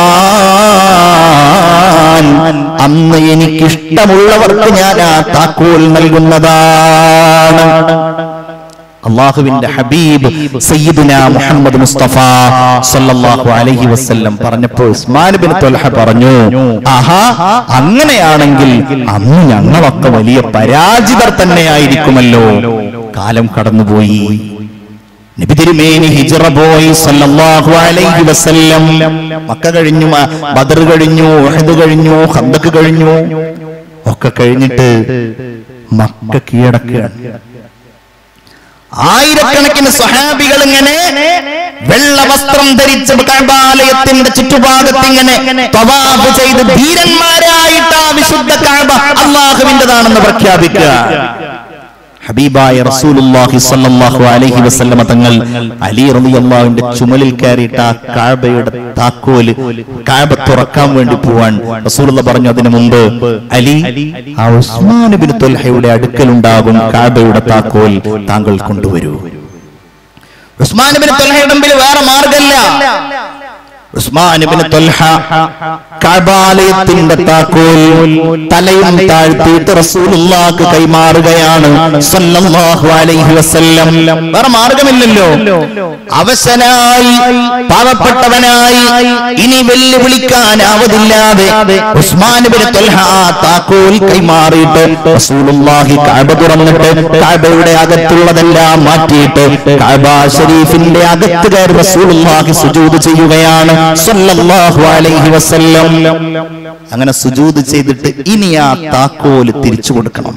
A: ഉസ്മാൻ അന്ന് എനിക്കിഷ്ടമുള്ളവർക്ക് ഞാൻ ആ താക്കോൽ നൽകുന്നതാണ് അള്ളാഹുവിന്റെ ഹബീബ് സയ്യിദുന മുഹമ്മദ് മുസ്തഫ സല്ലല്ലാഹു അലൈഹി വസല്ലം പറഞ്ഞപ്പോൾ ഉസ്മാൻ ബിൻ ത്വൽഹ പറഞ്ഞു ആഹാ അങ്ങനെയാണെങ്കിൽ അന്ന് ഞങ്ങളൊക്കെ വലിയ പരാജിതർ തന്നെയായിരിക്കുമല്ലോ കാലം കടന്നുപോയി നബി തിരുമേനി ഹിജറ പോയി സല്ലല്ലാഹു അലൈഹി വസല്ലം മക്ക കഴിഞ്ഞു മ- ബദർ കഴിഞ്ഞു ഉഹദ് കഴിഞ്ഞു ഖന്ദക്ക് കഴിഞ്ഞു ഒക്കെ കഴിഞ്ഞിട്ട് മക്ക കീഴടക്കുകയാണ് ആയിരക്കണക്കിന് സ്വഹാബികൾ ഇങ്ങനെ വെള്ള വസ്ത്രം ധരിച്ച് കഅബാലയത്തിന്റെ ചുറ്റുഭാഗത്ത് ഇങ്ങനെ തവാഫ് ചെയ്ത് ധീരന്മാരായിട്ട് ആ വിശുദ്ധ കഅബ അള്ളാഹുവിൻ്റെതാണെന്ന് പ്രഖ്യാപിക്കുക ഹബീബായ റസൂലുള്ളാഹി സ്വല്ലല്ലാഹു അലൈഹി വസല്ലമ തങ്ങൾ അലി റളിയല്ലാഹുവിന്റെ ചുമലിൽ കയറിയിട്ട് ആ കഅബയുടെ താക്കോല് കഅബ തുറക്കാൻ വേണ്ടി പോവാൻ റസൂലുള്ള പറഞ്ഞു അതിനു മുമ്പ് അലി ആ ഉസ്മാൻ ബിൻ തുൽഹയുടെ അടുക്കലുണ്ടാകും കഅബയുടെ താക്കോൽ താങ്കൾ കൊണ്ടുവരൂ ഉസ്മാൻ ബിൻ തുൽഹയുടെ മുമ്പിൽ വേറെ മാർഗമില്ല ഉസ്മാൻ ബിൻ തുൽഹ കഅബാലയത്തിന്റെ താക്കോൽ തലയും താഴ്ത്തിയിട്ട് റസൂലുള്ളാഹിക്ക് കൈമാറുകയാണ് സല്ലല്ലാഹു അലൈഹി വസല്ലം വേറെ മാർഗമില്ലല്ലോ അവശനായി പാവപ്പെട്ടവനായി ഇനി വെല്ലുവിളിക്കാനാവതില്ലാതെ ഉസ്മാൻ ബിൻ തുൽഹ ആ താക്കോൽ കൈമാറിയിട്ട് റസൂലുള്ളാഹി കഅബ തുറന്നിട്ട് കഅബയുടെ അകത്തുള്ളതെല്ലാം മാറ്റിയിട്ട് കഅബ ഷരീഫിന്റെ അകത്ത് കയറി റസൂലുള്ളാഹി സുജൂദ് ചെയ്യുകയാണ് സല്ലല്ലാഹു അലൈഹി വസല്ലം അങ്ങനെ സുജൂദ് ചെയ്തിട്ട് ഇനി ആ താക്കോല് തിരിച്ചു കൊടുക്കണം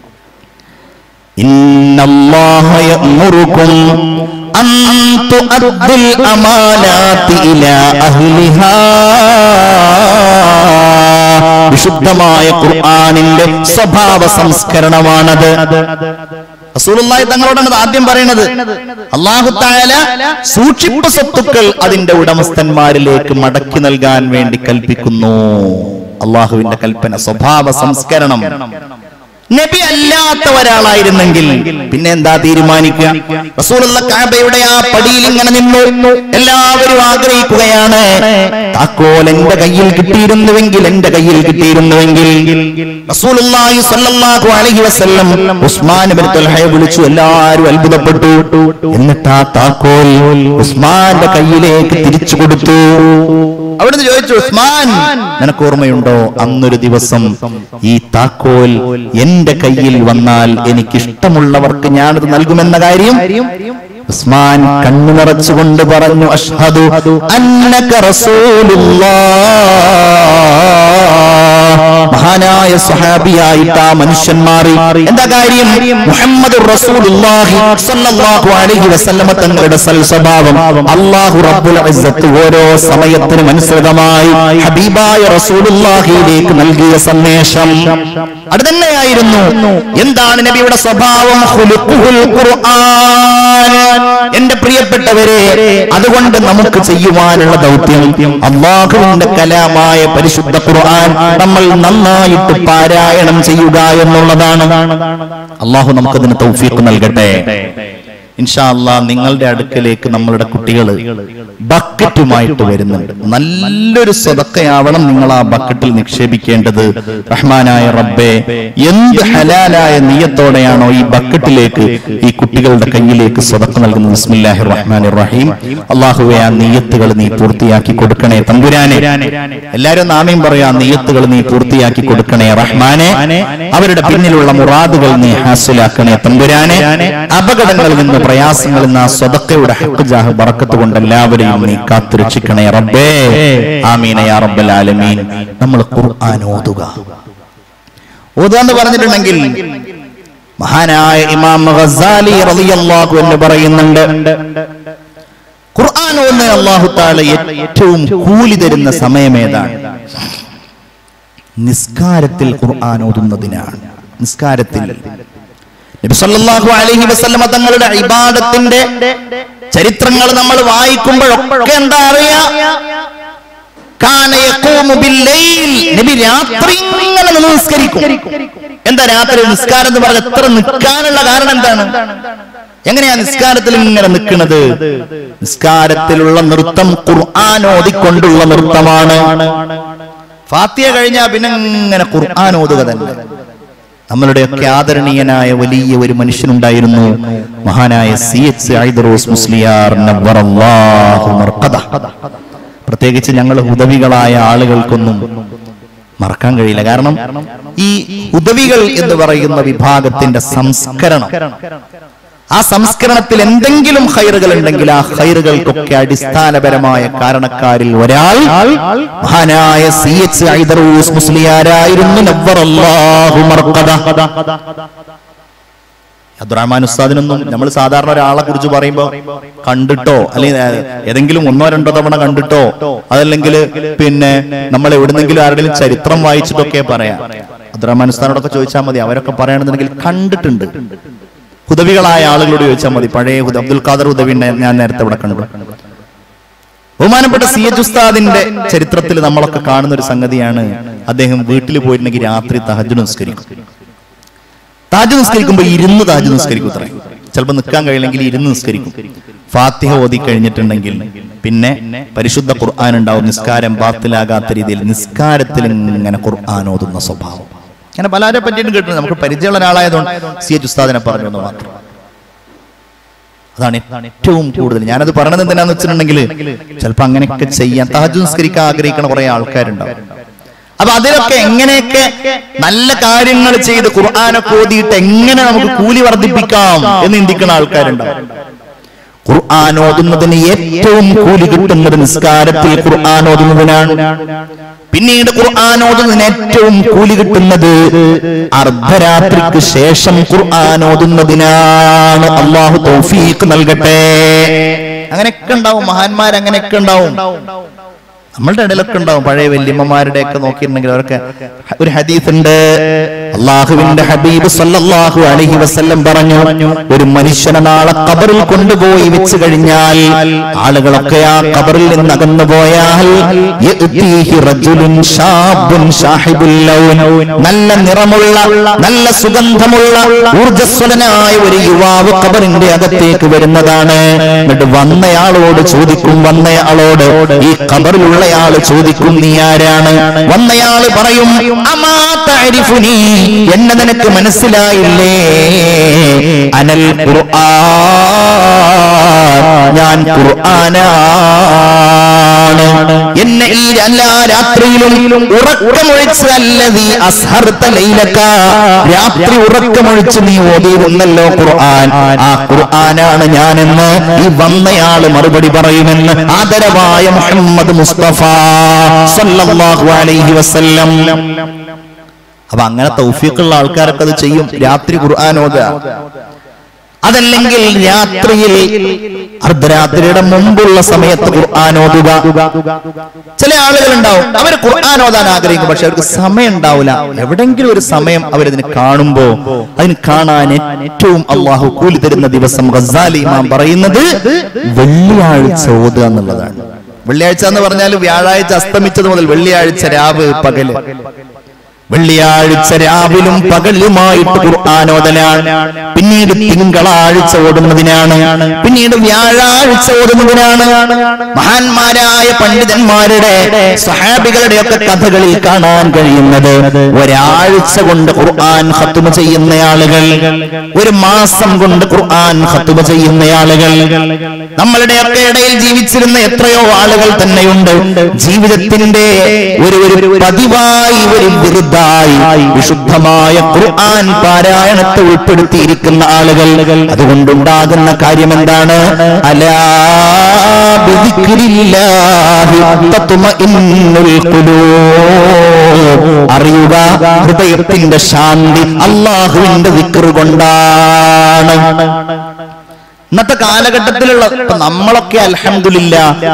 A: ഇന്നല്ലാഹ യഅ്മുറുക്കും അൻ തുഅദ്ദുൽ അമാനാത്തി ഇലാ അഹ്ലിഹാ വിശുദ്ധമായ ഖുർആനിന്റെ സ്വഭാവ സംസ്കരണമാണത് റസൂലുള്ളാഹി തങ്ങളോടാണ് ഇത് ആദ്യം പറയുന്നത് അള്ളാഹു താല സൂക്ഷിപ്പ് സ്വത്തുക്കൾ അതിന്റെ ഉടമസ്ഥന്മാരിലേക്ക് മടക്കി നൽകാൻ വേണ്ടി കൽപ്പിക്കുന്നു അള്ളാഹുവിന്റെ കൽപ്പന സ്വഭാവ സംസ്കരണം നബി അല്ലാത്ത ഒരാളായിരുന്നെങ്കിൽ പിന്നെ എന്താ തീരുമാനിക്കുക റസൂലുള്ള കാബയുടെ ആ പടിയിൽ ഇങ്ങനെ നിന്നു എല്ലാവരും ആഗ്രഹിക്കുകയാണ് താക്കോൽ എന്റെ കയ്യിൽ കിട്ടിയിരുന്നുവെങ്കിൽ എന്റെ കയ്യിൽ കിട്ടിയിരുന്നുവെങ്കിൽ റസൂലുള്ളാഹി സ്വല്ലല്ലാഹു അലൈഹി വസല്ലം ഉസ്മാൻ ഇബ്നു തൽഹയെ വിളിച്ചു എല്ലാവരും അത്ഭുതപ്പെട്ടു എന്നിട്ട് ആ താക്കോൽ ഉസ്മാന്റെ കയ്യിലേക്ക് തിരിച്ചു കൊടുത്തു അവിടുന്ന് ചോദിച്ചു ഉസ്മാൻ നിനക്ക് ഓർമ്മയുണ്ടോ അന്നൊരു ദിവസം ഈ താക്കോൽ എന്റെ കയ്യിൽ വന്നാൽ എനിക്ക് ഇഷ്ടമുള്ളവർക്ക് ഞാനത് നൽകുമെന്ന കാര്യം ഉസ്മാൻ കണ്ണു നിറച്ചുകൊണ്ട് പറഞ്ഞു അഷ്ഹദു അന്നക റസൂലുള്ളാഹ് മഹാനായ സ്വഹാബിയായിട്ട് ആ മനുഷ്യൻ മാറി എന്താ കാര്യം മുഹമ്മദ് റസൂലുള്ളാഹി സ്വല്ലല്ലാഹു അലൈഹി വസല്ലമ തങ്ങളുടെ സൽ സ്വഭാവം അല്ലാഹു റബ്ബുൽ ഇസ്സത്ത് ഓരോ സമയത്തിനും അനുസൃതമായി ഹബീബായ റസൂലുള്ളാഹിയിലേക്ക് നൽകിയ സന്ദേശം അത് തന്നെയായിരുന്നു എന്താണ് നബിയുടെ സ്വഭാവം ഖുലുഖുൽ ഖുർആൻ എന്റെ പ്രിയപ്പെട്ടവരെ അതുകൊണ്ട് നമുക്ക് ചെയ്യുവാനുള്ള ദൗത്യം അള്ളാഹുവിന്റെ കലാമായ പരിശുദ്ധ ഖുർആൻ നമ്മൾ നന്നായിട്ട് പാരായണം ചെയ്യുക എന്നുള്ളതാണ് അള്ളാഹു നമുക്കതിന് തൗഫീഖ് നൽകട്ടെ ഇൻഷാ അല്ലാ നിങ്ങളുടെ അടുക്കലേക്ക് നമ്മളുടെ കുട്ടികൾ ബക്കറ്റുമായിട്ട് വരുന്നുണ്ട് നല്ലൊരു സ്വതക്കയാവണം നിങ്ങൾ ആ ബക്കറ്റിൽ നിക്ഷേപിക്കേണ്ടത് റഹ്മാനായ റബ്ബെ എന്ത് ഹലാലായ നീയത്തോടെയാണോ ഈ ബക്കറ്റിലേക്ക് ഈ കുട്ടികളുടെ കയ്യിലേക്ക് സ്വതക്ക നൽകുന്നത് ബിസ്മില്ലാഹി റഹ്മാൻ റഹീം അള്ളാഹുവെ ആ നീയത്തുകൾ നീ പൂർത്തിയാക്കി കൊടുക്കണേ തമ്പുരാനെ എല്ലാരും നാമയും പറയാ നീയത്തുകൾ നീ പൂർത്തിയാക്കി കൊടുക്കണേ റഹ്മാനെ അവരുടെ പിന്നിലുള്ള മുറാദുകൾ നീ ഹാസിലാക്കണേ തമ്പുരാനെ അപകടങ്ങളിൽ നിന്ന് പ്രയാസങ്ങളിൽ നിന്ന് ആ സ്വതക്കയുടെ ഹക്ക് ജാഹ് ബറക്കത്ത് കൊണ്ട് എല്ലാവരെയും നീ കാത്തു രക്ഷിക്കണേ റബ്ബേ ആമീന യാ റബ്ബൽ ആലമീൻ നമ്മൾ ഖുർആൻ ഓതുക ഓതുക എന്ന് പറഞ്ഞിട്ടുണ്ടെങ്കിൽ മഹാനായ ഇമാം ഗസാലി റളിയല്ലാഹു എന്ന് പറയുന്നുണ്ട് ഖുർആൻ ഓന്ന് അല്ലാഹു തആല ഏറ്റവും കൂലി തരുന്ന സമയം ഏതാണ് നിസ്കാരത്തിൽ ഖുർആൻ ഓതുന്നതിനാണ് നിസ്കാരത്തിൽ നബി സല്ലല്ലാഹു അലൈഹി വസല്ലമ തങ്ങളുടെ ഇബാദത്തിന്റെ ചരിത്രങ്ങൾ നമ്മൾ വായിക്കുമ്പോഴൊക്കെ എന്താ അറിയാ കാന യഖൂമു ബില്ലൈൽ നബി രാത്രി ഇങ്ങനെ നിന്ന് നിസ്കരിക്കും എന്താ രാത്രി നിസ്കാരം എന്ന് പറഞ്ഞ എത്ര നിൽക്കാനുള്ള കാരണം എന്താണ് എങ്ങനെയാ നിസ്കാരത്തിൽ ഇങ്ങനെ നിൽക്കുന്നത് നിസ്കാരത്തിലുള്ള നൃത്തം ഖുർആൻ ഓതിക്കൊണ്ടുള്ള നൃത്തമാണ് ഫാത്തിയ കഴിഞ്ഞാ പിന്നെ ഇങ്ങനെ ഖുർആൻ ഓതുക തന്നെ നമ്മളുടെയൊക്കെ ആദരണീയനായ വലിയ ഒരു മനുഷ്യനുണ്ടായിരുന്നു മഹാനായ സി എച്ച് ഐദറോസ് മുസ്ലിയാർ നവ്വറല്ലാഹു മർഖദ. പ്രത്യേകിച്ച് ഞങ്ങൾ ഉദവികളായ ആളുകൾക്കൊന്നും മറക്കാൻ കഴിയില്ല കാരണം ഈ ഉദവികൾ എന്ന് പറയുന്ന വിഭാഗത്തിന്റെ സംസ്കരണം ആ സംസ്കരണത്തിൽ എന്തെങ്കിലും ഹൈറുകൾ ഉണ്ടെങ്കിൽ ആ ഹൈറുകൾക്കൊക്കെ അടിസ്ഥാനപരമായ കാരണക്കാരിൽ ഒരാൾ മഹാനായ സി എച്ച് ഐദറൂസ് മുസ്ലിയാരായിരുന്നു നവ്വറല്ലാഹു മർഖദ. അബ്ദുറഹ്മാൻ ഉസ്താദിനൊന്നും നമ്മൾ സാധാരണ ഒരാളെ കുറിച്ച് പറയുമ്പോൾ കണ്ടിട്ടോ അല്ലെങ്കിൽ ഏതെങ്കിലും ഒന്നോ രണ്ടോ തവണ കണ്ടിട്ടോ അതല്ലെങ്കിൽ പിന്നെ നമ്മൾ എവിടുന്നെങ്കിലും ആരുടെയും ചരിത്രം വായിച്ചിട്ടൊക്കെ പറയാം അബ്ദുറഹ്മാൻ ഉസ്താദിനോടൊക്കെ ചോദിച്ചാൽ മതി അവരൊക്കെ പറയണമെന്നുണ്ടെങ്കിൽ കണ്ടിട്ടുണ്ട് ഹുദവികളായ ആളുകളോട് ചോദിച്ചാൽ മതി പഴയ ഹുദ അബ്ദുൽ ഖാദർ ഹുദവിനെ ഞാൻ നേരത്തെ ഇവിടെ കണ്ടു ബഹുമാനപ്പെട്ട സി എച്ച് ഉസ്താദിന്റെ ചരിത്രത്തിൽ നമ്മളൊക്കെ കാണുന്ന ഒരു സംഗതിയാണ് അദ്ദേഹം വീട്ടിൽ പോയിട്ടുണ്ടെങ്കിൽ രാത്രി തഹജ് നിസ്കരിക്കും താജ് നിസ്കരിക്കുമ്പോൾ ഇരുന്ന് താജ് നിസ്കരിക്കും അത്രേ ചിലപ്പോൾ നിൽക്കാൻ കഴിയില്ലെങ്കിൽ ഇരുന്ന് നിസ്കരിക്കും ഫാത്തിഹ ഓതി കഴിഞ്ഞിട്ടുണ്ടെങ്കിൽ പിന്നെ പരിശുദ്ധ ഖുർആൻ ഉണ്ടാവും നിസ്കാരം ബാത്തിലാകാത്ത രീതിയിൽ നിസ്കാരത്തിൽ ഇങ്ങനെ ഖുർആൻ ഓതുന്ന സ്വഭാവം അങ്ങനെ പലരെ പറ്റിയിട്ടും കേട്ടിട്ടുണ്ട് നമുക്ക് പരിചയമുള്ള ഒരാളായതുകൊണ്ട് സി എച്ച് ഉസ്താദിനെ പറഞ്ഞു എന്ന് മാത്രം അതാണ് ഏറ്റവും കൂടുതൽ ഞാനത് പറയണത് എന്തിനാന്ന് വെച്ചിട്ടുണ്ടെങ്കിൽ ചിലപ്പോൾ അങ്ങനെയൊക്കെ ചെയ്യാൻ താജ് നിസ്കരിക്കാൻ ആഗ്രഹിക്കുന്ന കുറെ ആൾക്കാരുണ്ടാവും അപ്പൊ അതിലൊക്കെ എങ്ങനെയൊക്കെ നല്ല കാര്യങ്ങൾ ചെയ്ത് ഖുർആാനൊക്കെ ഓതിയിട്ട് എങ്ങനെ നമുക്ക് കൂലി വർദ്ധിപ്പിക്കാം എന്ന് ചിന്തിക്കുന്ന ആൾക്കാരുണ്ടാവും ഖുർആൻ ഓതുന്നതിന് ഏറ്റവും കൂലി കിട്ടുന്നത് നിസ്കാരത്തിൽ ഖുർആൻ ഓതുന്നതിനാണ് പിന്നീട് ഖുർആൻ ഓതുന്നതിന് ഏറ്റവും കൂലി കിട്ടുന്നത് അർദ്ധരാത്രിക്ക് ശേഷം ഖുർആൻ ഓതുന്നതിനാണ് അള്ളാഹു തൗഫീഖ് നൽകട്ടെ അങ്ങനെയൊക്കെ ഉണ്ടാവും മഹാന്മാർ അങ്ങനെയൊക്കെ ഉണ്ടാവും നമ്മളുടെ ഇടയിലൊക്കെ ഉണ്ടാവും പഴയ വല്യമ്മമാരുടെ ഒക്കെ നോക്കിയിട്ടുണ്ടെങ്കിൽ അവരൊക്കെ ഒരു ഹദീസ് ഉണ്ട് അള്ളാഹുവിന്റെ ഹബീബ് സല്ലല്ലാഹു അലൈഹി വസല്ലം പറഞ്ഞു ഒരു മനുഷ്യനെ നാളെ കബറിൽ കൊണ്ടുപോയി വെച്ച് കഴിഞ്ഞാൽ ആളുകളൊക്കെ ആ കബറിൽ നിന്ന് അകന്നു പോയാൽ യഅ്തീഹി റജുലുൻ ശാബുൻ ശാഹിബുൽ ലൗൻ നല്ല നിറമുള്ള നല്ല സുഗന്ധമുള്ള ഊർജ്ജസ്വലനായ ഒരു യുവാവ് കബറിന്റെ അകത്തേക്ക് വരുന്നതാണ് എന്നിട്ട് വന്നയാളോട് ചോദിക്കും വന്നയാളോട് ഈ കബറിലുള്ളയാള് ചോദിക്കും നീ ആരാണ് വന്നയാള് പറയും അമാ തഅരിഫുനി എന്നെ നിനക്ക് മനസ്സിലായില്ലേ അനൽ ഖുർആൻ ഞാൻ ഖുർആനാണ് എന്നെ ഈ എല്ലാ രാത്രിയിലും ഉറക്കമൊഴിച്ച് അല്ലതീ അസ്ഹർത്ത ലൈലക്ക രാത്രി ഉറക്കമൊഴിച്ച് നീ ഓതിയിരുന്നല്ലോ ഖുർആൻ ആ ഖുർആനാണ് ഞാനെന്ന് ഈ വന്നയാള് മറുപടി പറയുമെന്ന് ആദരവായ മുഹമ്മദ് മുസ്തഫ സല്ലല്ലാഹു അലൈഹി വസല്ലം അപ്പൊ അങ്ങനെ തൗഫീഖുള്ള ആൾക്കാരൊക്കെ അത് ചെയ്യും രാത്രി ഖുർആൻ ഓതുക അതല്ലെങ്കിൽ രാത്രിയിൽ അർദ്ധരാത്രിയുടെ മുമ്പുള്ള സമയത്ത് ഖുർആൻ ഓതുക ചില ആളുകൾ ഉണ്ടാവും അവർ ഖുർആൻ ഓതാൻ ആഗ്രഹിക്കും പക്ഷെ അവർക്ക് സമയം ഉണ്ടാവില്ല എവിടെങ്കിലും ഒരു സമയം അവരതിന് കാണുമ്പോ അതിന് കാണാൻ ഏറ്റവും അള്ളാഹു കൂലി തരുന്ന ദിവസം ഗസാലി ഇമാം പറയുന്നത് വെള്ളിയാഴ്ച ഓതുക എന്നുള്ളതാണ് വെള്ളിയാഴ്ച എന്ന് പറഞ്ഞാൽ വ്യാഴാഴ്ച അസ്തമിച്ചത് മുതൽ വെള്ളിയാഴ്ച രാവ് പകല് വെള്ളിയാഴ്ച രാവിലും പകലുമായിട്ട് ഖുർആാനോദനാണ് പിന്നീട് തിങ്കളാഴ്ച ഓടുന്നതിനാണ് പിന്നീട് വ്യാഴാഴ്ച ഓടുന്നതിനാണ് മഹാന്മാരായ പണ്ഡിതന്മാരുടെ സഹാബികളുടെ ഒക്കെ കഥകളിൽ കാണാൻ കഴിയുന്നത് ഒരാഴ്ച കൊണ്ട് ഖുർആൻ ഖത്തുമ ചെയ്യുന്ന ആളുകൾ ഒരു മാസം കൊണ്ട് ഖുർആൻ ഖത്തുമ ചെയ്യുന്ന ആളുകൾ നമ്മളുടെ ഒക്കെ ഇടയിൽ ജീവിച്ചിരുന്ന എത്രയോ ആളുകൾ തന്നെയുണ്ട് ജീവിതത്തിന്റെ ഒരു ഒരു പതിവായി ഒരു വിരുദ്ധായി വിശുദ്ധമായ ഖുർആൻ പാരായണത്തെ ഉൾപ്പെടുത്തിയിരിക്കുന്ന ആളുകൾ അതുകൊണ്ടുണ്ടാകുന്ന കാര്യം എന്താണ് അലാ ബിദിക്രില്ലാഹി തത്മഇന്നുൽ ഖുലൂബ് അറിയുക ഹൃദയത്തിന്റെ ശാന്തി അള്ളാഹുവിന്റെ വിക്റ് കൊണ്ടാണ് ഇന്നത്തെ കാലഘട്ടത്തിലുള്ള ഇപ്പൊ നമ്മളൊക്കെ അൽഹംദുലില്ല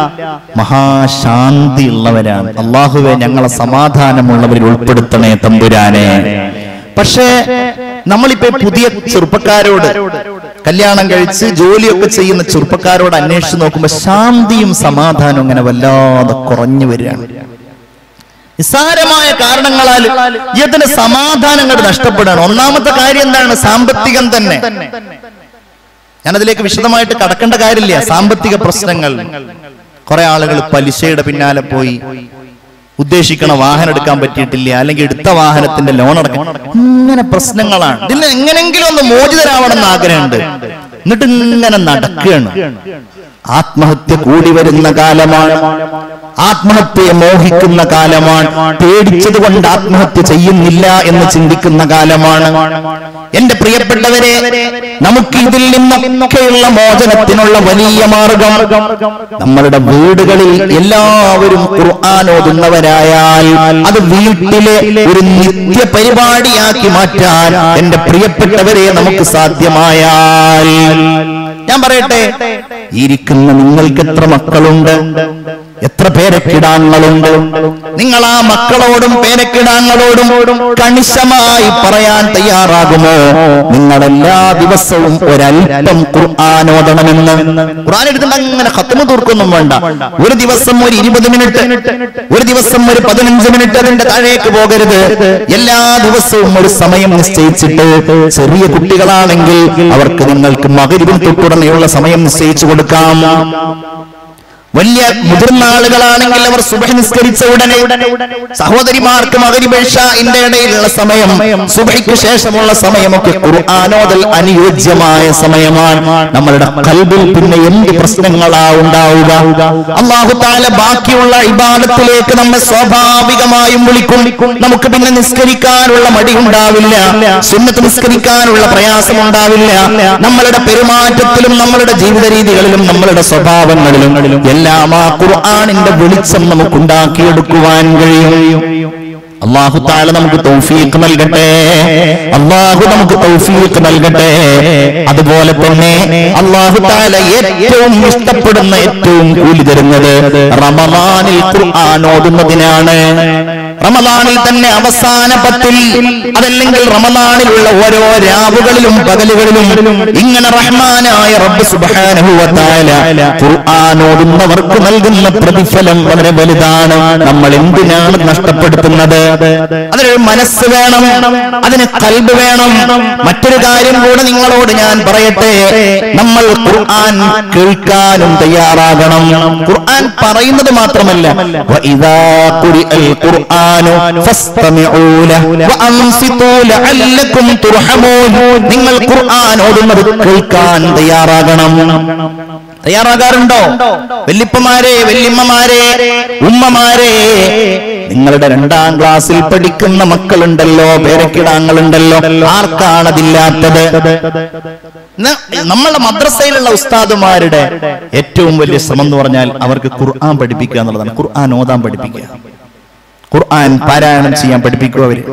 A: മഹാശാന്തി ഉള്ളവരാണ് അള്ളാഹുവെ ഞങ്ങളെ സമാധാനമുള്ളവരിൽ ഉൾപ്പെടുത്തണേ തമ്പുരാനെ പക്ഷേ നമ്മളിപ്പോ പുതിയ ചെറുപ്പക്കാരോട് കല്യാണം കഴിച്ച് ജോലിയൊക്കെ ചെയ്യുന്ന ചെറുപ്പക്കാരോട് അന്വേഷിച്ച് നോക്കുമ്പോ ശാന്തിയും സമാധാനവും അങ്ങനെ വല്ലാതെ കുറഞ്ഞു വരികയാണ് നിസ്സാരമായ കാരണങ്ങളാൽ ഇതിന് സമാധാനം അങ്ങോട്ട് നഷ്ടപ്പെടുകയാണ് ഒന്നാമത്തെ കാര്യം എന്താണ് സാമ്പത്തികം തന്നെ ഞാനതിലേക്ക് വിശദമായിട്ട് കടക്കേണ്ട കാര്യമില്ല സാമ്പത്തിക പ്രശ്നങ്ങൾ കുറെ ആളുകൾ പലിശയുടെ പിന്നാലെ പോയി ഉദ്ദേശിക്കണ വാഹനം എടുക്കാൻ പറ്റിയിട്ടില്ല അല്ലെങ്കിൽ എടുത്ത വാഹനത്തിന്റെ ലോൺ അടക്കാൻ ഇങ്ങനെ പ്രശ്നങ്ങളാണ് ഇതിൽ എങ്ങനെങ്കിലും ഒന്ന് മോചിതരാവണം എന്ന് ആഗ്രഹമുണ്ട് എന്നിട്ട് ഇങ്ങനെ നടക്കുകയാണ് ആത്മഹത്യ കൂടി വരുന്ന കാലമാണ് ആത്മഹത്യയെ മോഹിക്കുന്ന കാലമാണ് പേടിച്ചത് കൊണ്ട് ആത്മഹത്യ ചെയ്യുന്നില്ല എന്ന് ചിന്തിക്കുന്ന കാലമാണ് എന്റെ പ്രിയപ്പെട്ടവരെ നമുക്ക് ഇതിൽ നിന്നൊക്കെയുള്ള മോചനത്തിനുള്ള വലിയ മാർഗം നമ്മളുടെ വീടുകളിൽ എല്ലാവരും ഖുർആൻ ഓതുന്നവരായാൽ അത് വീട്ടിലെ ഒരു നിത്യ പരിപാടിയാക്കി മാറ്റാൻ എന്റെ പ്രിയപ്പെട്ടവരെ നമുക്ക് സാധ്യമായാൽ ഞാൻ പറയട്ടെ ഇരിക്കുന്ന നിങ്ങൾക്ക് എത്ര മക്കളുണ്ട് എത്ര പേരക്കിടാങ്ങളുണ്ട് നിങ്ങൾ ആ മക്കളോടും പേരക്കിടാങ്ങളോടും കണിശമായി പറയാൻ തയ്യാറാകുമോ നിങ്ങൾ എല്ലാ ദിവസവും ഒരല്പം ഖുർആാനോദണമെന്ന് ഖുർആൻ എടുത്തിട്ട് അങ്ങനെ ഖത്മ തീർക്കൊന്നും വേണ്ട ഒരു ദിവസം ഒരു ഇരുപത് മിനിറ്റ് ഒരു ദിവസം ഒരു പതിനഞ്ച് മിനിറ്റ് അതിന്റെ താഴേക്ക് പോകരുത് എല്ലാ ദിവസവും ഒരു സമയം നിശ്ചയിച്ചിട്ട് ചെറിയ കുട്ടികളാണെങ്കിൽ അവർക്ക് നിങ്ങൾക്ക് മകരിവിൽ തൊട്ടുടനെയുള്ള സമയം നിശ്ചയിച്ചു കൊടുക്കാം വലിയ മുതിർന്ന ആളുകളാണെങ്കിൽ അവർ സുബഹ നിസ്കരിച്ച ഉടനെ സഹോദരിമാർക്ക് മകരിബേഷന്റെ ഇടയിലുള്ള സമയം സുബഹിക്ക് ശേഷമുള്ള സമയമൊക്കെ ഖുർആാനോദൽ അനുയോജ്യമായ സമയമാണ് നമ്മളുടെ കൽബിൽ പിന്നെ എന്ത് പ്രശ്നങ്ങളാ ഉണ്ടാവുക അള്ളാഹു താല ബാക്കിയുള്ള ഇബാദത്തിലേക്ക് നമ്മെ സ്വാഭാവികമായും വിളിക്കും നമുക്ക് പിന്നെ നിസ്കരിക്കാനുള്ള മടി ഉണ്ടാവില്ല സുന്നത്ത് നിസ്കരിക്കാനുള്ള പ്രയാസം ഉണ്ടാവില്ല നമ്മളുടെ പെരുമാറ്റത്തിലും നമ്മളുടെ ജീവിത രീതികളിലും നമ്മളുടെ സ്വഭാവങ്ങളിലും എല്ലാം ആ ഖുർആാനിന്റെ വെളിച്ചം നമുക്ക് ഉണ്ടാക്കിയെടുക്കുവാൻ കഴിയും അള്ളാഹു താല നമുക്ക് തൗഫീഖ് നൽകട്ടെ അള്ളാഹു നമുക്ക് തൗഫീഖ് നൽകട്ടെ അതുപോലെ തന്നെ അള്ളാഹു താല ഏറ്റവും ഇഷ്ടപ്പെടുന്ന ഏറ്റവും കൂലി തരുന്നത് റമദാനിൽ ഖുർആൻ ഓതുന്നതിനാണ് റമദാനിൽ തന്നെ അവസാന പത്തിൽ അതല്ലെങ്കിൽ റമദാനിലുള്ള ഓരോ രാവുകളിലും പകലുകളിലും ഇങ്ങനെ റഹ്മാനായ റബ്ബ് സുബ്ഹാനഹു വ തആല ഖുർആൻ ഓതുന്നവർക്ക് നൽകുന്ന പ്രതിഫലം വളരെ വലുതാണ് നമ്മൾ എന്തിനാണ് നഷ്ടപ്പെടുത്തുന്നത് അതിനൊരു മനസ്സ് വേണം അതിന് കൽബ് വേണം മറ്റൊരു കാര്യം കൂടെ നിങ്ങളോട് ഞാൻ പറയട്ടെ നമ്മൾ ഖുർആൻ കേൾക്കാനും തയ്യാറാകണം ഖുർആൻ പറയുന്നത് മാത്രമല്ല വഇദാ ഖുരിഅൽ ഖുർആനു ഫസ്തമിഊ ലഹു വഅൻസിതൂ ലഅല്ലക്കും തുർഹമൂൻ നിങ്ങൾ ഖുർആൻ ഓതുന്നത് കേൾക്കാൻ തയ്യാറാകണം തയ്യാറാകാറുണ്ടോ വല്ലിപ്പമാരെ വല്യമ്മമാരെ ഉമ്മമാരെ നിങ്ങളുടെ രണ്ടാം ക്ലാസ്സിൽ പഠിക്കുന്ന മക്കളുണ്ടല്ലോ പേരക്കിടാങ്ങളുണ്ടല്ലോ ആർക്കാണതില്ലാത്തത് ന- നമ്മളുടെ മദ്രസയിലുള്ള ഉസ്താദുമാരുടെ ഏറ്റവും വലിയ ശ്രമം എന്ന് പറഞ്ഞാൽ അവർക്ക് ഖുർആൻ പഠിപ്പിക്കുക എന്നുള്ളതാണ് ഖുർആൻ ഓതാൻ പഠിപ്പിക്കുക ഖുർആൻ പാരായണം ചെയ്യാൻ പഠിപ്പിക്കുക അവര്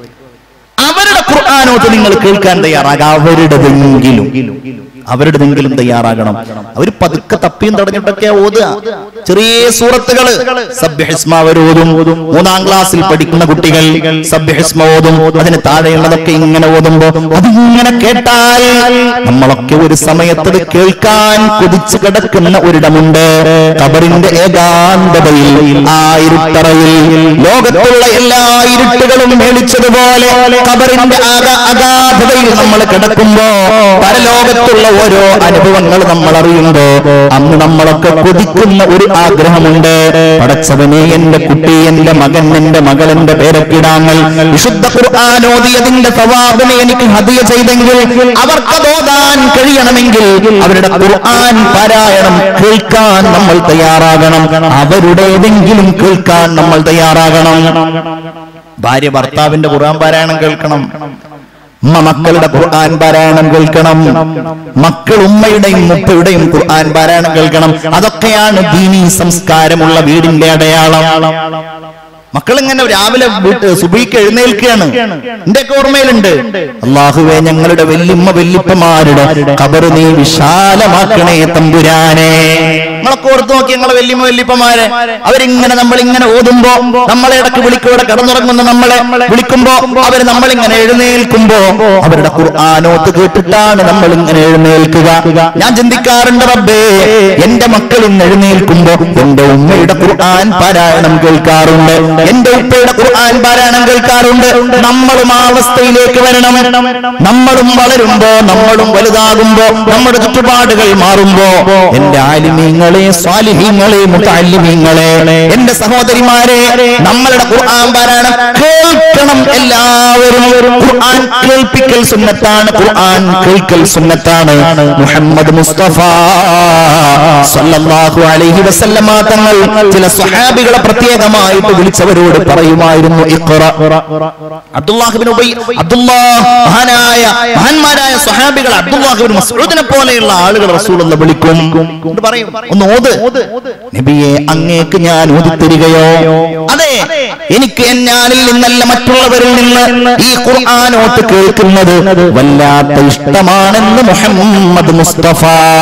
A: അവരുടെ ഖുർആാനോട്ട് നിങ്ങൾ കേൾക്കാൻ തയ്യാറാകുക അവരുടെതെങ്കിലും അവരുടെതെങ്കിലും തയ്യാറാകണം അവർ പതുക്കെ തപ്പിയും തടഞ്ഞിട്ടൊക്കെ ഓതുക ചെറിയ സൂറത്തുകള് സഭ്യഹിസ്മ അവർ ഓതും മൂന്നാം ക്ലാസ്സിൽ പഠിക്കുന്ന കുട്ടികൾ സഭ്യഹിസ്മ ഓതും അതിന് താഴെയുള്ളതൊക്കെ ഇങ്ങനെ ഓതുമ്പോ അതിങ്ങനെ കേട്ടാൽ നമ്മളൊക്കെ ഒരു സമയത്ത് ഇത് കേൾക്കാൻ കുതിച്ചു കിടക്കുന്ന ഒരിടമുണ്ട് കബറിന്റെ ഏകാന്തതയിൽ ആ ഇരുട്ടറയിൽ ലോകത്തുള്ള എല്ലാ ഇരുട്ടുകളും മേളിച്ചതുപോലെ കബറിന്റെ ആക- അഗാധതയിൽ നമ്മൾ കിടക്കുമ്പോ പരലോകത്തുള്ള ഓരോ അനുഭവങ്ങൾ നമ്മൾ അറിയുമ്പോ അന്ന് നമ്മളൊക്കെ കൊതിക്കുന്ന ഒരു ആഗ്രഹമുണ്ട് പടച്ചവനെ എന്റെ കുട്ടി എന്റെ മകൻ എന്റെ മകൾ എന്റെ പേരക്കിടാങ്ങൾ വിശുദ്ധ ഖുർആാനോദിയതിന്റെ സവാബിനെ എനിക്ക് ഹദിയ ചെയ്തെങ്കിൽ അവർക്കത് ഓതാൻ കഴിയണമെങ്കിൽ അവരുടെ ഖുർആൻ പാരായണം കേൾക്കാൻ നമ്മൾ തയ്യാറാകണം അവരുടേതെങ്കിലും കേൾക്കാൻ നമ്മൾ തയ്യാറാകണം ഭാര്യ ഭർത്താവിന്റെ ഖുർആൻ പാരായണം കേൾക്കണം ഉമ്മ മക്കളുടെ ഖുർആൻ പാരായണം കേൾക്കണം മക്കൾ ഉമ്മയുടെയും മുപ്പയുടെയും ഖുർആൻ പാരായണം കേൾക്കണം അതൊക്കെയാണ് ദീനീ സംസ്കാരമുള്ള വീടിന്റെ അടയാളം മക്കൾ ഇങ്ങനെ രാവിലെ വീട്ട് സുബൈക്ക് എഴുന്നേൽക്കുകയാണ് എന്റെ ഒക്കെ ഓർമ്മയിലുണ്ട് അള്ളാഹുവെ ഞങ്ങളുടെ വല്യമ്മ വല്യപ്പമാരുടെ കബറ് നീ വിശാലമാക്കണേ തമ്പുരാനെ നമ്മളൊക്കെ ഓർത്ത് നോക്കി ഞങ്ങളെ വല്യമ്മ വല്യപ്പമാരെ അവരിങ്ങനെ നമ്മളിങ്ങനെ ഓതുമ്പോ നമ്മളെ ഇടക്ക് വിളിക്കൂടെ കിടന്നുറങ്ങുന്ന നമ്മളെ വിളിക്കുമ്പോ അവർ നമ്മളിങ്ങനെ എഴുന്നേൽക്കുമ്പോ അവരുടെ ഖുർആാനോത്ത് കേട്ടിട്ടാണ് നമ്മൾ ഇങ്ങനെ എഴുന്നേൽക്കുക ഞാൻ ചിന്തിക്കാറുണ്ട് റബ്ബേ എന്റെ മക്കൾ ഇന്ന് എഴുന്നേൽക്കുമ്പോ എന്റെ ഉമ്മയുടെ ഖുർആൻ പാരായണം കേൾക്കാറുണ്ട് എന്റെ ഉപ്പയുടെ ഖുർആൻ പാരായണം കേൾക്കാറുണ്ട് നമ്മളും ആ അവസ്ഥയിലേക്ക് വരണം നമ്മളും വളരുമ്പോ നമ്മളും വലുതാകുമ്പോ നമ്മുടെ ചുറ്റുപാടുകൾ മാറുമ്പോ എന്റെ ആലിമീങ്ങളെ സ്വാലിഹീങ്ങളെ മുത്താലിമീങ്ങളെ എന്റെ സഹോദരിമാരെ നമ്മളുടെ ഖുർആൻ പാരായണം കേൾക്കണം എല്ലാവരും ഖുർആൻ കേൾപ്പിക്കൽ സുന്നത്താണ് ഖുർആൻ കേൾക്കൽ സുന്നത്താണ് മുഹമ്മദ് മുസ്തഫ സല്ലല്ലാഹു അലൈഹി വസല്ലമ തങ്ങൾ ചില സ്വഹാബികളെ പ്രത്യേകമായിട്ട് വിളിച്ചവരോട് പറയുമായിരുന്നു ഇഖ്റ അബ്ദുല്ലാഹിബിൻ ഉബൈ അബ്ദുല്ലാഹ് മഹാനായ മഹാന്മാരായ സ്വഹാബികൾ അബ്ദുല്ലാഹിബിൻ മസ്ഊദിനെ പോലെയുള്ള ആളുകൾ റസൂലുള്ള വിളിക്കും എന്നിട്ട് പറയും ഒന്ന് ഓത് നബിയെ അങ്ങേക്ക് ഞാൻ ഓതിത്തരികയോ അതെ എനിക്ക് എന്നാനിൽ നിന്നല്ല മറ്റുള്ളവരിൽ നിന്ന് ഈ ഖുർആാനോട്ട് കേൾക്കുന്നത് വല്ലാത്ത ഇഷ്ടമാണെന്ന് മുഹമ്മദ് മുസ്തഫ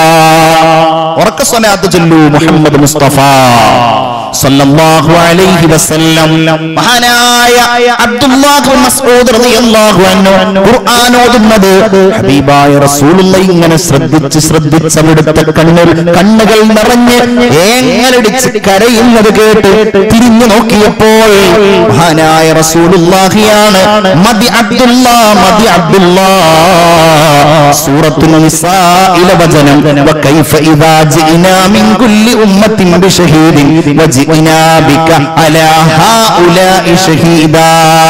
A: ഉറക്ക സ്വലാത്ത് ചൊല്ലൂ മുഹമ്മദ് മുസ്തഫ സല്ലല്ലാഹു അലൈഹി വസല്ലം മഹാനായ അബ്ദുല്ലാഹ് ബിൻ മസ്ഊദ് റളിയല്ലാഹു അൻഹു ഖുർആൻ ഓതുന്നത് ഹബീബായ റസൂലുള്ള ഇങ്ങനെ ശ്രദ്ധിച്ച് ശ്രദ്ധിച്ച് അവിടുത്തെ കണ്ണുകൾ കണ്ണുകൾ നിറഞ്ഞ് ഏങ്ങലടിച്ച് കരയുന്നത് കേട്ട് തിരിഞ്ഞു നോക്കിയപ്പോൾ മഹാനായ റസൂലുള്ളാഹിയാണ് മതി അബ്ദുല്ലാ മതി അബ്ദുല്ലാ സൂറത്തു നിസായിലെ വചനം വകൈഫ ഇദാ ജിഇനാ മിൻ കുല്ലി ഉമ്മത്തിൻ ബിശഹീദിൻ വജിഇനാ ബിക അലാ ഹാഉലാഇ ഷഹീദാ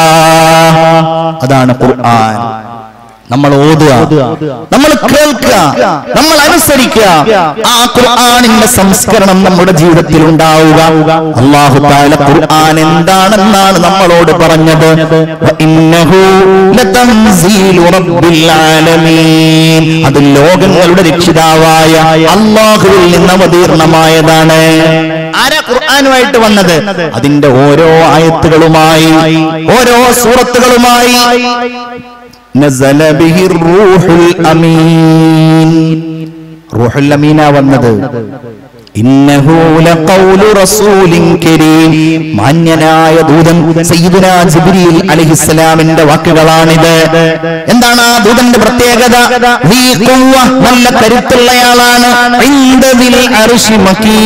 A: അതാണ് ഖുർആൻ നമ്മൾ ഓതുക നമ്മൾ കേൾക്കുക നമ്മൾ അനുസരിക്കുക ആ ഖുർആനിന്റെ സംസ്കരണം നമ്മുടെ ജീവിതത്തിൽ ഉണ്ടാവുക അള്ളാഹു താല ഖുർആൻ എന്താണെന്നാണ് നമ്മളോട് പറഞ്ഞത് വഇന്നഹു ലതൻസീലു റബ്ബിൽ ആലമീൻ അത് ലോകങ്ങളുടെ രക്ഷിതാവായ അള്ളാഹുവിൽ നിന്ന് അവതീർണമായതാണ് ആരാ ഖുർആൻ ഖുർആനുമായിട്ട് വന്നത് അതിന്റെ ഓരോ ആയത്തുകളുമായി ഓരോ സൂറത്തുകളുമായി നസല ബിഹി റൂഹുൽ അമീൻ റൂഹുൽ അമീന വന്നത് ഇന്നഹു ലഖൗലു റസൂലിൻ കരീം മാന്യനായ ദൂതൻ സയ്യിദുന ജിബ്രീൽ അലൈഹിസ്സലാമിന്റെ വാക്കുകളാണിത് എന്താണ് ആ ദൂതന്റെ പ്രത്യേകത ദീ ഖുവ്വ, നല്ല കരുത്തുള്ളയാളാണ് ഇൻദദിൽ അർശി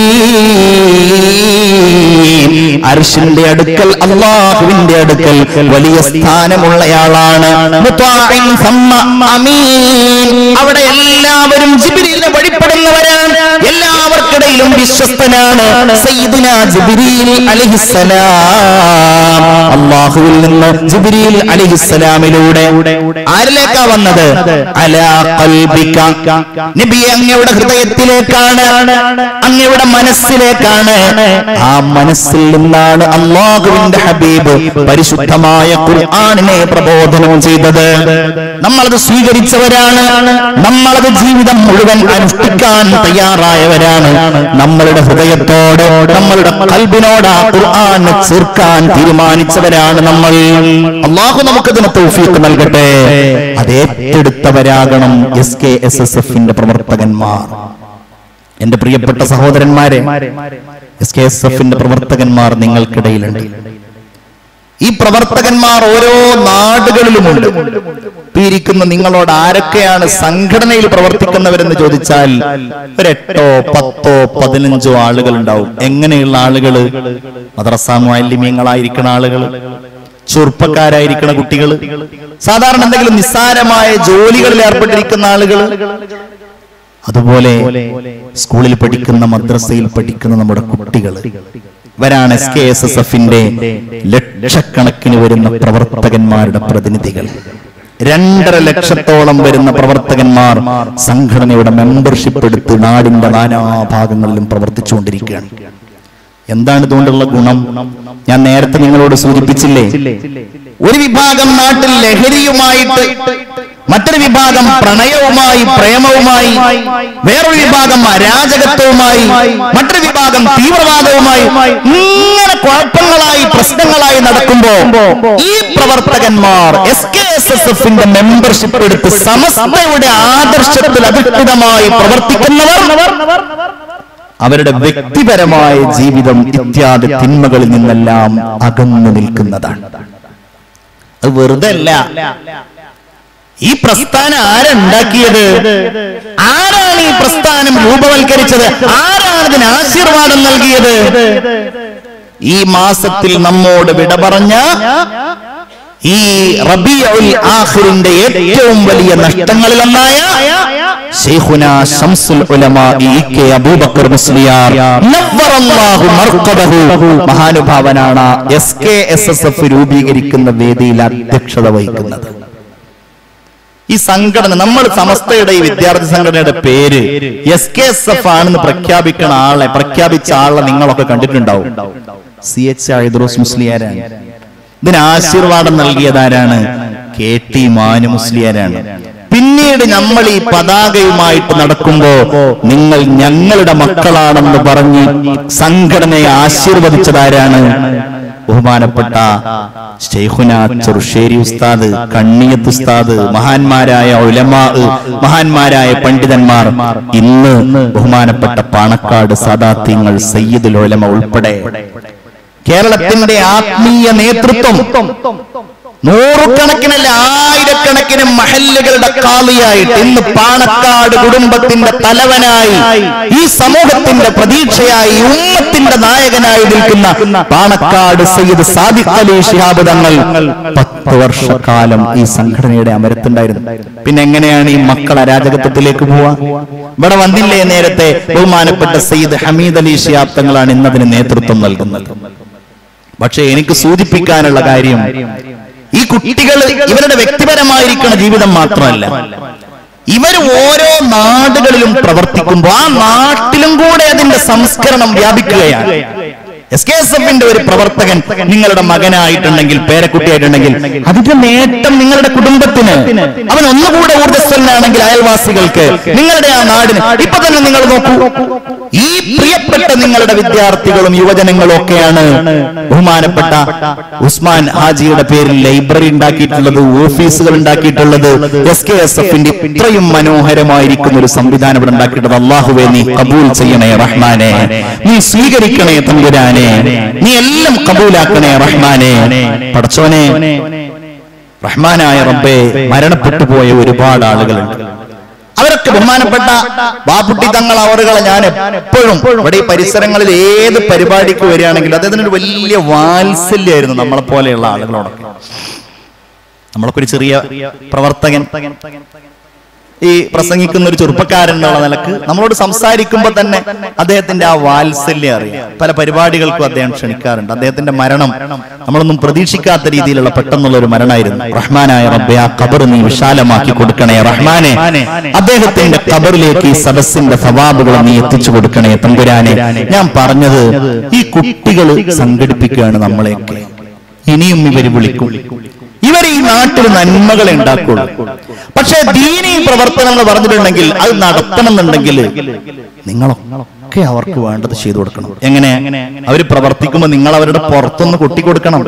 A: മക്കീൻ അർശിന്റെ അടുക്കൽ അള്ളാഹുവിന്റെ അടുക്കൽ വലിയ സ്ഥാനമുള്ളയാളാണ് മുത്വാഇൻ സമ്മ അമീൻ അവിടെ എല്ലാവരും ജിബ്രീലിനെ വഴിപ്പെടുന്നവരാണ് എല്ലാവർക്കിടയിലും വിശ്വസ്തനാണ് സയ്യിദുന ജിബ്രീൽ അലൈഹിസ്സലാം അള്ളാഹുവിൽ നിന്ന് ജിബ്രീൽ അലൈഹിസ്സലാമിലൂടെ ആരിലേക്കാ വന്നത് അലാ ഖൽബിക നബിയെ അങ്ങയുടെ ഹൃദയത്തിലേക്കാണ് അങ്ങയുടെ മനസ്സിലേക്കാണ് ആ മനസ്സിൽ നിന്നാണ് അള്ളാഹുവിന്റെ ഹബീബ് പരിശുദ്ധമായ ഖുർആനിനെ പ്രബോധനം ചെയ്തത് നമ്മളത് സ്വീകരിച്ചവരാണ് നമ്മളത് ജീവിതം മുഴുവൻ അനുഷ്ഠിക്കാൻ തയ്യാറായവരാണ് നമ്മളുടെ ഹൃദയത്തോട് നമ്മളുടെ കൽബിനോട് ആ ഖുർആൻ ചേർക്കാൻ തീരുമാനിച്ചവരാണ് നമ്മൾ അള്ളാഹു നമുക്കതിന് തൗഫീഖ് നൽകട്ടെ അത് ഏറ്റെടുത്തവരാകണം എസ് കെ എസ് എസ് എഫിന്റെ പ്രവർത്തകന്മാർ എന്റെ പ്രിയപ്പെട്ട സഹോദരന്മാരെ എസ് കെ എസ് എഫിന്റെ പ്രവർത്തകന്മാർ നിങ്ങൾക്കിടയിലുണ്ട് ഈ പ്രവർത്തകന്മാർ ഓരോ നാടുകളിലുമുണ്ട് ഇപ്പൊ ഇരിക്കുന്ന നിങ്ങളോട് ആരൊക്കെയാണ് സംഘടനയിൽ പ്രവർത്തിക്കുന്നവരെന്ന് ചോദിച്ചാൽ ഒരു എട്ടോ പത്തോ പതിനഞ്ചോ ആളുകൾ ഉണ്ടാവും എങ്ങനെയുള്ള ആളുകള് മദ്രസാമാലിന്യങ്ങളായിരിക്കുന്ന ആളുകൾ ചെറുപ്പക്കാരായിരിക്കുന്ന കുട്ടികൾ സാധാരണ എന്തെങ്കിലും നിസ്സാരമായ ജോലികളിൽ ഏർപ്പെട്ടിരിക്കുന്ന ആളുകൾ അതുപോലെ സ്കൂളിൽ പഠിക്കുന്ന മദ്രസയിൽ പഠിക്കുന്ന നമ്മുടെ കുട്ടികൾ ഇവരാണ് എസ് കെ എസ് എസ് എഫിന്റെ ലക്ഷക്കണക്കിന് വരുന്ന പ്രവർത്തകന്മാരുടെ പ്രതിനിധികൾ രണ്ടര ലക്ഷത്തോളം വരുന്ന പ്രവർത്തകന്മാർ സംഘടനയുടെ മെമ്പർഷിപ്പ് എടുത്ത് നാടിന്റെ നാനാഭാഗങ്ങളിലും പ്രവർത്തിച്ചുകൊണ്ടിരിക്കുകയാണ് എന്താണ് ഇതുകൊണ്ടുള്ള ഗുണം ഞാൻ നേരത്തെ നിങ്ങളോട് സൂചിപ്പിച്ചില്ലേ ഒരു വിഭാഗം നാട്ടിൽ ലഹരിയുമായിട്ട് മറ്റൊരു വിഭാഗം പ്രണയവുമായി പ്രേമവുമായി വേറൊരു വിഭാഗം അരാജകത്വവുമായി മറ്റൊരു വിഭാഗം തീവ്രവാദവുമായി ഇങ്ങനെ കുഴപ്പങ്ങളായി പ്രശ്നങ്ങളായി നടക്കുമ്പോ ഈ പ്രവർത്തകന്മാർ എസ് കെ എസ് എസ് എഫിന്റെ മെമ്പർഷിപ്പ് എടുത്ത് സമസ്തയുടെ ആദർശത്തിൽ അധിഷ്ഠിതമായി പ്രവർത്തിക്കുന്നവർ അവരുടെ വ്യക്തിപരമായ ജീവിതം ഇത്യാദി തിന്മകളിൽ നിന്നെല്ലാം അകന്നു നിൽക്കുന്നതാണ് അത് വെറുതെ അല്ല ഈ പ്രസ്ഥാനം ആരുണ്ടാക്കിയത് ആരാണ് ഈ പ്രസ്ഥാനം രൂപവൽക്കരിച്ചത് ആരാണ് ഇതിന് ആശീർവാദം നൽകിയത് ഈ മാസത്തിൽ നമ്മോട് വിട പറഞ്ഞ ഈ റബിയുൽ ആഖിറിന്റെ ഏറ്റവും വലിയ നഷ്ടങ്ങളിലൊന്നായ ശൈഖുന ശംസുൽ ഉലമാ ഇ കെ അബൂബക്കർ മുസ്ലിയാർ നവ്വറല്ലാഹു മർഖദഹു മഹാനുഭാവനാണ് S K S S F രൂപീകരിക്കുന്ന വേദിയിൽ അധ്യക്ഷത വഹിക്കുന്നത് ഈ സംഘടന നമ്മൾ സമസ്തയുടെ ഈ വിദ്യാർത്ഥി സംഘടനയുടെ പേര് എസ് കെ എസ് എഫ് ആണെന്ന് പ്രഖ്യാപിക്കണ ആളെ പ്രഖ്യാപിച്ച ആളെ നിങ്ങളൊക്കെ കണ്ടിട്ടുണ്ടാവും സി എച്ച് ഐദ്രോസ് മുസ്ലിയാരാണ് ഇതിന് ആശീർവാദം നൽകിയതാരാണ് കെ ടി മാനു മുസ്ലിയാരാണ് പിന്നീട് നമ്മൾ ഈ പതാകയുമായിട്ട് നടക്കുമ്പോ നിങ്ങൾ ഞങ്ങളുടെ മക്കളാണെന്ന് പറഞ്ഞ് സംഘടനയെ ആശീർവദിച്ചതാരാണ് ബഹുമാനപ്പെട്ട ഷെയ്ഖുന ചെറുശ്ശേരി ഉസ്താദ് കണ്ണിയത്ത് ഉസ്താദ് മഹാന്മാരായ ഉലമാ മഹാന്മാരായ പണ്ഡിതന്മാർ ഇന്ന് ബഹുമാനപ്പെട്ട പാണക്കാട് സാദാത്യങ്ങൾ സയ്യിദുൽ ഉലമ ഉൾപ്പെടെ കേരളത്തിന്റെ ആത്മീയ നേതൃത്വം നൂറുകണക്കിനല്ല ആയിരക്കണക്കിന് മഹല്ലുകളുടെ കാളിയായിട്ട് ഇന്ന് പാണക്കാട് കുടുംബത്തിന്റെ തലവനായി ഈ സമൂഹത്തിന്റെ പ്രതീക്ഷയായി ഉമ്മത്തിന്റെ നായകനായി നിൽക്കുന്ന പാണക്കാട് സയ്യിദ് സാദിഖ് അലി ശിഹാബ് തങ്ങൾ പത്ത് വർഷക്കാലം ഈ സംഘടനയുടെ അമരത്തുണ്ടായിരുന്നു പിന്നെ എങ്ങനെയാണ് ഈ മക്കൾ അരാജകത്വത്തിലേക്ക് പോവാ ഇവിടെ വന്നില്ലേ നേരത്തെ ബഹുമാനപ്പെട്ട സയ്യിദ് ഹമീദ് അലി ശിഹാബ് തങ്ങളാണ് ഇന്നതിന് നേതൃത്വം നൽകുന്നത് പക്ഷെ എനിക്ക് സൂചിപ്പിക്കാനുള്ള കാര്യം ഈ കുട്ടികൾ ഇവരുടെ വ്യക്തിപരമായിരിക്കുന്ന ജീവിതം മാത്രമല്ല ഇവർ ഓരോ നാടുകളിലും പ്രവർത്തിക്കുമ്പോൾ ആ നാട്ടിലും കൂടെ അതിന്റെ സംസ്കരണം വ്യാപിക്കുകയാണ് എസ് കെ എസ് എഫിന്റെ ഒരു പ്രവർത്തകൻ നിങ്ങളുടെ മകനായിട്ടുണ്ടെങ്കിൽ പേരക്കുട്ടിയായിട്ടുണ്ടെങ്കിൽ അതിന്റെ നേട്ടം നിങ്ങളുടെ കുടുംബത്തിന് അവൻ ഒന്നുകൂടെ ഊർജ്ജസ്വലനാണെങ്കിൽ അയൽവാസികൾക്ക് നിങ്ങളുടെ ആ നാടിന് ഇപ്പൊ തന്നെ നിങ്ങൾ നോക്കൂ ഈ പ്രിയപ്പെട്ട നിങ്ങളുടെ വിദ്യാർത്ഥികളും യുവജനങ്ങളും ഒക്കെയാണ് ബഹുമാനപ്പെട്ട ഉസ്മാൻ ഹാജിയുടെ പേരിൽ ലൈബ്രറി ഉണ്ടാക്കിയിട്ടുള്ളത് ഓഫീസുകൾ ഉണ്ടാക്കിയിട്ടുള്ളത് എസ് കെ എസ് എഫിന്റെ ഇത്രയും മനോഹരമായിരിക്കുന്ന ഒരു സംവിധാനം ഇവിടെ ഉണ്ടാക്കിയിട്ടുള്ളത് അള്ളാഹുവെ നീ കബൂൽ ചെയ്യണേ റഹ്മാനെ നീ സ്വീകരിക്കണേ തമ്പുരാനെ നീ എല്ലാം കബൂലാക്കണേ റഹ്മാനെ പടച്ചോനെ റഹ്മാനായ റബ്ബെ മരണപ്പെട്ടു പോയ ഒരുപാട് ആളുകളുണ്ട് അവരൊക്കെ ബഹുമാനപ്പെട്ട ബാപ്പുട്ടി തങ്ങൾ അവറുകളെ ഞാൻ എപ്പോഴും ഇവിടെ ഈ പരിസരങ്ങളിൽ ഏത് പരിപാടിക്ക് വരികയാണെങ്കിലും അദ്ദേഹത്തിന് ഒരു വലിയ വാത്സല്യമായിരുന്നു നമ്മളെ പോലെയുള്ള ആളുകളോടൊക്കെ നമ്മളൊക്കെ ഒരു ചെറിയ പ്രവർത്തകൻ ഈ പ്രസംഗിക്കുന്ന ഒരു ചെറുപ്പക്കാരൻ എന്നുള്ള നിലക്ക് നമ്മളോട് സംസാരിക്കുമ്പോൾ തന്നെ അദ്ദേഹത്തിന്റെ ആ വാത്സല്യം അറിയാം പല പരിപാടികൾക്കും അദ്ദേഹം ക്ഷണിക്കാറുണ്ട് അദ്ദേഹത്തിന്റെ മരണം നമ്മളൊന്നും പ്രതീക്ഷിക്കാത്ത രീതിയിലുള്ള പെട്ടെന്നുള്ള ഒരു മരണമായിരുന്നു റഹ്മാനായ റബ്ബെ ആ കബർ നീ വിശാലമാക്കി കൊടുക്കണേ റഹ്മാനെ അദ്ദേഹത്തിന്റെ കബറിലേക്ക് ഈ സദസ്സിന്റെ സവാബുകൾ നീ എത്തിച്ചു കൊടുക്കണേ തമ്പുരാനെ ഞാൻ പറഞ്ഞത് ഈ കുട്ടികൾ സംഘടിപ്പിക്കുകയാണ് നമ്മളെയൊക്കെ ഇനിയും ഇവര് വിളിക്കും ഇവർ ഈ നാട്ടിൽ നന്മകളെ ഉണ്ടാക്കുള്ളൂ പക്ഷേ ദീനീ പ്രവർത്തനങ്ങൾ പറഞ്ഞിട്ടുണ്ടെങ്കിൽ അത് നടത്തണമെന്നുണ്ടെങ്കിൽ നിങ്ങളൊക്കെ അവർക്ക് വേണ്ടത് ചെയ്തു കൊടുക്കണം എങ്ങനെ അവർ പ്രവർത്തിക്കുമ്പോൾ നിങ്ങൾ അവരുടെ പുറത്തൊന്ന് കൊട്ടി കൊടുക്കണം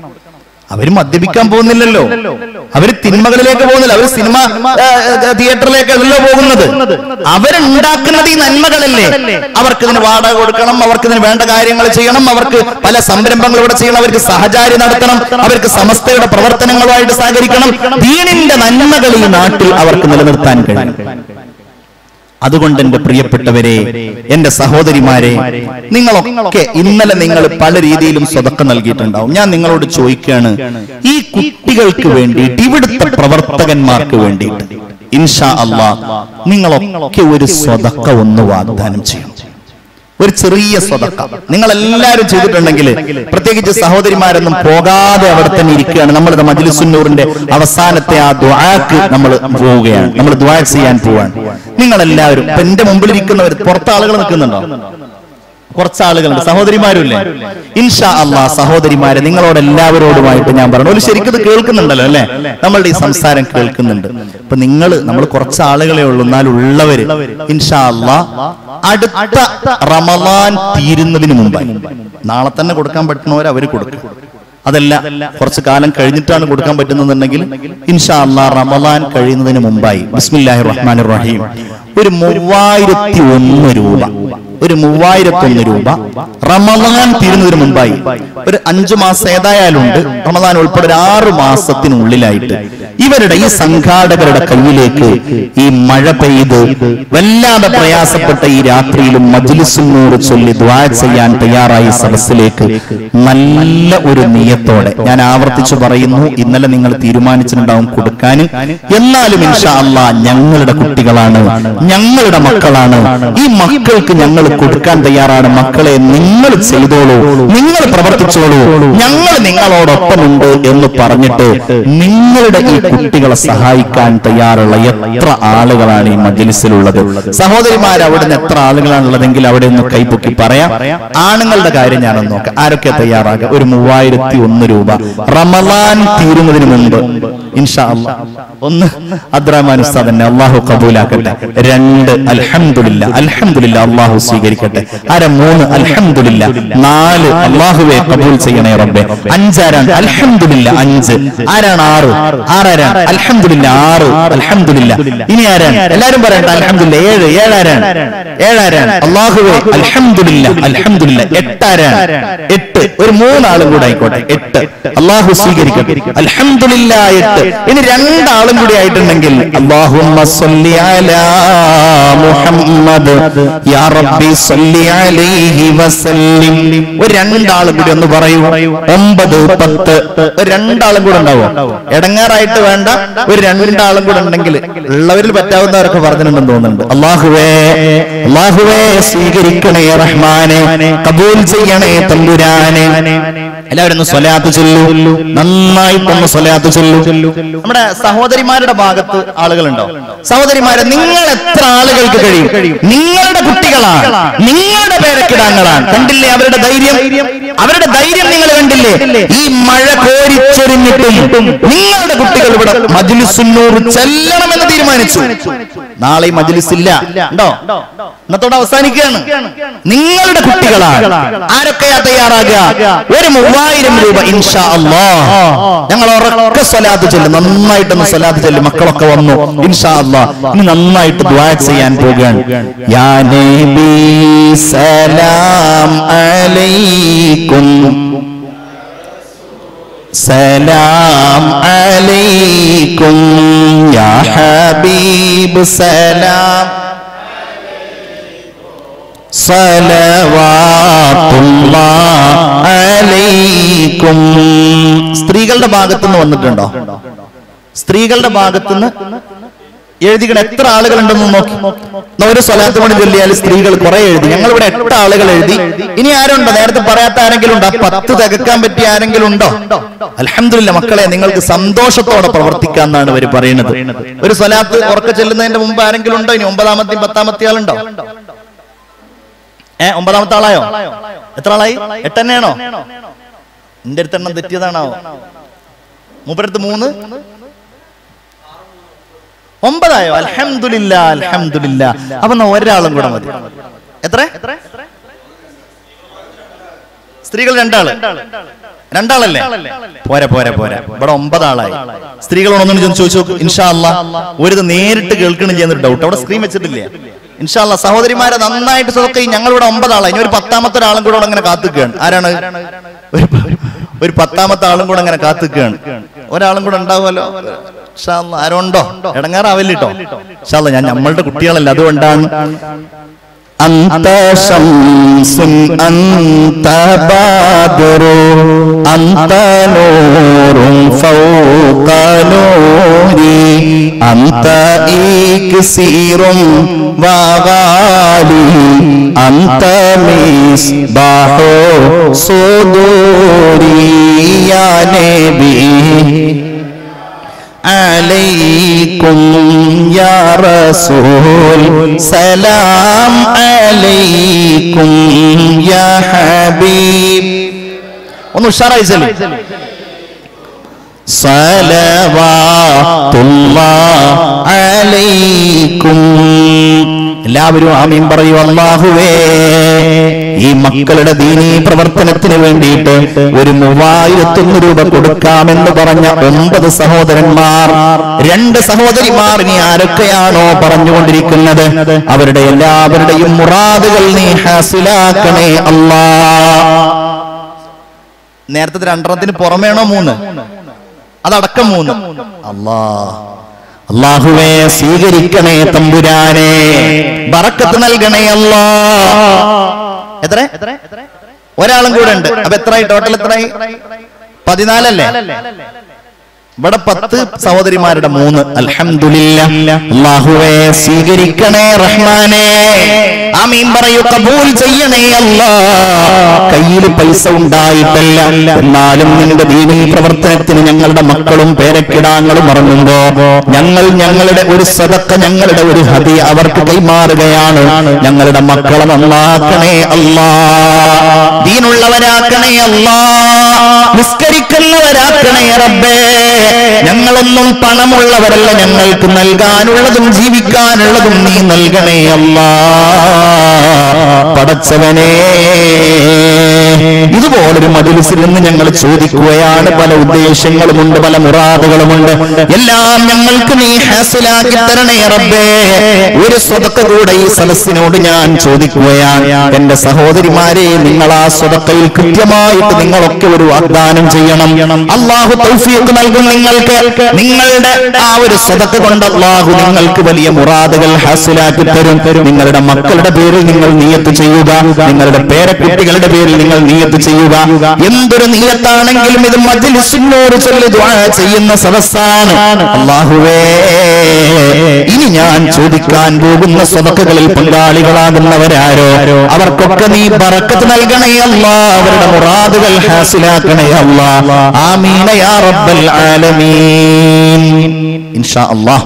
A: അവര് മദ്യപിക്കാൻ പോകുന്നില്ലല്ലോ അവര് തിന്മകളിലേക്ക് പോകുന്നില്ല അവര് സിനിമ ആ, ആ, തിയേറ്ററിലേക്കല്ലോ പോകുന്നത് അവരുണ്ടാക്കുന്നത് ഈ നന്മകളല്ലേ അവർക്ക് ഇതിന് വാടക കൊടുക്കണം അവർക്ക് ഇതിന് വേണ്ട കാര്യങ്ങൾ ചെയ്യണം അവർക്ക് പല സംരംഭങ്ങൾ ഇവിടെ ചെയ്യണം അവർക്ക് സഹചാരി നടത്തണം അവർക്ക് സമസ്തയുടെ പ്രവർത്തനങ്ങളുമായിട്ട് സഹകരിക്കണം ദീനിന്റെ നന്മകൾ ഈ നാട്ടിൽ അവർക്ക് നിലനിർത്താൻ കഴിയും അതുകൊണ്ട് എന്റെ പ്രിയപ്പെട്ടവരെ എന്റെ സഹോദരിമാരെ നിങ്ങളൊക്കെ ഇന്നലെ നിങ്ങൾ പല രീതിയിലും സ്വതക്ക നൽകിയിട്ടുണ്ടാവും ഞാൻ നിങ്ങളോട് ചോദിക്കുകയാണ് ഈ കുട്ടികൾക്ക് വേണ്ടിയിട്ട് ഇവിടുത്തെ പ്രവർത്തകന്മാർക്ക് വേണ്ടിയിട്ട് ഇൻഷാ അള്ളാ നിങ്ങളൊക്കെ ഒരു സ്വതക്ക ഒന്ന് വാഗ്ദാനം ചെയ്യണം ഒരു ചെറിയ സ്വതക്ക നിങ്ങൾ എല്ലാവരും ചെയ്തിട്ടുണ്ടെങ്കിൽ പ്രത്യേകിച്ച് സഹോദരിമാരൊന്നും പോകാതെ അവിടെ തന്നെ ഇരിക്കുകയാണ് നമ്മൾ മജ്ലിസുന്നൂറിന്റെ അവസാനത്തെ ആ ദ്വാക്ക് നമ്മൾ പോവുകയാണ് നമ്മൾ ദ്വാ ചെയ്യാൻ പോവാണ് നിങ്ങൾ എല്ലാവരും ഇപ്പൊ എന്റെ മുമ്പിൽ ഇരിക്കുന്നവർ പുറത്ത് ആളുകൾ നിൽക്കുന്നുണ്ടോ കുറച്ച് ആളുകളുണ്ട് സഹോദരിമാരുമില്ലേ ഇൻഷാ അള്ളാ സഹോദരിമാരെ നിങ്ങളോട് എല്ലാവരോടുമായിട്ട് ഞാൻ പറഞ്ഞു ഒരു ശരിക്കും ഇത് കേൾക്കുന്നുണ്ടല്ലോ അല്ലെ നമ്മളുടെ ഈ സംസാരം കേൾക്കുന്നുണ്ട് ഇപ്പൊ നിങ്ങൾ നമ്മൾ കുറച്ച് ആളുകളെ ഉള്ളൂ എന്നാൽ ഉള്ളവര് ഇൻഷാ അള്ളാ അടുത്ത റമദാൻ തീരുന്നതിന് മുമ്പായി നാളെ തന്നെ കൊടുക്കാൻ പറ്റുന്നവർ അവര് കൊടുക്കും അതല്ല കുറച്ച് കാലം കഴിഞ്ഞിട്ടാണ് കൊടുക്കാൻ പറ്റുന്നതെന്നുണ്ടെങ്കിൽ ഇൻഷാ അള്ളാ റമദാൻ കഴിയുന്നതിന് മുമ്പായി ബിസ്മില്ലാഹി റഹ്മാൻ റഹീം ഒരു മൂവായിരത്തി ഒന്ന് രൂപ ഒരു മൂവായിരത്തി ഒന്ന് രൂപ റമദാൻ തീരുന്നതിന് മുമ്പായി ഒരു അഞ്ചു മാസം ഏതായാലും ഉണ്ട് റമദാൻ ഉൾപ്പെടെ ഒരു ആറു മാസത്തിനുള്ളിലായിട്ട് ഇവരുടെ ഈ സംഘാടകരുടെ കയ്യിലേക്ക് ഈ മഴ പെയ്ത് വല്ലാതെ പ്രയാസപ്പെട്ട ഈ രാത്രിയിലും മജ്ലിസുന്നൂറ് ചൊല്ലി ദ്വാ ചെയ്യാൻ തയ്യാറായ സദസ്സിലേക്ക് നല്ല ഒരു നിയത്തോടെ ഞാൻ ആവർത്തിച്ചു പറയുന്നു ഇന്നലെ നിങ്ങൾ തീരുമാനിച്ചിട്ടുണ്ടാവും കൊടുക്കാൻ എന്നാലും ഇൻഷാ അള്ളാ ഞങ്ങളുടെ കുട്ടികളാണ് ഞങ്ങളുടെ മക്കളാണ് ഈ മക്കൾക്ക് ഞങ്ങൾ കൊടുക്കാൻ തയ്യാറാണ് മക്കളെ നിങ്ങൾ ചെയ്തോളൂ നിങ്ങൾ പ്രവർത്തിച്ചോളൂ ഞങ്ങൾ നിങ്ങളോടൊപ്പമുണ്ട് എന്ന് പറഞ്ഞിട്ട് നിങ്ങളുടെ ഈ കുട്ടികളെ സഹായിക്കാൻ തയ്യാറുള്ള എത്ര ആളുകളാണ് ഈ മജ്ലിസിലുള്ളത് സഹോദരിമാർ അവിടെ നിന്ന് എത്ര ആളുകളാണുള്ളതെങ്കിൽ അവിടെ ഒന്ന് കൈപ്പൊക്കി പറയാം ആണുങ്ങളുടെ കാര്യം ഞാനൊന്ന് നോക്കാം ആരൊക്കെ തയ്യാറാകുക ഒരു മൂവായിരത്തി ഒന്ന് രൂപ റമലാൻ തീരുന്നതിന് മുമ്പ് ഇൻഷാ അല്ലാ ഒന്ന് അബ്ദുറഹ്മാൻ ഉസ്താദ് തന്നെ അള്ളാഹു കബൂലാക്കട്ടെ രണ്ട് അൽഹംദുലില്ല അൽഹംദുലില്ല അള്ളാഹു സ്വീകരിക്കട്ടെ അര മൂന്ന് അൽഹംദുലില്ല നാല് അള്ളാഹുവെ കബൂൽ ചെയ്യണേ റബ്ബെ അഞ്ചാരാണ് അൽഹംദുലില്ല അഞ്ച് ആരാണ് ആറ് ആറാരാണ് അൽഹംദുലില്ല ആറ് അൽഹംദുലില്ല ഇനി ആരാണ് എല്ലാരും പറയട്ടെ അൽഹംദുലില്ല ഏഴ് ഏഴാരാണ് ഏഴാരാണ് അള്ളാഹുവെ അൽഹംദുലില്ല അൽഹംദുലില്ല എട്ടാരാണ് എട്ട് ഒരു മൂന്നാളും കൂടെ ആയിക്കോട്ടെ എട്ട് അള്ളാഹു സ്വീകരിക്കട്ടെ അൽഹംദുലില്ല എട്ട് ഇനി രണ്ടാളും കൂടി ആയിട്ടുണ്ടെങ്കിൽ അല്ലാഹുമ്മ സ്വല്ലി അലാ മുഹമ്മദ് യാ റബ്ബി സ്വല്ലി അലൈഹി വസല്ലിം ഒരു രണ്ടാളും കൂടി ഒന്ന് പറയൂ ഒമ്പത് പത്ത് ഒരു രണ്ടാളും കൂടെ ഉണ്ടാവോ ഇടങ്ങാറായിട്ട് വേണ്ട ഒരു രണ്ടാളും കൂടെ ഉണ്ടെങ്കിൽ ഉള്ളവരിൽ പറ്റാവുന്നവരൊക്കെ പറഞ്ഞിട്ടുണ്ടെന്ന് തോന്നുന്നുണ്ട് അള്ളാഹുവേ അള്ളാഹുവേ സ്വീകരിക്കണേ റഹ്മാനെ കബൂൽ ചെയ്യണേ തമ്പുരാനെ എല്ലാവരും ഒന്ന് സ്വലാത്ത് ചൊല്ലു നന്നായിട്ടൊന്ന് സ്വലാത്ത് ചൊല്ലു നമ്മുടെ സഹോദരിമാരുടെ ഭാഗത്ത് ആളുകളുണ്ടോ സഹോദരിമാരെ നിങ്ങൾ എത്ര ആളുകൾക്ക് കഴിയും നിങ്ങളുടെ കുട്ടികളാണ് നിങ്ങളുടെ പേരക്കിടാങ്ങളാണ് കണ്ടില്ലേ അവരുടെ ധൈര്യം അവരുടെ ധൈര്യം നിങ്ങൾ കണ്ടില്ലേ ഈ മഴ കോരിച്ചൊരിഞ്ഞിട്ടും നിങ്ങളുടെ കുട്ടികൾ ഇവിടെ മജ്ലിസുന്നൂർ ചെല്ലണമെന്ന് തീരുമാനിച്ചു നാളെ ഈ മജ്ലിസ് ഇല്ല ഉണ്ടോ ഇന്നത്തോടെ അവസാനിക്കുകയാണ് നിങ്ങളുടെ കുട്ടികളാണ് ആരൊക്കെയാ തയ്യാറാകുക ഒരു മൂവായിരം രൂപ ഇൻഷാ അല്ലാ ഞങ്ങൾ ഉറക്കെ സ്വലാത്ത് ചെല്ലും നന്നായിട്ടൊന്ന് സ്വലാത്ത് ചെല്ലും മക്കളൊക്കെ വന്നു ഇൻഷാ അല്ലാ ഇനി നന്നായിട്ട് ദ്വാ ചെയ്യാൻ പോവുകയാണ് യാ നബി സലാം അലൈക്കും സലാം അലൈക്കും യാ ഹബീബ് സലാം സലവാത്തുല്ലാ അലൈക്കും സ്ത്രീകളുടെ ഭാഗത്തുനിന്ന് വന്നിട്ടുണ്ടോ സ്ത്രീകളുടെ ഭാഗത്തുനിന്ന് എഴുതിക്കണ എത്ര ആളുകളുണ്ടെന്ന് നോക്കി എന്നാ ഒരു സ്വലാത്ത് കൊണ്ട് ചൊല്ലിയാൽ സ്ത്രീകൾ കുറെ എഴുതി ഞങ്ങൾ ഇവിടെ എട്ട് ആളുകൾ എഴുതി ഇനി ആരുണ്ടോ നേരത്തെ പറയാത്ത ആരെങ്കിലും ഉണ്ടോ ആ പത്ത് തികക്കാൻ പറ്റിയ ആരെങ്കിലും ഉണ്ടോ അലഹമില്ല മക്കളെ നിങ്ങൾക്ക് സന്തോഷത്തോടെ പ്രവർത്തിക്കാന്നാണ് ഇവർ പറയുന്നത് ഒരു സ്വലാത്ത് ഉറക്ക ചെല്ലുന്നതിന്റെ മുമ്പ് ആരെങ്കിലും ഉണ്ടോ ഇനി ഒമ്പതാമത്തെയും പത്താമത്തെ ആളുണ്ടോ ഏ ഒമ്പതാമത്തെ ആളായോ എത്ര ആളായി എട്ടെണ്ണയാണോ എന്റെ അടുത്ത് എണ്ണം തെറ്റിയതാണോ മൂപ്പരടുത്ത് മൂന്ന് ഒമ്പതായോ അൽഹംദുലില്ല അൽഹംദുലില്ല അപ്പൊ എന്നാ ഒരാളും കൂടെ മതി എത്ര സ്ത്രീകൾ രണ്ടാള് രണ്ടാളല്ലേ പോരാ പോരാ പോരാ ഇവിടെ ഒമ്പതാളായി സ്ത്രീകളോടൊന്നും ചെന്ന് ചോദിച്ചു നോക്ക് ഇൻഷാ അല്ലാ ഒരു ഇത് നേരിട്ട് കേൾക്കണില്ല എന്നൊരു ഡൗട്ട് അവിടെ സ്ക്രീൻ വെച്ചിട്ടില്ല ഇൻഷാ അല്ലാ സഹോദരിമാരെ നന്നായിട്ട് സ്വതൊക്കെ ഞങ്ങളിവിടെ ഒമ്പതാളായി ഇനി ഒരു പത്താമത്തെ ഒരാളും കൂടെ അവിടെ അങ്ങനെ കാത്തുക്കുകയാണ് ആരാണ് ഒരു ഒരു പത്താമത്തെ ആളും കൂടെ അങ്ങനെ കാത്തുക്കുകയാണ് ഒരാളും കൂടെ ഉണ്ടാവുമല്ലോ ഇൻഷാ അല്ലാ. ആരും ഉണ്ടോ ഇടങ്ങാറാവില്ലട്ടോ ഇൻഷാ അല്ലാ, ഞാൻ നമ്മളുടെ കുട്ടികളല്ല അതുകൊണ്ടാണ് أنت شمس أنت بدر أنت نور فوق نوري أنت إكسير وغالي أنت مصباح صدوري يا نبي عليكم يا رسول سلام عليكم يا حبيب ഒന്ന് ഉഷാറായി ചെല്ലു അലൈക്കും എല്ലാവരും ആമീൻ പറയൂ അള്ളാഹുവേ ഈ മക്കളുടെ ദീനീ പ്രവർത്തനത്തിന് വേണ്ടിയിട്ട് ഒരു മൂവായിരത്തൊന്ന് രൂപ കൊടുക്കാമെന്ന് പറഞ്ഞ ഒമ്പത് സഹോദരന്മാർ രണ്ട് സഹോദരിമാർ ഇനി ആരൊക്കെയാണോ പറഞ്ഞുകൊണ്ടിരിക്കുന്നത് അവരുടെ എല്ലാവരുടെയും മുറാദുകൾ നീ ഹാസിലാക്കണേ അല്ലാ നേരത്തെ രണ്ടെണ്ണത്തിന് പുറമേണോ മൂന്ന് അതടക്കം മൂന്ന് അല്ലാ അള്ളാഹുവേ സ്വീകരിക്കണേ തമ്പുരാനെ ബറക്കത്ത് നൽകണേ അല്ലാ എത്ര ഒരാളും കൂടെ ഉണ്ട് അപ്പൊ എത്രയായി ടോട്ടൽ എത്രയായി പതിനാലല്ലേ ഇവിടെ പത്ത് സഹോദരിമാരുടെ മൂന്ന് അൽഹംദുലില്ലാ അല്ലാഹുവേ സ്വീകരിക്കണേ റഹ്മാനേ ആമീൻ പറയൂ കബൂൽ ചെയ്യണേ അല്ലാ കയ്യിൽ പൈസ ഉണ്ടായിട്ടല്ല എന്നാലും നിന്റെ ദീനീ പ്രവർത്തനത്തിന് ഞങ്ങളുടെ മക്കളും പേരക്കിടാങ്ങളും ഇറങ്ങുമ്പോ ഞങ്ങൾ ഞങ്ങളുടെ ഒരു സദക്ക ഞങ്ങളുടെ ഒരു ഹതി അവർക്ക് കൈമാറുകയാണ് ഞങ്ങളുടെ മക്കളെ നന്നാക്കണേ അല്ലാ ദീനുള്ളവരാക്കണേ അല്ലാ നിസ്കരിക്കുന്നവരാക്കണേ റബ്ബേ ഞങ്ങളൊന്നും പണമുള്ളവരല്ല ഞങ്ങൾക്ക് നൽകാനുള്ളതും ജീവിക്കാനുള്ളതും നീ നൽകണേ അല്ലാ പടച്ചവനെ ഇതുപോലൊരു മതിലിസിൽ നിന്ന് ഞങ്ങൾ ചോദിക്കുകയാണ് പല ഉദ്ദേശങ്ങളുമുണ്ട് പല മുറാദുകളുമുണ്ട് എല്ലാം ഞങ്ങൾക്ക് നീ ഹാസിലാക്കി തരണേ റബ്ബേ ഒരു സ്വതക്ക കൂടെ ഈ സദസ്സിനോട് ഞാൻ ചോദിക്കുകയാണ് എന്റെ സഹോദരിമാരെ നിങ്ങൾ ആ സ്വതക്കയിൽ കൃത്യമായിട്ട് നിങ്ങളൊക്കെ ഒരു വാഗ്ദാനം ചെയ്യണം അള്ളാഹു തൗഫീഖ് നൽകും നിങ്ങൾക്ക് നിങ്ങളുടെ ആ ഒരു സ്വതക്ക് കൊണ്ട് അള്ളാഹു നിങ്ങൾക്ക് വലിയ മുറാദുകൾ ഹാസിലാക്കി തരും നിങ്ങളുടെ മക്കളുടെ പേരിൽ നിങ്ങൾ നീയത്ത് ചെയ്യുക നിങ്ങളുടെ പേരക്കുട്ടികളുടെ പേരിൽ നിങ്ങൾ നീയത്ത് ചെയ്യുക എന്തൊരു നീയത്താണെങ്കിലും ഇത് മജ്ലിസിനോട് ചൊല്ലി ദുആ ചെയ്യുന്ന സദസ്സാണ് അള്ളാഹുവേ ഇനി ഞാൻ ചോദിക്കാൻ പോകുന്ന സ്വതക്കുകളിൽ പങ്കാളികളാകുന്നവരാരോ അവർക്കൊക്കെ നീ ബറക്കത്ത് നൽകണേ അല്ലാ അവരുടെ മുറാദുകൾ ഹാസിലാക്കണേ അല്ലാ ആമീന യാ റബ്ബൽ ആലമീൻ ഇൻഷാ അല്ലാഹ്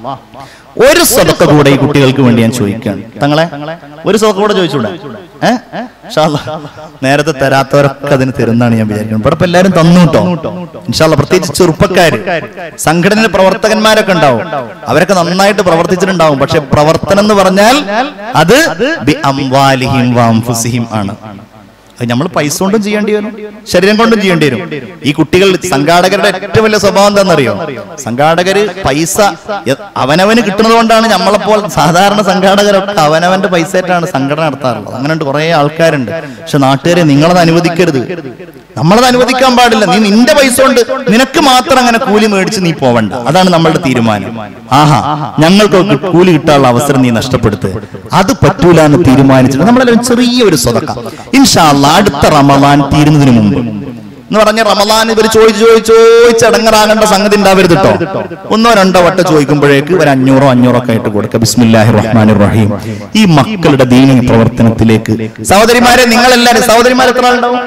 A: ഒരു സ്വതക്ക കൂടെ ഈ കുട്ടികൾക്ക് വേണ്ടി ഞാൻ ചോദിക്കുകയാണ് തങ്ങളെ ഒരു സ്വതക്ക കൂടെ ചോദിച്ചൂടെ ഏഹ് ഇൻഷാ അല്ലാഹ്. നേരത്തെ തരാത്തവരൊക്കെ അതിന് തരുന്നാണ് ഞാൻ വിചാരിക്കുന്നത് ഇവിടെ ഇപ്പൊ എല്ലാവരും തന്നു കേട്ടോ ഇൻഷാല്ല പ്രത്യേകിച്ച് ചെറുപ്പക്കാര് സംഘടനയിലെ പ്രവർത്തകന്മാരൊക്കെ ഉണ്ടാവും അവരൊക്കെ നന്നായിട്ട് പ്രവർത്തിച്ചിട്ടുണ്ടാവും പക്ഷെ പ്രവർത്തനം എന്ന് പറഞ്ഞാൽ അത് ബി അംവാലിഹിം വഅൻഫുസിഹിം ആണ് അത് നമ്മൾ പൈസ കൊണ്ടും ചെയ്യേണ്ടി വരും ശരീരം കൊണ്ടും ചെയ്യേണ്ടി വരും ഈ കുട്ടികൾ സംഘാടകരുടെ ഏറ്റവും വലിയ സ്വഭാവം എന്താണെന്നറിയോ സംഘാടകര് പൈസ എ- അവനവന് കിട്ടുന്നത് കൊണ്ടാണ് നമ്മളെപ്പോൾ സാധാരണ സംഘാടകരൊക്കെ അവനവന്റെ പൈസ ആയിട്ടാണ് സംഘടന നടത്താറുള്ളത് അങ്ങനെ കുറെ ആൾക്കാരുണ്ട് പക്ഷെ നാട്ടുകാരെ നിങ്ങളത് അനുവദിക്കരുത് നമ്മളത് അനുവദിക്കാൻ പാടില്ല നീ നിന്റെ പൈസ കൊണ്ട് നിനക്ക് മാത്രം അങ്ങനെ കൂലി മേടിച്ച് നീ പോവണ്ട അതാണ് നമ്മളുടെ തീരുമാനം ആഹാ ഞങ്ങൾക്ക് കൂലി കിട്ടാനുള്ള അവസരം നീ നഷ്ടപ്പെടുത്തുക അത് പറ്റൂല എന്ന് തീരുമാനിച്ചിട്ട് നമ്മളെല്ലാം ചെറിയ ഒരു സ്വതക്ക ഇൻഷാല്ല അടുത്ത റമദാൻ തീരുന്നതിന് മുമ്പ് എന്ന് പറഞ്ഞ റമദാൻ ഇവർ ചോദിച്ച് ചോദിച്ച് ചോദിച്ച് അടങ്ങറാകേണ്ട സംഗതി ഉണ്ടാവരുത് കേട്ടോ ഒന്നോ രണ്ടോ വട്ടം ചോദിക്കുമ്പോഴേക്ക് ഒരു അഞ്ഞൂറോ അഞ്ഞൂറോ ഒക്കെ ആയിട്ട് കൊടുക്കുക ബിസ്മില്ലാഹി റഹ്മാൻ റഹീം ഈ മക്കളുടെ ദീനീ പ്രവർത്തനത്തിലേക്ക് സഹോദരിമാരെ നിങ്ങളെല്ലാരും സഹോദരിമാർ എത്ര ആളുണ്ടാവും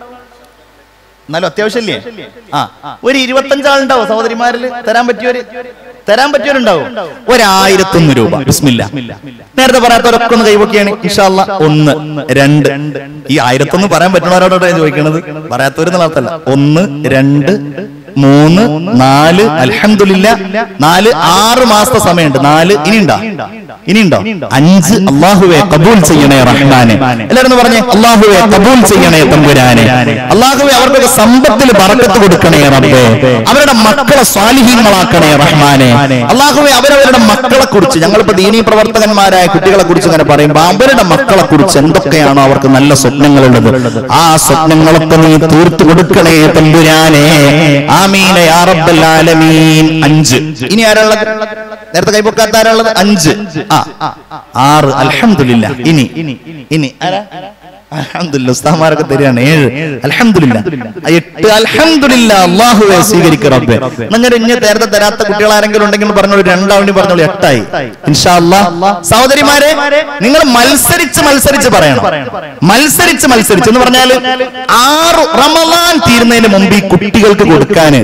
A: എന്നാലും അത്യാവശ്യമില്ലേ ആ ഒരു ഇരുപത്തഞ്ചാളുണ്ടാവും സഹോദരിമാരിൽ തരാൻ പറ്റിയൊരു തരാൻ പറ്റിയവരുണ്ടാവും ഒരായിരത്തൊന്ന് രൂപ ബിസ്മില്ല നേരത്തെ പറയാത്തവരൊക്കെ ഒന്ന് കൈവക്കിയാണ് ഇൻഷാല്ല ഒന്ന് രണ്ട് ഈ ആയിരത്തൊന്ന് പറയാൻ പറ്റുന്നവരോടാണ് ഞാൻ ചോദിക്കണത് പറയാത്തവരെന്നുള്ള അർത്ഥമല്ല ഒന്ന് രണ്ട് മൂന്ന് നാല് അൽഹംദുലില്ല നാല് ആറ് മാസത്തെ സമയമുണ്ട് നാല് ഇനിയുണ്ടോ ഇനിയുണ്ടോ അഞ്ച് അള്ളാഹുവെ കബൂൽ ചെയ്യണേ റഹ്മാനെ എല്ലാവരും ഒന്ന് പറഞ്ഞേ അള്ളാഹുവെ കബൂൽ ചെയ്യണേ തമ്പുരാനെ അള്ളാഹുവെ അവർക്ക് സമ്പത്തിൽ ബറക്കത്ത് കൊടുക്കണേ റബ്ബേ അവരുടെ മക്കളെ സ്വാലിഹീങ്ങളാക്കണേ റഹ്മാനെ അള്ളാഹുവെ അവരവരുടെ മക്കളെ കുറിച്ച് ഞങ്ങളിപ്പോ ദീനീ പ്രവർത്തകന്മാരായ കുട്ടികളെ കുറിച്ച് ഇങ്ങനെ പറയുമ്പോ അവരുടെ മക്കളെ കുറിച്ച് എന്തൊക്കെയാണോ അവർക്ക് നല്ല സ്വപ്നങ്ങളുള്ളത് ആ സ്വപ്നങ്ങളൊക്കെ നീ തീർത്തു കൊടുക്കണേ തമ്പുരാനെ ആമീന യാ റബ്ബൽ ആലമീൻ അഞ്ച് ഇനി ആരുള്ളത് നേരത്തെ കൈപ്പൊക്കാത്ത ആരുള്ളത് അഞ്ച് ആ ആറ് അൽഹംദുലില്ല ഇനി ഇനി ആരാ അൽഹംദുലില്ല ഉസ്താമാരൊക്കെ തരികയാണ് ഏഴ് അൽഹംദുലില്ല എട്ട് അൽഹംദുലില്ല അള്ളാഹുവെ സ്വീകരിക്കുക റബ്ബേ നിങ്ങൾ ഇനി നേരത്തെ തരാത്ത കുട്ടികൾ ആരെങ്കിലും ഉണ്ടെങ്കിൽ പറഞ്ഞോളൂ രണ്ടാവണി പറഞ്ഞോളൂ എട്ടായി ഇൻഷാ അല്ലാഹ് സഹോദരിമാരെ നിങ്ങൾ മത്സരിച്ച് മത്സരിച്ച് പറയണം മത്സരിച്ച് മത്സരിച്ച് എന്ന് പറഞ്ഞാൽ ആറ് റമദാൻ തീരുന്നതിന് മുമ്പ് ഈ കുട്ടികൾക്ക് കൊടുക്കാന്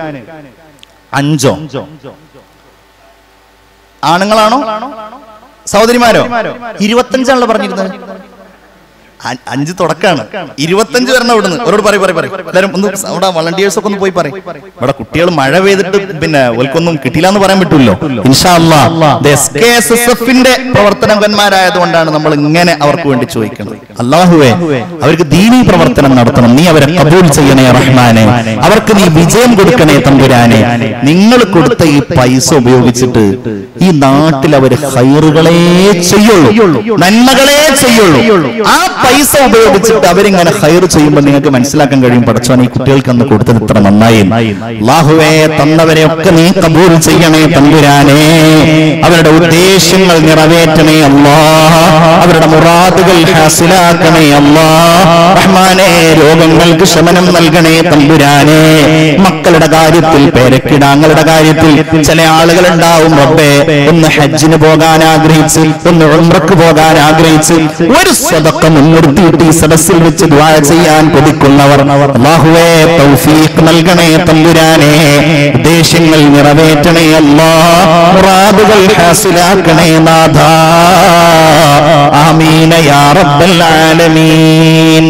A: അഞ്ചോ ആണുങ്ങളാണോ സഹോദരിമാരോ ഇരുപത്തഞ്ചാണല്ലോ പറഞ്ഞിരുന്നത് അ- അഞ്ച് തുടക്കാണ് ഇരുപത്തഞ്ച് വരണം ഇവിടുന്ന് അവരോട് പറയും പറയും പറയും എല്ലാവരും ഒന്ന് അവിടെ വളണ്ടിയേഴ്സ് ഒക്കെ ഒന്ന് പോയി പറയും ഇവിടെ കുട്ടികൾ മഴ പെയ്തിട്ട് പിന്നെ ഓൽക്കൊന്നും കിട്ടില്ല എന്ന് പറയാൻ പറ്റുമല്ലോ എഫിന്റെ പ്രവർത്തനകന്മാരായതുകൊണ്ടാണ് നമ്മൾ ഇങ്ങനെ അവർക്ക് വേണ്ടി ചോദിക്കുന്നത് അള്ളാഹുവേ അവർക്ക് ദീനീ പ്രവർത്തനം നടത്തണം നീ അവരെ കബൂൽ ചെയ്യണേ റഹ്മാനെ അവർക്ക് നീ വിജയം കൊടുക്കണേ തമ്പുരാനെ നിങ്ങൾ കൊടുത്ത ഈ പൈസ ഉപയോഗിച്ചിട്ട് ഈ നാട്ടിൽ അവർ ഹൈറുകളെ ചെയ്യുള്ളൂ നന്മകളെ ചെയ്യുള്ളൂ ആ പൈസ ഉപയോഗിച്ചിട്ട് അവരിങ്ങനെ ഹൈർ ചെയ്യുമ്പോൾ നിങ്ങൾക്ക് മനസ്സിലാക്കാൻ കഴിയും പടച്ചോൻ ഈ കുട്ടികൾക്ക് അന്ന് കൊടുത്തത് ഇത്ര നന്നായി ലാഹുവേ തന്നവരെ ഒക്കെ നീ കബൂൽ ചെയ്യണേ തമ്പുരാനെ അവരുടെ ഉദ്ദേശങ്ങൾ നിറവേറ്റണേ അല്ലാ അവരുടെ മുറാദുകൾ ഹാസിലാക്കണേ അല്ലാ റഹ്മാനെ രോഗങ്ങൾക്ക് ശമനം നൽകണേ തമ്പുരാനെ മക്കളുടെ കാര്യത്തിൽ പേരക്കിടാങ്ങളുടെ കാര്യത്തിൽ ചില ആളുകൾ ഉണ്ടാവും റബ്ബേ ഒന്ന് ഹജ്ജിന് പോകാൻ ആഗ്രഹിച്ച് ഒന്ന് ഉംറക്ക് പോകാൻ ആഗ്രഹിച്ച് ഒരു സ്വതക്കം മുൻനിർത്തിയിട്ട് ഈ സദസ്സിൽ വെച്ച് ദ്വാ ചെയ്യാൻ കൊതിക്കുന്നവർ അല്ലാഹുവേ തൗഫീഖ് നൽകണേ തമ്പുരാനെ ഉദ്ദേശങ്ങൾ നിറവേറ്റണേ അല്ലാ മുറാദുകൾ ഹാസിലാക്കണേ നാഥ ആമീന യാ റബ്ബൽ ആലമീൻ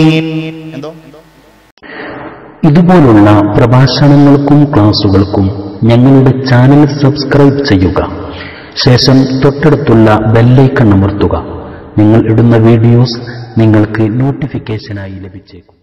B: ഇതുപോലുള്ള പ്രഭാഷണങ്ങൾക്കും ക്ലാസുകൾക്കും ഞങ്ങളുടെ ചാനൽ സബ്സ്ക്രൈബ് ചെയ്യുക ശേഷം തൊട്ടടുത്തുള്ള ബെല്ലൈക്കൺ അമർത്തുക നിങ്ങൾ ഇടുന്ന വീഡിയോസ് നിങ്ങൾക്ക് നോട്ടിഫിക്കേഷനായി ലഭിച്ചേക്കും